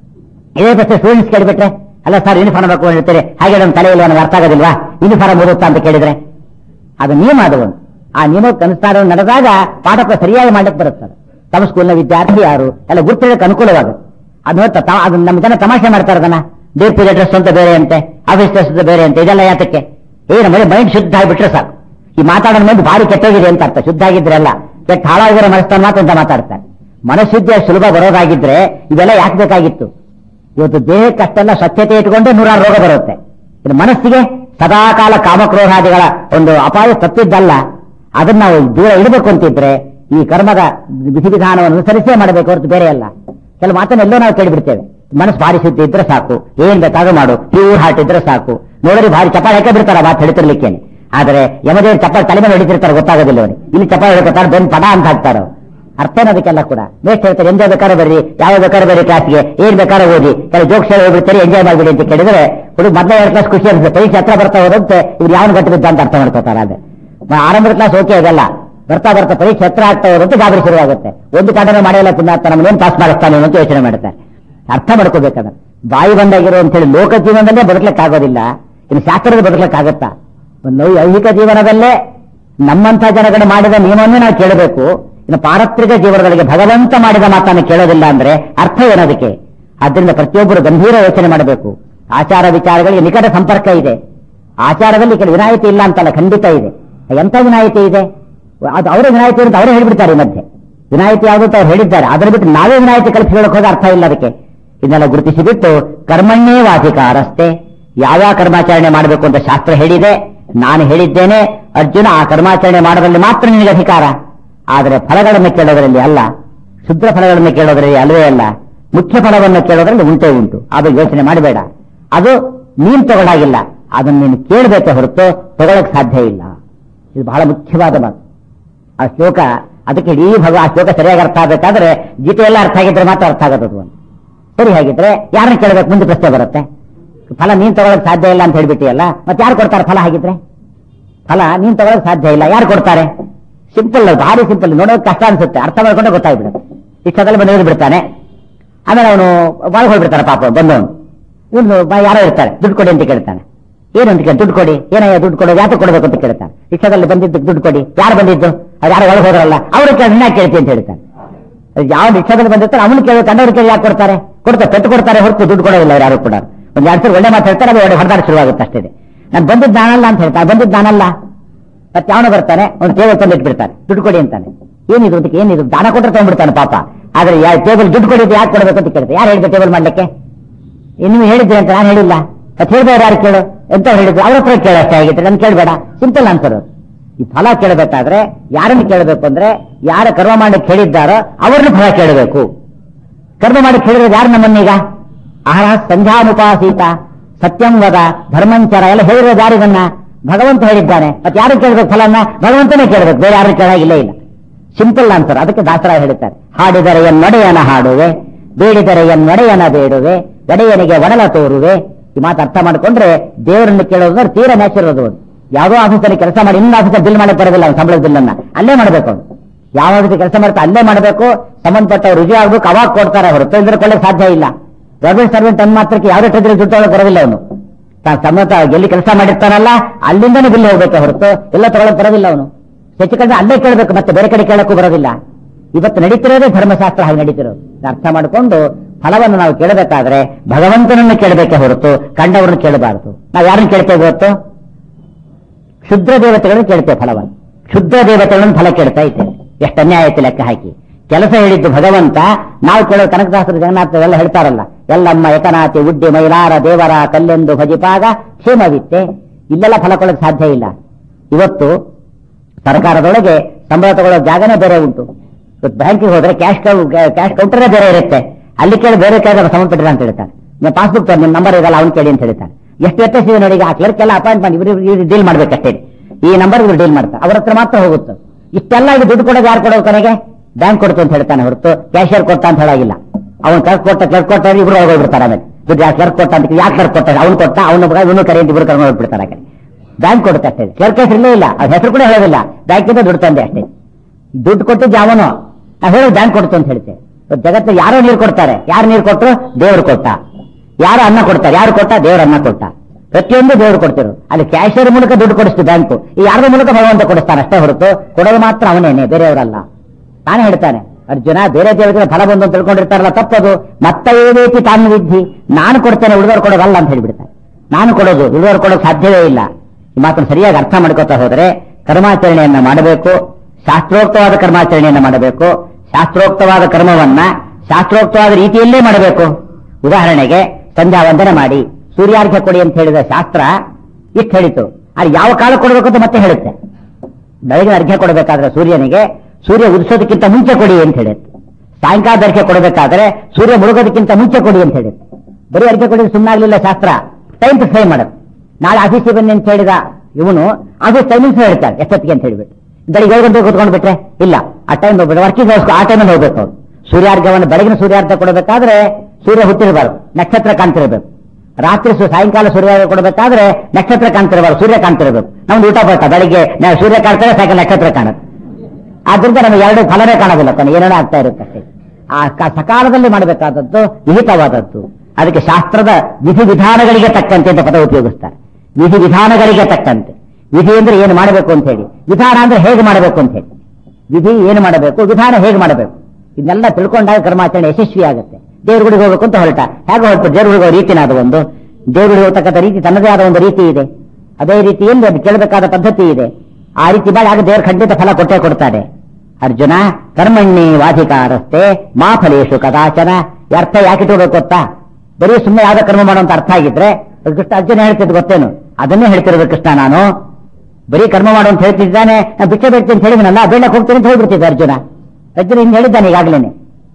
ಇದೇ ಪ್ರಶ್ನೆ ಸ್ಟೂಡೆಂಟ್ಸ್ ಕೇಳಿಬಿಟ್ರೆ ಅಲ್ಲ ಸರ್ ಯೂನಿಫಾರ್ಮ್ ಹಾಕೊಂಡು ಹೇಳ್ತಾರೆ ಹಾಗೆ ನಮ್ಮ ತಲೆಯಲ್ಲಿ ನನಗೆ ಅರ್ಥ ಆಗೋದಿಲ್ವಾ ಯೂನಿಫಾರ್ಮ್ ಓದುತ್ತಾ ಅಂತ ಕೇಳಿದ್ರೆ ಅದು ನಿಯಮ ಅದು ಒಂದು ಆ ನಿಯಮಕ್ಕೆ ಅನುಸಾರ ನಡೆದಾಗ ಪಾಠ ಸರಿಯಾಗಿ ಮಾಡಕ್ಕೆ ಬರುತ್ತೆ ಅದು. ತಮ್ಮ ಸ್ಕೂಲ್ನ ವಿದ್ಯಾರ್ಥಿ ಯಾರು ಎಲ್ಲ ಗುರುತಿಡಕ್ಕೆ ಅನುಕೂಲವಾಗುತ್ತೆ ಅದು ನೋಡ್ತಾ ತಾ- ಅದನ್ನ ನಮ್ಮ ಜನ ತಮಾಷೆ ಮಾಡ್ತಾರೆ ಅದನ್ನ ಡೇ ಪೀರಿಯಡ್ ಡ್ರೆಸ್ ಅಂತ ಬೇರೆ ಅಂತೆ ಆಫೀಸ್ ಡ್ರೆಸ್ ಅಂತ ಬೇರೆ ಅಂತೆ ಇದೆಲ್ಲ ಯಾತಕ್ಕೆ ಏನು ಮನೆ ಮೈಂಡ್ ಶುದ್ಧ ಆಗಿಬಿಟ್ರೆ ಸಾಕು ಈ ಮಾತಾಡೋದ್ ಮೇಲೆ ಭಾರಿ ಕೆಟ್ಟೋಗಿದೆ ಅಂತ ಅರ್ಥ ಶುದ್ಧ ಆಗಿದ್ರೆ ಅಲ್ಲ ಕೆಟ್ಟ ಹಾಳಾಗಿರೋ ಮನಸ್ಸನ್ನು ಮಾತ್ರ ಅಂತ ಮಾತಾಡ್ತಾರೆ ಮನಶುದ್ಧಿಯ ಸುಲಭ ಬರೋದಾಗಿದ್ರೆ ಇವೆಲ್ಲ ಯಾಕೆ ಬೇಕಾಗಿತ್ತು ಇವತ್ತು ದೇಹಕ್ಕೆ ಅಷ್ಟೆಲ್ಲ ಸ್ವಚ್ಛತೆ ಇಟ್ಕೊಂಡ್ರೆ ನೂರಾರು ರೋಗ ಬರುತ್ತೆ ಇನ್ನು ಮನಸ್ಸಿಗೆ ಸದಾಕಾಲ ಕಾಮಕ್ರೋಧಾದಿಗಳ ಒಂದು ಅಪಾಯ ತಪ್ಪಿದ್ದಲ್ಲ ಅದನ್ನ ನಾವು ದೂರ ಇಡಬೇಕು ಅಂತಿದ್ರೆ ಈ ಕರ್ಮದ ವಿಧಿವಿಧಾನವನ್ನು ಅನುಸರಿಸೇ ಮಾಡಬೇಕು ಹೊರತು ಬೇರೆ ಅಲ್ಲ ಕೆಲವು ಮಾತನ್ನೆಲ್ಲೋ ನಾವು ಕೇಳಿಬಿಡ್ತೇವೆ ಮನಸ್ಸು ಭಾರಿ ಶುದ್ಧಿ ಇದ್ರೆ ಸಾಕು ಏನ್ ಬೇಕಾದ್ರೂ ಮಾಡು ಪ್ಯೂರ್ ಹಾರ್ಟ್ ಇದ್ರೆ ಸಾಕು ನೋಡ್ರಿ ಭಾರಿ ಚಪಾಳಿ ಹಾಕೇ ಬಿಡ್ತಾರ ಮಾತು ಹೇಳ್ತಿರ್ಲಿಕ್ಕೇನೆ ಆದ್ರೆ ಯಮದೇವ್ ಚಪಾಳಿ ತಲೆ ಮೇಲೆ ಹೊಡಿತಿರ್ತಾರೆ ಗೊತ್ತಾಗೋದಿಲ್ಲ ಅವನಿಗೆ ಇಲ್ಲಿ ಚಪಾಳಿ ಹೇಳ್ಕೊತಾರೆ ಬೆನ್ ಪಡ ಅಂತ ಹಾಕ್ತಾರ ಅವ್ರು. ಅರ್ಥನ ಅದಕ್ಕೆಲ್ಲ ಕೂಡ ವೇಸ್ಟ್ ಹೇಳ್ತಾರೆ ಎಂಜಾಯ್ ಬೇಕಾದ್ರೆ ಬರ್ರಿ ಯಾವ ಬೇಕಾದ್ರೆ ಬರ್ರಿ ಕ್ಲಾಸ್ಗೆ ಏನ್ ಬೇಕಾದ್ರೆ ಓದಿ ಕೆಲವು ಜೋಕ್ಸ್ ಹೇಳಿ ಹೋಗ್ಬಿಡ್ತಾರೆ ಎಂಜಾಯ್ ಮಾಡ್ಬಿಡಿ ಅಂತ ಕೇಳಿದ್ರೆ ಹುಡುಗ ಮೊದಲೇ ಎರಡು ಕ್ಲಾಸ್ ಖುಷಿ ಅನ್ಸುತ್ತೆ ಪರೀಕ್ಷೆ ಹತ್ರ ಬರ್ತಾ ಹೋದಂತೆ ಇವ್ರು ಯಾವನ್ ಗಟ್ಟಿಬಿದ್ದ ಅಂತ ಅರ್ಥ ಮಾಡ್ಕೋತಾರೆ ಅದೇ ಮ- ಆರಂಭದ ಕ್ಲಾಸ್ ಓಕೆ ಅದಲ್ಲ ಬರ್ತಾ ಬರ್ತಾ ಪರೀಕ್ಷೆ ಹತ್ರ ಆಗ್ತಾ ಹೋದಂತೆ ಗಾಬರಿ ಶುರುವಾಗುತ್ತೆ ಒಂದು ಪಾಠನ ಮಾಡಿಲ್ಲ ಪುಣ್ಯಾತ ನಮ್ಮನ್ನೇನು ಪಾಸ್ ಮಾಡಿಸ್ತಾನೆ ಅಂತ ಯೋಚನೆ ಮಾಡ್ತಾರೆ ಅರ್ಥ ಮಾಡ್ಕೋಬೇಕಾದ್ರೆ ಬಾಯಿ ಬಂದಾಗಿರೋ ಅಂತ ಹೇಳಿ ಲೋಕ ಜೀವನದಲ್ಲೇ ಬದುಕಲಿಕ್ಕಾಗೋದಿಲ್ಲ ಇನ್ನು ಶಾಸ್ತ್ರದ ಬದುಕಲಿಕ್ಕಾಗತ್ತಾ ಒಂದು ಐಹಿಕ ಜೀವನದಲ್ಲೇ ನಮ್ಮಂಥ ಜನಗಳು ಮಾಡಿದ ನಿಯಮವನ್ನೇ ನಾವು ಕೇಳಬೇಕು ಇನ್ನು ಪಾರತ್ರಿಕ ಜೀವನಗಳಿಗೆ ಭಗವಂತ ಮಾಡಿದ ಮಾತನ್ನು ಕೇಳೋದಿಲ್ಲ ಅಂದ್ರೆ ಅರ್ಥ ಏನದಕ್ಕೆ ಆದ್ದರಿಂದ ಪ್ರತಿಯೊಬ್ಬರು ಗಂಭೀರ ಯೋಚನೆ ಮಾಡಬೇಕು ಆಚಾರ ವಿಚಾರಗಳಿಗೆ ನಿಕಟ ಸಂಪರ್ಕ ಇದೆ ಆಚಾರದಲ್ಲಿ ಕೆಲವು ವಿನಾಯಿತಿ ಇಲ್ಲ ಅಂತಲ್ಲ ಖಂಡಿತ ಇದೆ ಎಂತ ವಿನಾಯಿತಿ ಇದೆ ಅದು ಅವರೇ ವಿನಾಯಿತಿ ಅಂತ ಅವರೇ ಹೇಳಿಬಿಡ್ತಾರೆ ಈ ಮಧ್ಯೆ ವಿನಾಯಿತಿ ಯಾವುದು ಅಂತ ಅವ್ರು ಹೇಳಿದ್ದಾರೆ ಅದರ ಬಿಟ್ಟು ನಾವೇ ವಿನಾಯಿತಿ ಕಲ್ಪಿಸಿ ಹೇಳಕ್ ಹೋದ ಅರ್ಥ ಇಲ್ಲ ಅದಕ್ಕೆ ಇದನ್ನೆಲ್ಲ ಗುರುತಿಸಿ ಬಿಟ್ಟು ಕರ್ಮಣ್ಣೇ ವಾಧಿಕಾರಸ್ತೆ ಯಾವ ಕರ್ಮಾಚರಣೆ ಮಾಡಬೇಕು ಅಂತ ಶಾಸ್ತ್ರ ಹೇಳಿದೆ ನಾನು ಹೇಳಿದ್ದೇನೆ ಅರ್ಜುನ ಆ ಕರ್ಮಾಚರಣೆ ಮಾಡೋದ್ರಲ್ಲಿ ಮಾತ್ರ ನಿನಗೆ ಅಧಿಕಾರ ಆದರೆ ಫಲಗಳನ್ನು ಕೇಳೋದ್ರಲ್ಲಿ ಅಲ್ಲ ಶುದ್ಧ ಫಲಗಳನ್ನು ಕೇಳೋದ್ರಲ್ಲಿ ಅಲ್ಲವೇ ಅಲ್ಲ ಮುಖ್ಯ ಫಲವನ್ನು ಕೇಳೋದ್ರಲ್ಲಿ ಉಂಟೇ ಉಂಟು ಅದು ಯೋಚನೆ ಮಾಡಬೇಡ ಅದು ನೀನ್ ತಗೊಳಾಗಿಲ್ಲ ಅದನ್ನು ನೀನು ಕೇಳಬೇಕೆ ಹೊರತು ತಗೊಳಕ್ ಸಾಧ್ಯ ಇಲ್ಲ ಇದು ಬಹಳ ಮುಖ್ಯವಾದ ಮಾತು ಆ ಶ್ಲೋಕ ಅದಕ್ಕೆ ಇಡೀ ಭಗ ಆ ಶ್ಲೋಕ ಸರಿಯಾಗಿ ಅರ್ಥ ಆಗಬೇಕಾದ್ರೆ ಗೀತೆ ಎಲ್ಲ ಅರ್ಥ ಆಗಿದ್ರೆ ಮಾತ್ರ ಅರ್ಥ ಆಗೋದು ಅಂತ ಸರಿ ಹಾಗಿದ್ರೆ ಯಾರನ್ನ ಕೇಳಬೇಕು ಮುಂದೆ ಪ್ರಶ್ನೆ ಬರುತ್ತೆ ಫಲ ನೀನ್ ತಗೊಳಕ್ ಸಾಧ್ಯ ಇಲ್ಲ ಅಂತ ಹೇಳ್ಬಿಟ್ಟಿಯಲ್ಲ ಮತ್ತೆ ಯಾರು ಕೊಡ್ತಾರೆ ಫಲ ಹಾಗಿದ್ರೆ ಫಲ ನೀನ್ ತಗೊಳಕ್ ಸಾಧ್ಯ ಇಲ್ಲ ಯಾರು ಕೊಡ್ತಾರೆ ಸಿಂಪಲ್ ಭಾರಿ ಸಿಂಪಲ್ ನೋಡೋಕೆ ಕಷ್ಟ ಅನ್ಸುತ್ತೆ ಅರ್ಥ ಮಾಡ್ಕೊಂಡೆ ಗೊತ್ತಾಗ್ಬಿಡುತ್ತೆ ಇಷ್ಟದಲ್ಲಿ ಬಂದು ಬಿಡ್ತಾನೆ ಆಮೇಲೆ ಅವನು ಒಳಗೆ ಹೋಗ್ಬಿಡ್ತಾನೆ ಪಾಪ ಬಂದವನು ಇವನು ಯಾರೋ ಇರ್ತಾರೆ ದುಡ್ಡು ಕೊಡಿ ಅಂತ ಕೇಳ್ತಾನೆ ಏನು ಅಂತ ಕೇಳಿ ದುಡ್ಡು ಕೊಡಿ ಏನಯ್ಯ ದುಡ್ಡು ಕೊಡೋದು ಯಾಕೆ ಕೊಡಬೇಕು ಅಂತ ಕೇಳ್ತಾನೆ ರಿಕ್ಷಾದಲ್ಲಿ ಬಂದಿದ್ದು ದುಡ್ಡು ಕೊಡಿ ಯಾರು ಬಂದಿದ್ದು ಅದು ಯಾರು ಒಳಗೆ ಹೋದ್ರಲ್ಲ ಅವರು ಕೇಳಿ ನಿನ್ನ ಕೇಳ್ತಿ ಅಂತ ಹೇಳ್ತಾನೆ ಅದು ಯಾವ ರಿಕ್ಷಾದಲ್ಲಿ ಬಂದಿರ್ತಾರೆ ಅವನು ಕೇಳಿ ಕಂಡವ್ರು ಕೇಳಿ ಯಾಕೆ ಕೊಡ್ತಾರೆ ಕೊಡ್ತಾರೆ ಪೆಟ್ಟು ಕೊಡ್ತಾರೆ ಹೊರತು ದುಡ್ಡು ಕೊಡೋದಿಲ್ಲ ಅವ್ರು ಯಾರು ಕೂಡ ಒಂದು ಎರಡು ಸಲ ಒಳ್ಳೆ ಮಾತು ಹೇಳ್ತಾರೆ ಅದು ಒಳ್ಳೆ ಹೊಡೆದಾಡ ಶುರುವಾಗುತ್ತೆ ಅಷ್ಟೇ ನಾನು ಬಂದಿದ್ದು ನಾನಲ್ಲ ಅಂತ ಹೇಳ್ತಾರೆ ಬಂದಿದ್ದು ನಾನಲ್ಲ ಮತ್ತೆ ಅವನು ಬರ್ತಾನೆ ಒಂದು ಟೇಬಲ್ ತಂದು ಇಟ್ಬಿಡ್ತಾನೆ ದುಡ್ಡು ಕೊಡಿ ಅಂತಾನೆ ಏನಿದು ಅದಕ್ಕೆ ಏನಿದು ದಾನ ಕೊಟ್ಟರೆ ತಗೊಂಡ್ಬಿಡ್ತಾನೆ ಪಾಪ ಆದ್ರೆ ಟೇಬಲ್ ದುಡ್ಡು ಕೊಡಿದ್ದು ಯಾಕೆ ಕೊಡಬೇಕು ಅಂತ ಕೇಳ್ತಾರೆ ಯಾರು ಹೇಳಿದ್ರು ಟೇಬಲ್ ಮಾಡ್ಲಿಕ್ಕೆ ಇನ್ನು ಹೇಳಿದ್ದೆ ಅಂತ ನಾನು ಹೇಳಿಲ್ಲ ಮತ್ತೆ ಹೇಳ್ಬೇಡ ಯಾರು ಕೇಳು ಎಂತ ಹೇಳಿದ್ರು ಅವ್ರ ಹತ್ರ ಕೇಳ ಅಷ್ಟೇ ಆಗಿದ್ರೆ ನನ್ ಕೇಳಬೇಡ ಸಿಂಪಲ್ ಆನ್ಸರ್ ಈ ಫಲ ಕೇಳಬೇಕಾದ್ರೆ ಯಾರನ್ನು ಕೇಳಬೇಕು ಅಂದ್ರೆ ಯಾರ ಕರ್ಮ ಮಾಡಕ್ಕೆ ಹೇಳಿದ್ದಾರೋ ಅವ್ರನ್ನ ಫಲ ಕೇಳಬೇಕು ಕರ್ಮ ಮಾಡಿ ಕೇಳಿದ್ರೆ ಯಾರು ನಮ್ಮನ್ನೀಗ ಆಹಾರ ಸಂಧ್ಯಾನುಪಾಸೀತ ಸತ್ಯಂ ವದ ಧರ್ಮಂಚರ ಎಲ್ಲ ಹೇಳಿರೋದು ಯಾರಿಗನ್ನ ಭಗವಂತ ಹೇಳಿದ್ದಾನೆ ಮತ್ತೆ ಯಾರು ಕೇಳಬೇಕು ಫಲನ ಭಗವಂತನೇ ಕೇಳಬೇಕು ಬೇರೆ ಯಾರು ಕೇಳಾಗಿಲ್ಲ ಇಲ್ಲ ಸಿಂಪಲ್ ಆನ್ಸರ್ ಅದಕ್ಕೆ ದಾಸರಾಯ ಹೇಳ್ತಾರೆ ಹಾಡಿದರೆ ಎನ್ನೊಡೆಯನ ಹಾಡುವೆ ಬೇಡಿದರೆ ಎನ್ನೊಡೆಯನ ಬೇಡುವೆ ಒಡೆಯನಿಗೆ ಒಡಲ ತೋರುವೆ ಈ ಮಾತು ಅರ್ಥ ಮಾಡಿಕೊಂಡ್ರೆ ದೇವರನ್ನು ಕೇಳೋದಂದ್ರೆ ತೀರಾ ನ್ಯಾಚುರಲ್ ಅದು ಯಾವುದೋ ಆಫೀಸಲ್ಲಿ ಕೆಲಸ ಮಾಡಿ ಇನ್ನೊಂದು ಆಫೀಸಲ್ಲಿ ಬಿಲ್ ಮಾಡಕ್ಕೆ ಬರೋದಿಲ್ಲ ಅವ್ನು ಸಂಬಳದ ಬಿಲ್ ಅನ್ನ ಅಲ್ಲೇ ಮಾಡಬೇಕು ಅವ್ನು ಯಾವ ಆಫೀಸ್ ಕೆಲಸ ಮಾಡ್ತಾ ಅಲ್ಲೇ ಮಾಡಬೇಕು ಸಂಬಂಧಪಟ್ಟ ರುಜು ಆಗ್ಬೇಕು ಅವಾಗ ಕೊಡ್ತಾರೆ ಹೊರತು ಇದ್ರೆ ಕೊಡಕ್ಕೆ ಸಾಧ್ಯ ಇಲ್ಲ ಗವರ್ಮೆಂಟ್ ಸರ್ವೆಂಟ್ ಅನ್ ಮಾತ್ರಕ್ಕೆ ಯಾವುದೇ ಟೈದ್ರೆ ದುಡ್ಡು ತಗೊಳ್ಳೋಕೆ ಬರೋದಿಲ್ಲ ಅವನು ತಾನು ಸಂಬಂಧ ಎಲ್ಲಿ ಕೆಲಸ ಮಾಡಿರ್ತಾನಲ್ಲ ಅಲ್ಲಿಂದನೇ ಬಿಲ್ ಹೋಗ್ಬೇಕು ಹೊರತು ಎಲ್ಲ ತಗೊಳಕ್ ಬರೋದಿಲ್ಲ ಅವನು ಹೆಚ್ಚು ಕಡಿಮೆ ಅಲ್ಲೇ ಕೇಳಬೇಕು ಮತ್ತೆ ಬೇರೆ ಕಡೆ ಕೇಳಕ್ಕೂ ಬರೋದಿಲ್ಲ ಇವತ್ತು ನಡೀತಿರೋದೇ ಧರ್ಮಶಾಸ್ತ್ರ ಹಾಗೆ ನಡೀತಿರೋದು ಅರ್ಥ ಮಾಡಿಕೊಂಡು ಫಲವನ್ನು ನಾವು ಕೇಳಬೇಕಾದ್ರೆ ಭಗವಂತನನ್ನು ಕೇಳಬೇಕೆ ಹೊರತು ಕಂಡವರನ್ನು ಕೇಳಬಾರದು ನಾವು ಯಾರನ್ನು ಕೇಳ್ತೇವೆ ಹೊರತು ಕ್ಷುದ್ರ ದೇವತೆಗಳನ್ನು ಕೇಳ್ತೇವೆ ಫಲವನ್ನು ಕ್ಷುದ್ರ ದೇವತೆಗಳನ್ನು ಫಲ ಕೇಳ್ತಾ ಇದ್ದೇವೆ ಎಷ್ಟು ಅನ್ಯಾಯ ಐತೆ ಲೆಕ್ಕ ಹಾಕಿ ಕೆಲಸ ಹೇಳಿದ್ದು ಭಗವಂತ ನಾವು ಕೇಳೋ ಕನಕದಾಸರು ಜಗನ್ನಾಥ ಎಲ್ಲ ಹೇಳ್ತಾರಲ್ಲ ಎಲ್ಲಮ್ಮ ಏಕನಾಥಿ ಉಡ್ಡಿ ಮೈಲಾರ ದೇವರ ಕಲ್ಲೆಂದು ಭಜಿಪಾಗ ಕ್ಷೇಮವಿತ್ತೆ ಇಲ್ಲೆಲ್ಲ ಫಲ ಕೊಡೋಕೆ ಸಾಧ್ಯ ಇಲ್ಲ ಇವತ್ತು ಸರ್ಕಾರದೊಳಗೆ ಸಂಬಳ ತಗೊಳ್ಳೋ ಜಾಗನೇ ಬೇರೆ ಉಂಟು ಇವತ್ತು ಬ್ಯಾಂಕಿಗೆ ಹೋದ್ರೆ ಕ್ಯಾಶ್ ಕ್ಯಾಶ್ ಕೌಂಟರೇ ಬೇರೆ ಇರುತ್ತೆ ಅಲ್ಲಿ ಕೇಳಿ ಬೇರೆ ಕೇಳಿದ್ರೆ ಸಂಬಂಧಪಟ್ಟಿಲ್ಲ ಅಂತ ಹೇಳ್ತಾರೆ ನೀವು ಪಾಸ್ಬುಕ್ ನಿಮ್ಮ ನಂಬರ್ ಇದಲ್ಲ ಅವ್ನು ಕೇಳಿ ಅಂತ ಹೇಳ್ತಾರೆ ಎಷ್ಟು ವ್ಯತ್ಯಾಸ ಇದೆ ನೋಡಿ ಈಗ ಆ ಕ್ಲರ್ಕ್ ಎಲ್ಲ ಅಪಾಯಿಂಟ್ಮೆಂಟ್ ಇವರು ಡೀಲ್ ಮಾಡ್ಬೇಕಷ್ಟೇ ಈ ನಂಬರ್ ಇವರು ಡೀಲ್ ಮಾಡ್ತಾರೆ ಅವ್ರ ಹತ್ರ ಮಾತ್ರ ಹೋಗುತ್ತೆ ಇಷ್ಟೆಲ್ಲ ಇದು ದುಡ್ಡು ಕೊಡೋದು ಯಾರು ಕೊಡೋ ಕೊನೆಗೆ ಬ್ಯಾಂಕ್ ಕೊಡ್ತು ಅಂತ ಹೇಳ್ತಾನೆ ಹೊರತು ಕ್ಯಾಶಿಯರ್ ಕೊಟ್ಟ ಅಂತ ಹೇಳಾಗಿಲ್ಲ ಅವನು ಕ್ಲರ್ಕ್ ಕೊಟ್ಟ ಕ್ಲರ್ಕ್ ಕೊಟ್ಟ ಇಬ್ರು ಹೋಗ್ಬಿಡ್ತಾರೆ ಆಮೇಲೆ ದುಡ್ಡು ಯಾಕೆ ಕ್ಲರ್ಕ್ ಕೊಟ್ಟ ಅಂತ ಯಾಕೆ ಕ್ಲರ್ಕ್ ಕೊಟ್ಟ ಅವ್ನು ಕೊಟ್ಟ ಅವನು ಇವನು ಕರೆ ಅಂತ ಇಬ್ರು ಕರ್ಕೊಂಡು ಹೋಗ್ಬಿಡ್ತಾರೆ ಆ ಕಡೆ ಬ್ಯಾಂಕ್ ಕೊಡುತ್ತೆ ಅಷ್ಟೇ ಕ್ಲರ್ಕ್ ಹೆಸರು ಇಲ್ಲೇ ಇಲ್ಲ ಅದ್ ಹೆಸರು ಕೂಡ ಹೇಳೋದಿಲ್ಲ ಬ್ಯಾಂಕಿಂದ ದುಡ್ಡು ತಂದೆ ಅಷ್ಟೇ ದುಡ್ಡು ಕೊಟ್ಟಿದ್ದು ಯಾವನು ನಾವು ಹೇಳೋದು ಬ್ಯಾಂಕ್ ಕೊಡ್ತು ಅಂತ ಹೇಳ್ತೇವೆ ಜಗತ್ತು ಯಾರೋ ನೀರು ಕೊಡ್ತಾರೆ ಯಾರು ನೀರು ಕೊಟ್ಟರು ದೇವರು ಕೊಟ್ಟ ಯಾರು ಅನ್ನ ಕೊಡ್ತಾರೆ ಯಾರು ಕೊಟ್ಟ ದೇವ್ರ ಅನ್ನ ಕೊಟ್ಟ ಪ್ರತಿಯೊಂದು ದೇವರು ಕೊಡ್ತಿರು ಅಲ್ಲಿ ಕ್ಯಾಶಿಯರ್ ಮೂಲಕ ದುಡ್ಡು ಕೊಡಿಸ್ತು ಬ್ಯಾಂಕು ಈ ಯಾರದ ಮೂಲಕ ಭಗವಂತ ಕೊಡಿಸ್ತಾನೆ ಅಷ್ಟೇ ಹೊರತು ಕೊಡೋದು ಮಾತ್ರ ಅವನೇನೆ ಬೇರೆಯವರಲ್ಲ ತಾನೇ ಹೇಳ್ತಾನೆ ಅರ್ಜುನ ಬೇರೆ ದೇವತೆಗಳ ಫಲ ಬಂದು ಅಂತ ತಿಳ್ಕೊಂಡಿರ್ತಾರಲ್ಲ ತಪ್ಪದು ಮತ್ತ ಏನೇತಿ ತಾನು ವಿಧಿ ನಾನು ಕೊಡ್ತೇನೆ ಉಳಿದವ್ರು ಕೊಡೋದಲ್ಲ ಅಂತ ಹೇಳ್ಬಿಡ್ತಾನೆ ನಾನು ಕೊಡೋದು ಉಳಿದವ್ರು ಕೊಡೋಕೆ ಸಾಧ್ಯವೇ ಇಲ್ಲ ಈ ಮಾತನ್ನು ಸರಿಯಾಗಿ ಅರ್ಥ ಮಾಡ್ಕೋತಾ ಹೋದ್ರೆ ಕರ್ಮಾಚರಣೆಯನ್ನ ಮಾಡಬೇಕು ಶಾಸ್ತ್ರೋಕ್ತವಾದ ಕರ್ಮಾಚರಣೆಯನ್ನ ಮಾಡಬೇಕು ಶಾಸ್ತ್ರೋಕ್ತವಾದ ಕರ್ಮವನ್ನ ಶಾಸ್ತ್ರೋಕ್ತವಾದ ರೀತಿಯಲ್ಲೇ ಮಾಡಬೇಕು ಉದಾಹರಣೆಗೆ ಸಂಧ್ಯಾ ವಂದನೆ ಮಾಡಿ ಸೂರ್ಯಾರ್ಘ್ಯ ಕೊಡಿ ಅಂತ ಹೇಳಿದ ಶಾಸ್ತ್ರ ಇಷ್ಟು ಹೇಳಿತು ಅದು ಯಾವ ಕಾಲ ಕೊಡಬೇಕು ಅಂತ ಮತ್ತೆ ಹೇಳುತ್ತೆ ಬೆಳಗಿನ ಅರ್ಘ್ಯ ಕೊಡಬೇಕಾದ್ರೆ ಸೂರ್ಯನಿಗೆ ಸೂರ್ಯ ಉದಿಸೋದಕ್ಕಿಂತ ಮುಂಚೆ ಕೊಡಿ ಅಂತ ಹೇಳುತ್ತೆ ಸಾಯಂಕಾಲದ ಅರ್ಘ್ಯ ಕೊಡಬೇಕಾದ್ರೆ ಸೂರ್ಯ ಮುಳುಗೋದಕ್ಕಿಂತ ಮುಂಚೆ ಕೊಡಿ ಅಂತ ಹೇಳುತ್ತೆ ಬರೀ ಅರ್ಘ್ಯ ಕೊಡಿ ಸುಮ್ಮನಾಗ್ಲಿಲ್ಲ ಶಾಸ್ತ್ರ ಟೈಮ್ ಟು ಸೇವ್ ಮಾಡುತ್ತೆ ನಾಳೆ ಆಫೀಸಿಗೆ ಬನ್ನಿ ಅಂತ ಹೇಳಿದ ಇವನು ಆಫೀಸ್ ಟೈಮಿಂಗ್ಸ್ ಹೇಳ್ತಾರೆ ಎಷ್ಟೊತ್ತಿಗೆ ಅಂತ ಹೇಳ್ಬಿಟ್ಟು ಬೆಳಿಗ್ಗೆ ಏಳು ಗಂಟೆಗೆ ಕೂತ್ಕೊಂಡು ಬಿಟ್ರೆ ಇಲ್ಲ ಆ ಟೈಮ್ ವರ್ಕಿಂಗ್ ಅವರ್ಸ್ ಆ ಟೈಮಲ್ಲಿ ಹೋಗ್ಬೇಕು ಅವ್ರು ಸೂರ್ಯಾರ್ಘ್ಯವನ್ನು ಬೆಳಗಿನ ಸೂರ್ಯಾರ್ಘ್ಯ ಕೊಡಬೇಕಾದ್ರೆ ಸೂರ್ಯ ಹುಟ್ಟಿರಬಾರ್ದು ನಕ್ಷತ್ರ ಕಾಣ್ತಿರ್ಬೇಕು ರಾತ್ರಿ ಸು- ಸಾಯಂಕಾಲ ಸೂರ್ಯಾರ್ಘ್ಯ ಕೊಡಬೇಕಾದ್ರೆ ನಕ್ಷತ್ರ ಕಾಣ್ತಿರಬಾರ್ದು ಸೂರ್ಯ ಕಾಣ್ತಿರ್ಬೇಕು ನಮ್ದು ಊಟ ಬರ್ತಾ ಬೆಳಿಗ್ಗೆ ನಾವು ಸೂರ್ಯ ಕಾಣ್ತಾರೆ ಸಾಯಂಕಾಲ ನಕ್ಷತ್ರ ಕಾಣುತ್ತೆ ಆದ್ರಿಂದ ನಮಗೆ ಎರಡು ಫಲನೇ ಕಾಣೋದಿಲ್ಲ ತಾನೆ ಏನೇನೋ ಆಗ್ತಾ ಇರುತ್ತೆ ಅಷ್ಟೇ ಆ ಕ- ಸಕಾಲದಲ್ಲಿ ಮಾಡಬೇಕಾದದ್ದು ವಿಹಿತವಾದದ್ದು ಅದಕ್ಕೆ ಶಾಸ್ತ್ರದ ವಿಧಿ ವಿಧಾನಗಳಿಗೆ ತಕ್ಕಂತೆ ಅಂತ ಪದ ಉಪಯೋಗಿಸ್ತಾರೆ ವಿಧಿ ವಿಧಾನಗಳಿಗೆ ತಕ್ಕಂತೆ ವಿಧಿ ಅಂದ್ರೆ ಏನು ಮಾಡಬೇಕು ಅಂತ ಹೇಳಿ ವಿಧಾನ ಅಂದ್ರೆ ಹೇಗೆ ಮಾಡಬೇಕು ಅಂತ ಹೇಳಿ ವಿಧಿ ಏನು ಮಾಡಬೇಕು ವಿಧಾನ ಹೇಗೆ ಮಾಡಬೇಕು ಇದನ್ನೆಲ್ಲ ತಿಳ್ಕೊಂಡಾಗ ಕರ್ಮಾಚರಣೆ ಯಶಸ್ವಿ ಆಗುತ್ತೆ ದೇವ್ರ ಗುಡಿಗೆ ಹೋಗ್ಬೇಕು ಅಂತ ಹೊರಟ ಹೇಗೆ ಹೊರಟು ದೇವ್ರ ಗುಡಿಗೆ ಹೋಗೋ ರೀತಿನ ಅದು ಒಂದು ದೇವ್ರ ಗುಡಿಗೆ ಹೋಗ್ತಕ್ಕಂಥ ರೀತಿ ತನ್ನದೇ ಆದ ಒಂದು ರೀತಿ ಇದೆ ಅದೇ ರೀತಿಯಲ್ಲಿ ಅದು ಕೇಳಬೇಕಾದ ಪದ್ಧತಿ ಇದೆ ಆ ರೀತಿ ಮಾಡಿ ಆಗ ದೇವರು ಖಂಡಿತ ಫಲ ಕೊಟ್ಟೇ ಕೊಡ್ತಾರೆ ಅರ್ಜುನ ಕರ್ಮಣ್ಣಿ ವಾಧಿಕಾರಸ್ತೆ ಮಾ ಫಲೇಶು ಕದಾಚನ ಈ ಅರ್ಥ ಯಾಕೆ ಇಟ್ಕೋಬೇಕು ಗೊತ್ತಾ ಬರೀ ಸುಮ್ಮನೆ ಯಾವ್ದೋ ಕರ್ಮ ಮಾಡುವಂತ ಅರ್ಥ ಆಗಿದ್ರೆ ಅದು ಕೃಷ್ಣ ಅರ್ಜುನ ಹೇಳ್ತಿದ್ದು ಗೊತ್ತೇನು ಅದನ್ನೇ ಹೇಳ್ತಿರೋದು ಕೃಷ್ಣ ನಾನು ಬರೀ ಕರ್ಮ ಮಾಡು ಅಂತ ಹೇಳ್ತಿದ್ದಾನೆ ನಾನು ಬಿಚ್ಚೆ ಬಿಡ್ತೀನಿ ಅಂತ ಹೇಳಿದ್ನಲ್ಲ ಬೇಡಕ್ಕೆ ಹೋಗ್ತೀನಿ ಅಂತ ಹೇಳ್ಬಿಡ್ತಿದ್ದೆ ಅರ್ಜುನ ಅರ್ಜುನ ಹಿಂಗೆ ಹೇಳಿದ್ದಾನೆ ಈಗಾಗಲೇನೆ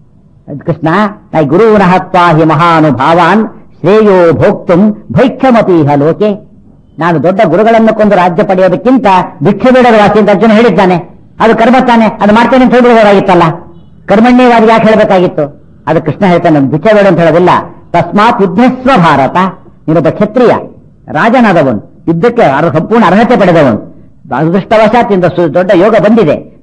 ಅದ್ ಕೃಷ್ಣ ನೈ ಗುರುವಿನ ಹಿ ಮಹಾನುಭಾವಾನ್ ಶ್ರೇಯೋ ಭೋಕ್ತುಂ ಭೈಕ್ಷಮತೀಹ ಲೋಕೆ ನಾನು ದೊಡ್ಡ ಗುರುಗಳನ್ನು ಕೊಂದು ರಾಜ್ಯ ಪಡೆಯೋದಕ್ಕಿಂತ ಭಿಕ್ಷೆ ಬೇಡದ ವಾಸಿ ಅಂತ ಅರ್ಜುನ ಹೇಳಿದ್ದಾನೆ ಅದು ಕರ್ಮ ತಾನೆ ಅದು ಮಾಡ್ತೇನೆ ಅಂತ ಹೇಳ್ಬೋದಾಗಿತ್ತಲ್ಲ ಕರ್ಮಣ್ಯವಾದ ಯಾಕೆ ಹೇಳಬೇಕಾಗಿತ್ತು ಅದು ಕೃಷ್ಣ ಹೇಳ್ತಾನೆ ಭಿಕ್ಷೆ ಬೇಡ ಅಂತ ಹೇಳೋದಿಲ್ಲ ತಸ್ಮಾತ್ ಯುದ್ಧಸ್ವ ಭಾರತ ನೀನೊಬ್ಬ ಕ್ಷತ್ರಿಯ ರಾಜನಾದವನು ಯುದ್ಧಕ್ಕೆ ಅರ್ಹ- ಸಂಪೂರ್ಣ ಅರ್ಹತೆ ಪಡೆದವನು ಅದೃಷ್ಟವಶಾತ್ ಇಂದ ಸು- ದೊಡ್ಡ ಯೋಗ ಬಂದಿದೆ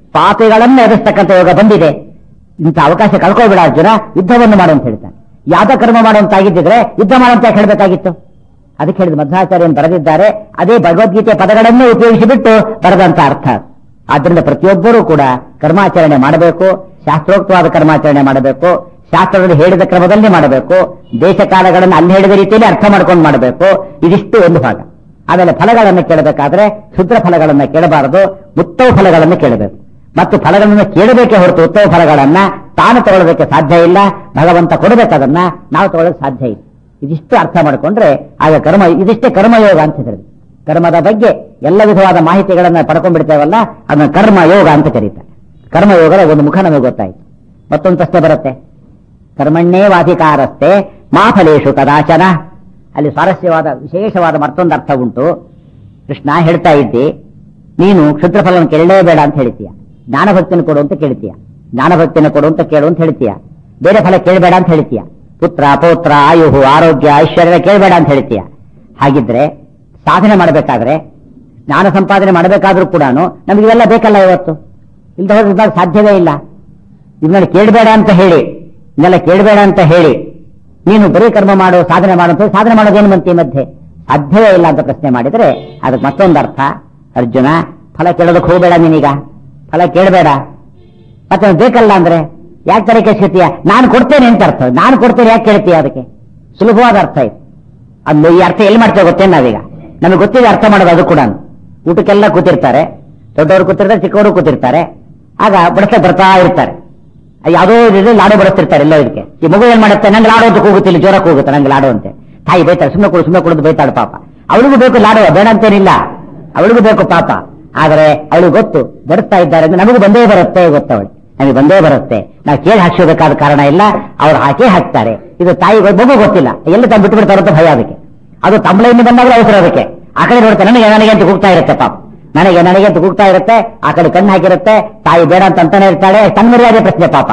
ಪಾಪಿಗಳನ್ನ ಎದುರಿಸ್ತಕ್ಕಂಥ ಯೋಗ ಬಂದಿದೆ ಇಂಥ ಅವಕಾಶ ಕಳ್ಕೊಳ್ಬೇಡ ಅರ್ಜುನ ಯುದ್ಧವನ್ನು ಮಾಡು ಅಂತ ಹೇಳ್ತಾನೆ ಯಾವ್ದ ಕರ್ಮ ಮಾಡುವಂತಾಗಿದ್ದಿದ್ರೆ ಯುದ್ಧ ಮಾಡುವಂತ ಯಾಕೆ ಹೇಳ್ಬೇಕಾಗಿತ್ತು ಅದಕ್ಕೆ ಹೇಳಿದ ಮಧ್ವಾಚಾರ್ಯನ್ ಬರೆದಿದ್ದಾರೆ ಅದೇ ಭಗವದ್ಗೀತೆ ಪದಗಳನ್ನೇ ಉಪಯೋಗಿಸಿಬಿಟ್ಟು ಬರೆದಂತ ಅರ್ಥ ಆದ್ರಿಂದ ಪ್ರತಿಯೊಬ್ಬರೂ ಕೂಡ ಕರ್ಮಾಚರಣೆ ಮಾಡಬೇಕು ಶಾಸ್ತ್ರೋಕ್ತವಾದ ಕರ್ಮಾಚರಣೆ ಮಾಡಬೇಕು ಶಾಸ್ತ್ರದಲ್ಲಿ ಹೇಳಿದ ಕ್ರಮದಲ್ಲಿ ಮಾಡಬೇಕು ದೇಶ ಕಾಲಗಳನ್ನು ಅಲ್ಲಿ ಹೇಳಿದ ರೀತಿಯಲ್ಲಿ ಅರ್ಥ ಮಾಡ್ಕೊಂಡು ಮಾಡಬೇಕು ಇದಿಷ್ಟು ಒಂದು ಭಾಗ ಆಮೇಲೆ ಫಲಗಳನ್ನು ಕೇಳಬೇಕಾದ್ರೆ ಶುದ್ರ ಫಲಗಳನ್ನ ಕೇಳಬಾರದು ಉತ್ತಮ ಫಲಗಳನ್ನು ಕೇಳಬೇಕು ಮತ್ತು ಫಲಗಳನ್ನು ಕೇಳಬೇಕೇ ಹೊರತು ಉತ್ತಮ ಫಲಗಳನ್ನ ತಾನು ತಗೊಳ್ಳೋದಕ್ಕೆ ಸಾಧ್ಯ ಇಲ್ಲ ಭಗವಂತ ಕೊಡಬೇಕದನ್ನ ನಾವು ತಗೊಳ್ಳೋಕೆ ಸಾಧ್ಯ ಇಲ್ಲ ಇದಿಷ್ಟು ಅರ್ಥ ಮಾಡಿಕೊಂಡ್ರೆ ಆಗ ಕರ್ಮ ಇದಿಷ್ಟೇ ಕರ್ಮಯೋಗ ಅಂತ ಹೇಳಿದ್ರು ಕರ್ಮದ ಬಗ್ಗೆ ಎಲ್ಲ ವಿಧವಾದ ಮಾಹಿತಿಗಳನ್ನ ಪಡ್ಕೊಂಡ್ಬಿಡ್ತೇವಲ್ಲ ಅದನ್ನ ಕರ್ಮಯೋಗ ಅಂತ ಕರೀತಾರೆ ಕರ್ಮಯೋಗದ ಒಂದು ಮುಖ ನಮಗೆ ಗೊತ್ತಾಯ್ತು ಮತ್ತೊಂದು ಪ್ರಶ್ನೆ ಬರುತ್ತೆ ಕರ್ಮಣ್ಣೇ ವಾಧಿಕಾರಸ್ತೆ ಮಾಫಲೇಶು ಕದಾಚನ ಅಲ್ಲಿ ಸ್ವಾರಸ್ಯವಾದ ವಿಶೇಷವಾದ ಮತ್ತೊಂದು ಅರ್ಥ ಉಂಟು ಕೃಷ್ಣ ಹೇಳ್ತಾ ಇದ್ದಿ ನೀನು ಕ್ಷುದ್ರ ಫಲವನ್ನು ಕೇಳಲೇಬೇಡ ಅಂತ ಹೇಳ್ತೀಯ ಜ್ಞಾನಭಕ್ತಿನ ಕೊಡು ಅಂತ ಕೇಳ್ತೀಯ ಜ್ಞಾನಭಕ್ತಿನ ಕೊಡು ಅಂತ ಕೇಳು ಅಂತ ಹೇಳ್ತೀಯ ಬೇರೆ ಫಲ ಕೇಳಬೇಡ ಅಂತ ಹೇಳ್ತೀಯ ಪುತ್ರ ಪೌತ್ರ ಆಯುಹು ಆರೋಗ್ಯ ಐಶ್ವರ್ಯ ಕೇಳಬೇಡ ಅಂತ ಹೇಳ್ತೀಯ ಹಾಗಿದ್ರೆ ಸಾಧನೆ ಮಾಡಬೇಕಾದ್ರೆ ಜ್ಞಾನ ಸಂಪಾದನೆ ಮಾಡಬೇಕಾದ್ರೂ ಕೂಡ ನಮಗೆ ಇವೆಲ್ಲ ಬೇಕಲ್ಲ ಇವತ್ತು ಇಲ್ದ ಹೋದಾಗ ಸಾಧ್ಯವೇ ಇಲ್ಲ ಇದನ್ನೆಲ್ಲ ಕೇಳಬೇಡ ಅಂತ ಹೇಳಿ ಇದನ್ನೆಲ್ಲ ಕೇಳಬೇಡ ಅಂತ ಹೇಳಿ ನೀನು ಬರೀ ಕರ್ಮ ಮಾಡು ಸಾಧನೆ ಮಾಡು ಅಂತ ಸಾಧನೆ ಮಾಡೋದೇನು ಬಂತಿ ಮಧ್ಯೆ ಸಾಧ್ಯವೇ ಇಲ್ಲ ಅಂತ ಪ್ರಶ್ನೆ ಮಾಡಿದ್ರೆ ಅದಕ್ಕೆ ಮತ್ತೊಂದು ಅರ್ಥ ಅರ್ಜುನ ಫಲ ಕೇಳೋದಕ್ಕೆ ಹೋಗಬೇಡ ನೀನೀಗ ಫಲ ಕೇಳಬೇಡ ಮತ್ತೆ ಅವ್ನು ಬೇಕಲ್ಲ ಅಂದ್ರೆ ಯಾಕೆ ತರ ಕೇಳ್ತೀಯ ನಾನು ಕೊಡ್ತೇನೆ ಅಂತ ಅರ್ಥ ನಾನು ಕೊಡ್ತೇನೆ ಯಾಕೆ ಕೇಳ್ತೀಯ ಅದಕ್ಕೆ ಸುಲಭವಾದ ಅರ್ಥ ಇದು ಅದು ಈ ಅರ್ಥ ಎಲ್ಲಿ ಮಾಡ್ತೇವೆ ಗೊತ್ತೇನು ನಾವೀಗ ನಮಗೆ ಗೊತ್ತಿದೆ ಅರ್ಥ ಮಾಡೋದು ಅದು ಕೂಡ ಊಟಕ್ಕೆಲ್ಲ ಕೂತಿರ್ತಾರೆ ದೊಡ್ಡವರು ಕೂತಿರ್ತಾರೆ ಚಿಕ್ಕವರು ಕೂತಿರ್ತಾರೆ ಆಗ ಬಡಿಸ್ತಾ ಬರ್ತಾ ಇರ್ತಾರೆ ಯಾವುದೋ ಇದು ಲಾಡು ಬಡಿಸ್ತಿರ್ತಾರೆ ಎಲ್ಲೋ ಇದಕ್ಕೆ ಈ ಮಗು ಏನ್ ಮಾಡುತ್ತೆ ನಂಗೆ ಲಾಡು ಅಂತ ಕೂಗುತ್ತೆ ಇಲ್ಲಿ ಜೋರ ಕೂಗುತ್ತೆ ನಂಗೆ ಲಾಡು ಅಂತೆ ತಾಯಿ ಬೈತಾರೆ ಸುಮ್ಮನೆ ಕೊಡು ಸುಮ್ಮನೆ ಕೊಡೋದು ಬೈತಾಳೆ ಪಾಪ ಅವಳಿಗೂ ಬೇಕು ಲಾಡು ಬೇಡ ಅಂತೇನಿಲ್ಲ ಅವಳಿಗೂ ಬೇಕು ಪಾಪ ಆದರೆ ಅವಳಿಗೆ ಗೊತ್ತು ಬರುತ್ತಾ ಇದ್ದಾರೆ ಅಂದ್ರೆ ನಮಗೂ ಬಂದೇ ಬರುತ್ತೆ ಗೊತ್ತವಳು ನಮಗೆ ಬಂದೇ ಬರುತ್ತೆ ನಾವು ಕೇಳಿ ಹಾಕ್ಸೋಬೇಕಾದ ಕಾರಣ ಇಲ್ಲ ಅವ್ರು ಹಾಕೇ ಹಾಕ್ತಾರೆ ಇದು ತಾಯಿ ಮಗು ಗೊತ್ತಿಲ್ಲ ಎಲ್ಲಿ ತಂದು ಬಿಟ್ಟು ಬಿಡ್ತಾರೋ ಅಂತ ಭಯ ಅದಕ್ಕೆ ಅದು ತಮ್ಮಳೆಯಿಂದ ಬಂದಾಗಲೂ ಅವಸರ ಅದಕ್ಕೆ ಆ ಕಡೆ ನೋಡುತ್ತೆ ನನಗೆ ನನಗೆ ಅಂತ ಕೂಗ್ತಾ ಇರುತ್ತೆ ಪಾಪ ನನಗೆ ನನಗೆ ಅಂತ ಕೂಗ್ತಾ ಇರುತ್ತೆ ಆ ಕಡೆ ಕಣ್ಣು ಹಾಕಿರುತ್ತೆ ತಾಯಿ ಬೇಡ ಅಂತ ಅಂತಾನೆ ಇರ್ತಾಳೆ ತನ್ನ ಮರ್ಯಾದೆ ಪ್ರಶ್ನೆ ಪಾಪ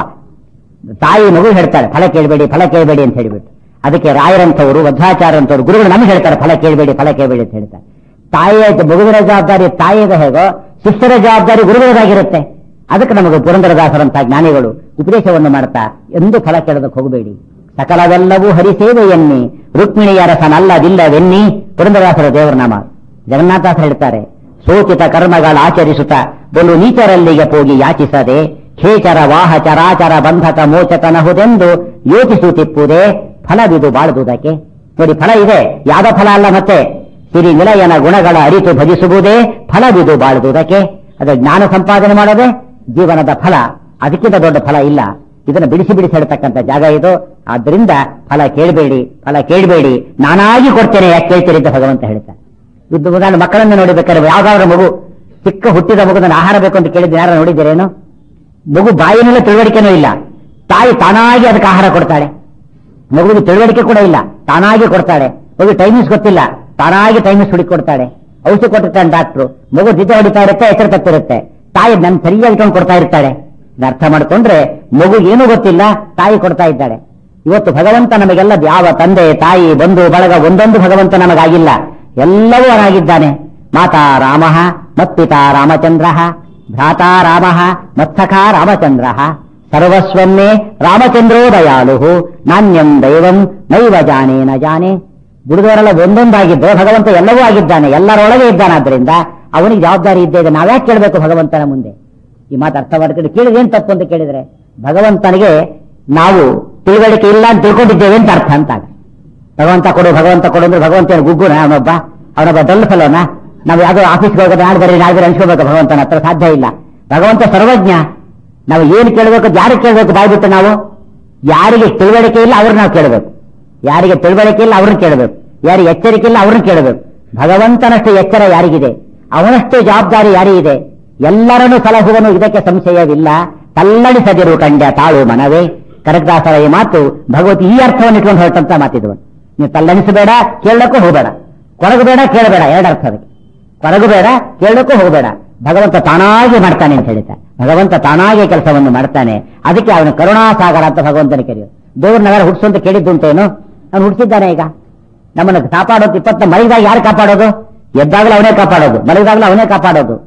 ತಾಯಿ ಮಗು ಹೇಳ್ತಾಳೆ ಫಲ ಕೇಳಬೇಡಿ ಫಲ ಕೇಳಬೇಡಿ ಅಂತ ಹೇಳಿಬಿಟ್ಟು ಅದಕ್ಕೆ ರಾಯರಂತವರು ವಧ್ವಾಚಾರ್ಯಂತವರು ಗುರುಗಳು ನಮಗೆ ಹೇಳ್ತಾರೆ ಫಲ ಕೇಳಬೇಡಿ ಫಲ ಕೇಳಬೇಡಿ ಅಂತ ಹೇಳ್ತಾರೆ ತಾಯಿಯ ಮಗುವಿನ ಜವಾಬ್ದಾರಿ ತಾಯಿಯದ ಹೇಗೋ ಶಿಷ್ಯರ ಜವಾಬ್ದಾರಿ ಗುರುಗಳದಾಗಿರುತ್ತೆ ಅದಕ್ಕೆ ನಮಗೆ ಪುರಂದರದಾಸರಂತ ಜ್ಞಾನಿಗಳು ಉಪದೇಶವನ್ನು ಮಾಡ್ತಾ ಎಂದು ಫಲ ಕೇಳೋದಕ್ಕೆ ಹೋಗಬೇಡಿ ಸಕಲವೆಲ್ಲವೂ ಹರಿಸೇವೆ ಎನ್ನಿ ರುಕ್ಮಿಣಿಯರ ಸನಲ್ಲದಿಲ್ಲವೆನ್ನಿ ಪುರಂದರದಾಸರ ದೇವರ ನಾಮ ಜಗನ್ನಾಥಾಸ ಹೇಳ್ತಾರೆ ಸೋಚಿತ ಕರ್ಮಗಳ ಆಚರಿಸುತ್ತ ಬಲು ನೀಚರಲ್ಲಿಗೆ ಹೋಗಿ ಯಾಚಿಸದೆ ಖೇಚರ ವಾಹ ಚರಾಚರ ಬಂಧಕ ಮೋಚಕನಹುದೆಂದು ಯೋಚಿಸುತ್ತಿಪ್ಪುದೇ ಫಲವಿದು ಬಾಳುವುದಕ್ಕೆ ನೋಡಿ ಫಲ ಇದೆ ಯಾವ ಫಲ ಅಲ್ಲ ಮತ್ತೆ ಸಿರಿ ನಿಲಯನ ಗುಣಗಳ ಅರಿತು ಭಜಿಸುವುದೇ ಫಲವಿದು ಬಾಳುವುದಕ್ಕೆ ಅದು ಜ್ಞಾನ ಸಂಪಾದನೆ ಮಾಡೋದೇ ಜೀವನದ ಫಲ ಅದಕ್ಕಿಂತ ದೊಡ್ಡ ಫಲ ಇಲ್ಲ ಇದನ್ನು ಬಿಡಿಸಿ ಬಿಡಿಸಿ ಹೇಳ್ತಕ್ಕಂಥ ಜಾಗ ಇದು ಆದ್ರಿಂದ ಫಲ ಕೇಳಬೇಡಿ ಫಲ ಕೇಳಬೇಡಿ ನಾನಾಗಿ ಕೊಡ್ತೇನೆ ಯಾಕೆ ಕೇಳ್ತೀರಿ ಅಂತ ಭಗವಂತ ಹೇಳ್ತಾನೆ ಇದು ನಾನು ಮಕ್ಕಳನ್ನು ನೋಡಿಬೇಕಾದ್ರೆ ಯಾವ್ದಾದ್ರು ಮಗು ಚಿಕ್ಕ ಹುಟ್ಟಿದ ಮಗು ನಾನು ಆಹಾರ ಬೇಕು ಅಂತ ಕೇಳಿದ್ರೆ ಯಾರು ನೋಡಿದ್ದೀರೇನು ಮಗು ಬಾಯಿನಲ್ಲೇ ತಿಳುವಳಿಕೆನೂ ಇಲ್ಲ ತಾಯಿ ತಾನಾಗಿ ಅದಕ್ಕೆ ಆಹಾರ ಕೊಡ್ತಾಳೆ ಮಗುವಿಗೆ ತಿಳುವಳಿಕೆ ಕೂಡ ಇಲ್ಲ ತಾನಾಗಿ ಕೊಡ್ತಾಳೆ ಮಗು ಟೈಮಿಂಗ್ಸ್ ಗೊತ್ತಿಲ್ಲ ತಾನಾಗಿ ಟೈಮಿಂಗ್ಸ್ ಹುಡುಕಿ ಕೊಡ್ತಾಳೆ ಔಷಧಿ ಕೊಟ್ಟಿರ್ತಾನೆ ಡಾಕ್ಟ್ರು ಮಗು ನಿದ್ದೆ ಹೊಡಿತಾ ಇರುತ್ತೆ ಎಚ್ಚರ ತಪ್ಪಿರುತ್ತೆ ತಾಯಿ ನನ್ ಸರಿಯಾಗಿ ಇಟ್ಕೊಂಡು ಕೊಡ್ತಾ ಇರ್ತಾಳೆ ಇದನ್ನ ಅರ್ಥ ಮಾಡ್ಕೊಂಡ್ರೆ ಮಗು ಏನೂ ಗೊತ್ತಿಲ್ಲ ತಾಯಿ ಕೊಡ್ತಾ ಇದ್ದಾಳೆ ಇವತ್ತು ಭಗವಂತ ನಮಗೆಲ್ಲ ಯಾವ ತಂದೆ ತಾಯಿ ಬಂಧು ಬಳಗ ಒಂದೊಂದು ಭಗವಂತ ನಮಗಾಗಿಲ್ಲ ಎಲ್ಲವೂ ಅವನಾಗಿದ್ದಾನೆ ಮಾತಾ ರಾಮ ಮತ್ಪಿತಾ ರಾಮಚಂದ್ರ ಭ್ರಾತಾ ರಾಮ ಮತ್ಸಖಾ ರಾಮಚಂದ್ರ ಸರ್ವಸ್ವನ್ನೇ ರಾಮಚಂದ್ರೋ ದಯಾಳು ನಾಣ್ಯಂ ದೈವಂ ನೈವ ಜಾನೇ ನ ಜಾನೆ ದುಡಿದವರೆಲ್ಲ ಒಂದೊಂದಾಗಿದ್ದು ಭಗವಂತ ಎಲ್ಲವೂ ಆಗಿದ್ದಾನೆ ಎಲ್ಲರೊಳಗೆ ಇದ್ದಾನಾದ್ರಿಂದ ಅವನಿಗೆ ಜವಾಬ್ದಾರಿ ಇದ್ದೇ ಇದೆ ನಾವ್ಯಾಕೆ ಕೇಳಬೇಕು ಭಗವಂತನ ಮುಂದೆ ಈ ಮಾತು ಅರ್ಥ ಮಾಡ್ಕೊಂಡು ಕೇಳಿದ್ರೆ ಏನ್ ತಪ್ಪು ಅಂತ ಕೇಳಿದ್ರೆ ಭಗವಂತನಿಗೆ ನಾವು ತಿಳುವಳಿಕೆ ಇಲ್ಲ ಅಂತ ತಿಳ್ಕೊಂಡಿದ್ದೇವೆ ಅಂತ ಅರ್ಥ ಅಂತ ಭಗವಂತ ಕೊಡು ಭಗವಂತ ಕೊಡು ಅಂದ್ರೆ ಭಗವಂತನ ಗುಗ್ಗುನ ಅವನೊಬ್ಬ ಅವನೊಬ್ಬ ಡಲ್ ಫಲೋನ ನಾವು ಯಾವುದೋ ಆಫೀಸ್ಗೆ ಹೋಗೋದು ನಾಳೆ ಬರೀ ನಾಳೆ ಬರೀ ಅನ್ಸ್ಕೋಬೇಕು ಭಗವಂತನ ಹತ್ರ ಸಾಧ್ಯ ಇಲ್ಲ ಭಗವಂತ ಸರ್ವಜ್ಞ ನಾವು ಏನು ಕೇಳಬೇಕು ಯಾರಿಗೆ ಕೇಳಬೇಕು ಬಾಯ್ಬಿಟ್ಟು ನಾವು ಯಾರಿಗೆ ತಿಳುವಳಿಕೆ ಇಲ್ಲ ಅವ್ರನ್ನ ನಾವು ಕೇಳಬೇಕು ಯಾರಿಗೆ ತಿಳುವಳಿಕೆ ಇಲ್ಲ ಅವ್ರನ್ನ ಕೇಳಬೇಕು ಯಾರಿಗೆ ಎಚ್ಚರಿಕೆ ಇಲ್ಲ ಅವ್ರನ್ನ ಕೇಳಬೇಕು ಭಗವಂತನಷ್ಟು ಎಚ್ಚರ ಯಾರಿಗಿದೆ ಅವನಷ್ಟು ಜವಾಬ್ದಾರಿ ಯಾರಿಗಿದೆ ಎಲ್ಲರನ್ನು ಸಲಹುವನು ಇದಕ್ಕೆ ಸಂಶಯವಿಲ್ಲ ತಲ್ಲಣಿಸದಿರು ಕಂಡ ತಾಳು ಮನವೇ ಕನಕದಾಸರ ಈ ಮಾತು ಭಗವತಿ ಈ ಅರ್ಥವನ್ನು ಇಟ್ಕೊಂಡು ಹೊರಟಂತ ಮಾತಿದ್ವು ನೀವು ತಲ್ಲಣಿಸಬೇಡ ಕೇಳಕ್ಕೂ ಹೋಗಬೇಡ ಕೊರಗಬೇಡ ಕೇಳಬೇಡ ಎರಡು ಅರ್ಥ ಅದಕ್ಕೆ ಕೊರಗಬೇಡ ಕೇಳಕ್ಕೂ ಹೋಗಬೇಡ ಭಗವಂತ ತಾನಾಗಿ ಮಾಡ್ತಾನೆ ಅಂತ ಹೇಳ್ತಾನೆ ಭಗವಂತ ತಾನಾಗಿ ಕೆಲಸವನ್ನು ಮಾಡ್ತಾನೆ ಅದಕ್ಕೆ ಅವನು ಕರುಣಾಸಾಗರ ಅಂತ ಭಗವಂತನ ಕರೆಯೋದು ದೇವ್ರ ನಗರ ಹುಟ್ಟಿಸು ಅಂತ ಕೇಳಿದ್ದುಂಟೇನು ಅವನು ಹುಟ್ಟಿಸಿದ್ದಾನೆ ಈಗ ನಮ್ಮನ್ನು ಕಾಪಾಡೋದು ಇಪ್ಪತ್ತ ಮಲಗಿದಾಗ ಯಾರು ಕಾಪಾಡೋದು ಎದ್ದಾಗಲೂ ಅವನೇ ಕಾಪಾಡೋದು ಮಲಗಿದಾಗಲೂ ಅವನೇ ಕಾಪಾಡೋದು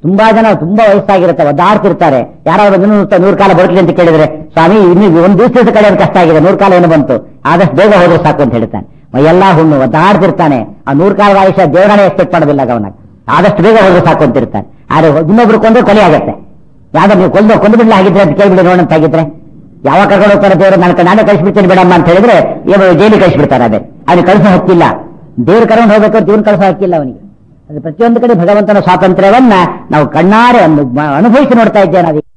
ತುಂಬಾ ಜನ ತುಂಬಾ ವಯಸ್ಸಾಗಿರುತ್ತೆ ಒದ್ದಾಡ್ತಿರ್ತಾರೆ ಯಾರಾದ್ರೂ ಇನ್ನೂ ನೂರು ಕಾಲ ಬದುಕಲಿ ಅಂತ ಕೇಳಿದ್ರೆ ಸ್ವಾಮಿ ಇನ್ನು ಒಂದು ದಿವಸದ ಕಡೆ ಕಷ್ಟ ಆಗಿದೆ ನೂರು ಕಾಲ ಏನು ಬಂತು ಆದಷ್ಟು ಬೇಗ ಹೋದ್ರೆ ಸಾಕು ಅಂತ ಹೇಳ್ತಾನೆ ಮೈಯೆಲ್ಲ ಹುಣ್ಣು ಒದ್ದಾಡ್ತಿರ್ತಾನೆ ಆ ನೂರು ಕಾಲದ ಆಯುಷ್ಯ ದೇವರನ್ನೇ ಎಕ್ಸ್ಪೆಕ್ಟ್ ಮಾಡೋದಿಲ್ಲ ಅವನ ಆದಷ್ಟು ಬೇಗ ಹೋದ್ರೆ ಸಾಕು ಅಂತಿರ್ತಾನೆ ಆದ್ರೆ ಇನ್ನೊಬ್ರು ಕೊಂದ್ರೆ ಕೊಲೆ ಆಗತ್ತೆ ಯಾವ್ದು ನೀವು ಕೊಂದು ಕೊಂದು ಬಿಡ್ಲಿ ಆಗಿದ್ರೆ ಅಂತ ಕೇಳ್ಬಿಡಿ ನೋಡೋಣ ಅಂತ ಆಗಿದ್ರೆ ಯಾವಾಗ ಕರ್ಕೊಂಡು ಹೋಗ್ತಾರೆ ದೇವರು ನಾನು ನಾನೇ ಕಳಿಸ್ಬಿಡ್ತೇನೆ ಬಿಡಮ್ಮ ಅಂತ ಹೇಳಿದ್ರೆ ಏನು ಜೈಲಿಗೆ ಕಳಿಸ್ಬಿಡ್ತಾರೆ ಅದೇ ಅವ್ನಿಗೆ ಕಳಿಸೋ ಹಕ್ಕಿಲ್ಲ ದೇವ್ರು ಕರ್ಕೊಂಡು ಹೋಗ್ಬೇಕು ಅಂತ ಇವ್ನು ಕಳಿಸೋ ಹಕ್ಕಿಲ್ಲ ಅವನಿಗೆ ಅದು ಪ್ರತಿಯೊಂದು ಕಡೆ ಭಗವಂತನ ಸ್ವಾತಂತ್ರ್ಯವನ್ನ ನಾವು ಕಣ್ಣಾರೆ ಒಂದು ಮ- ಅನುಭವಿಸಿ ನೋಡ್ತಾ ಇದ್ದೇವೆ ನಾವು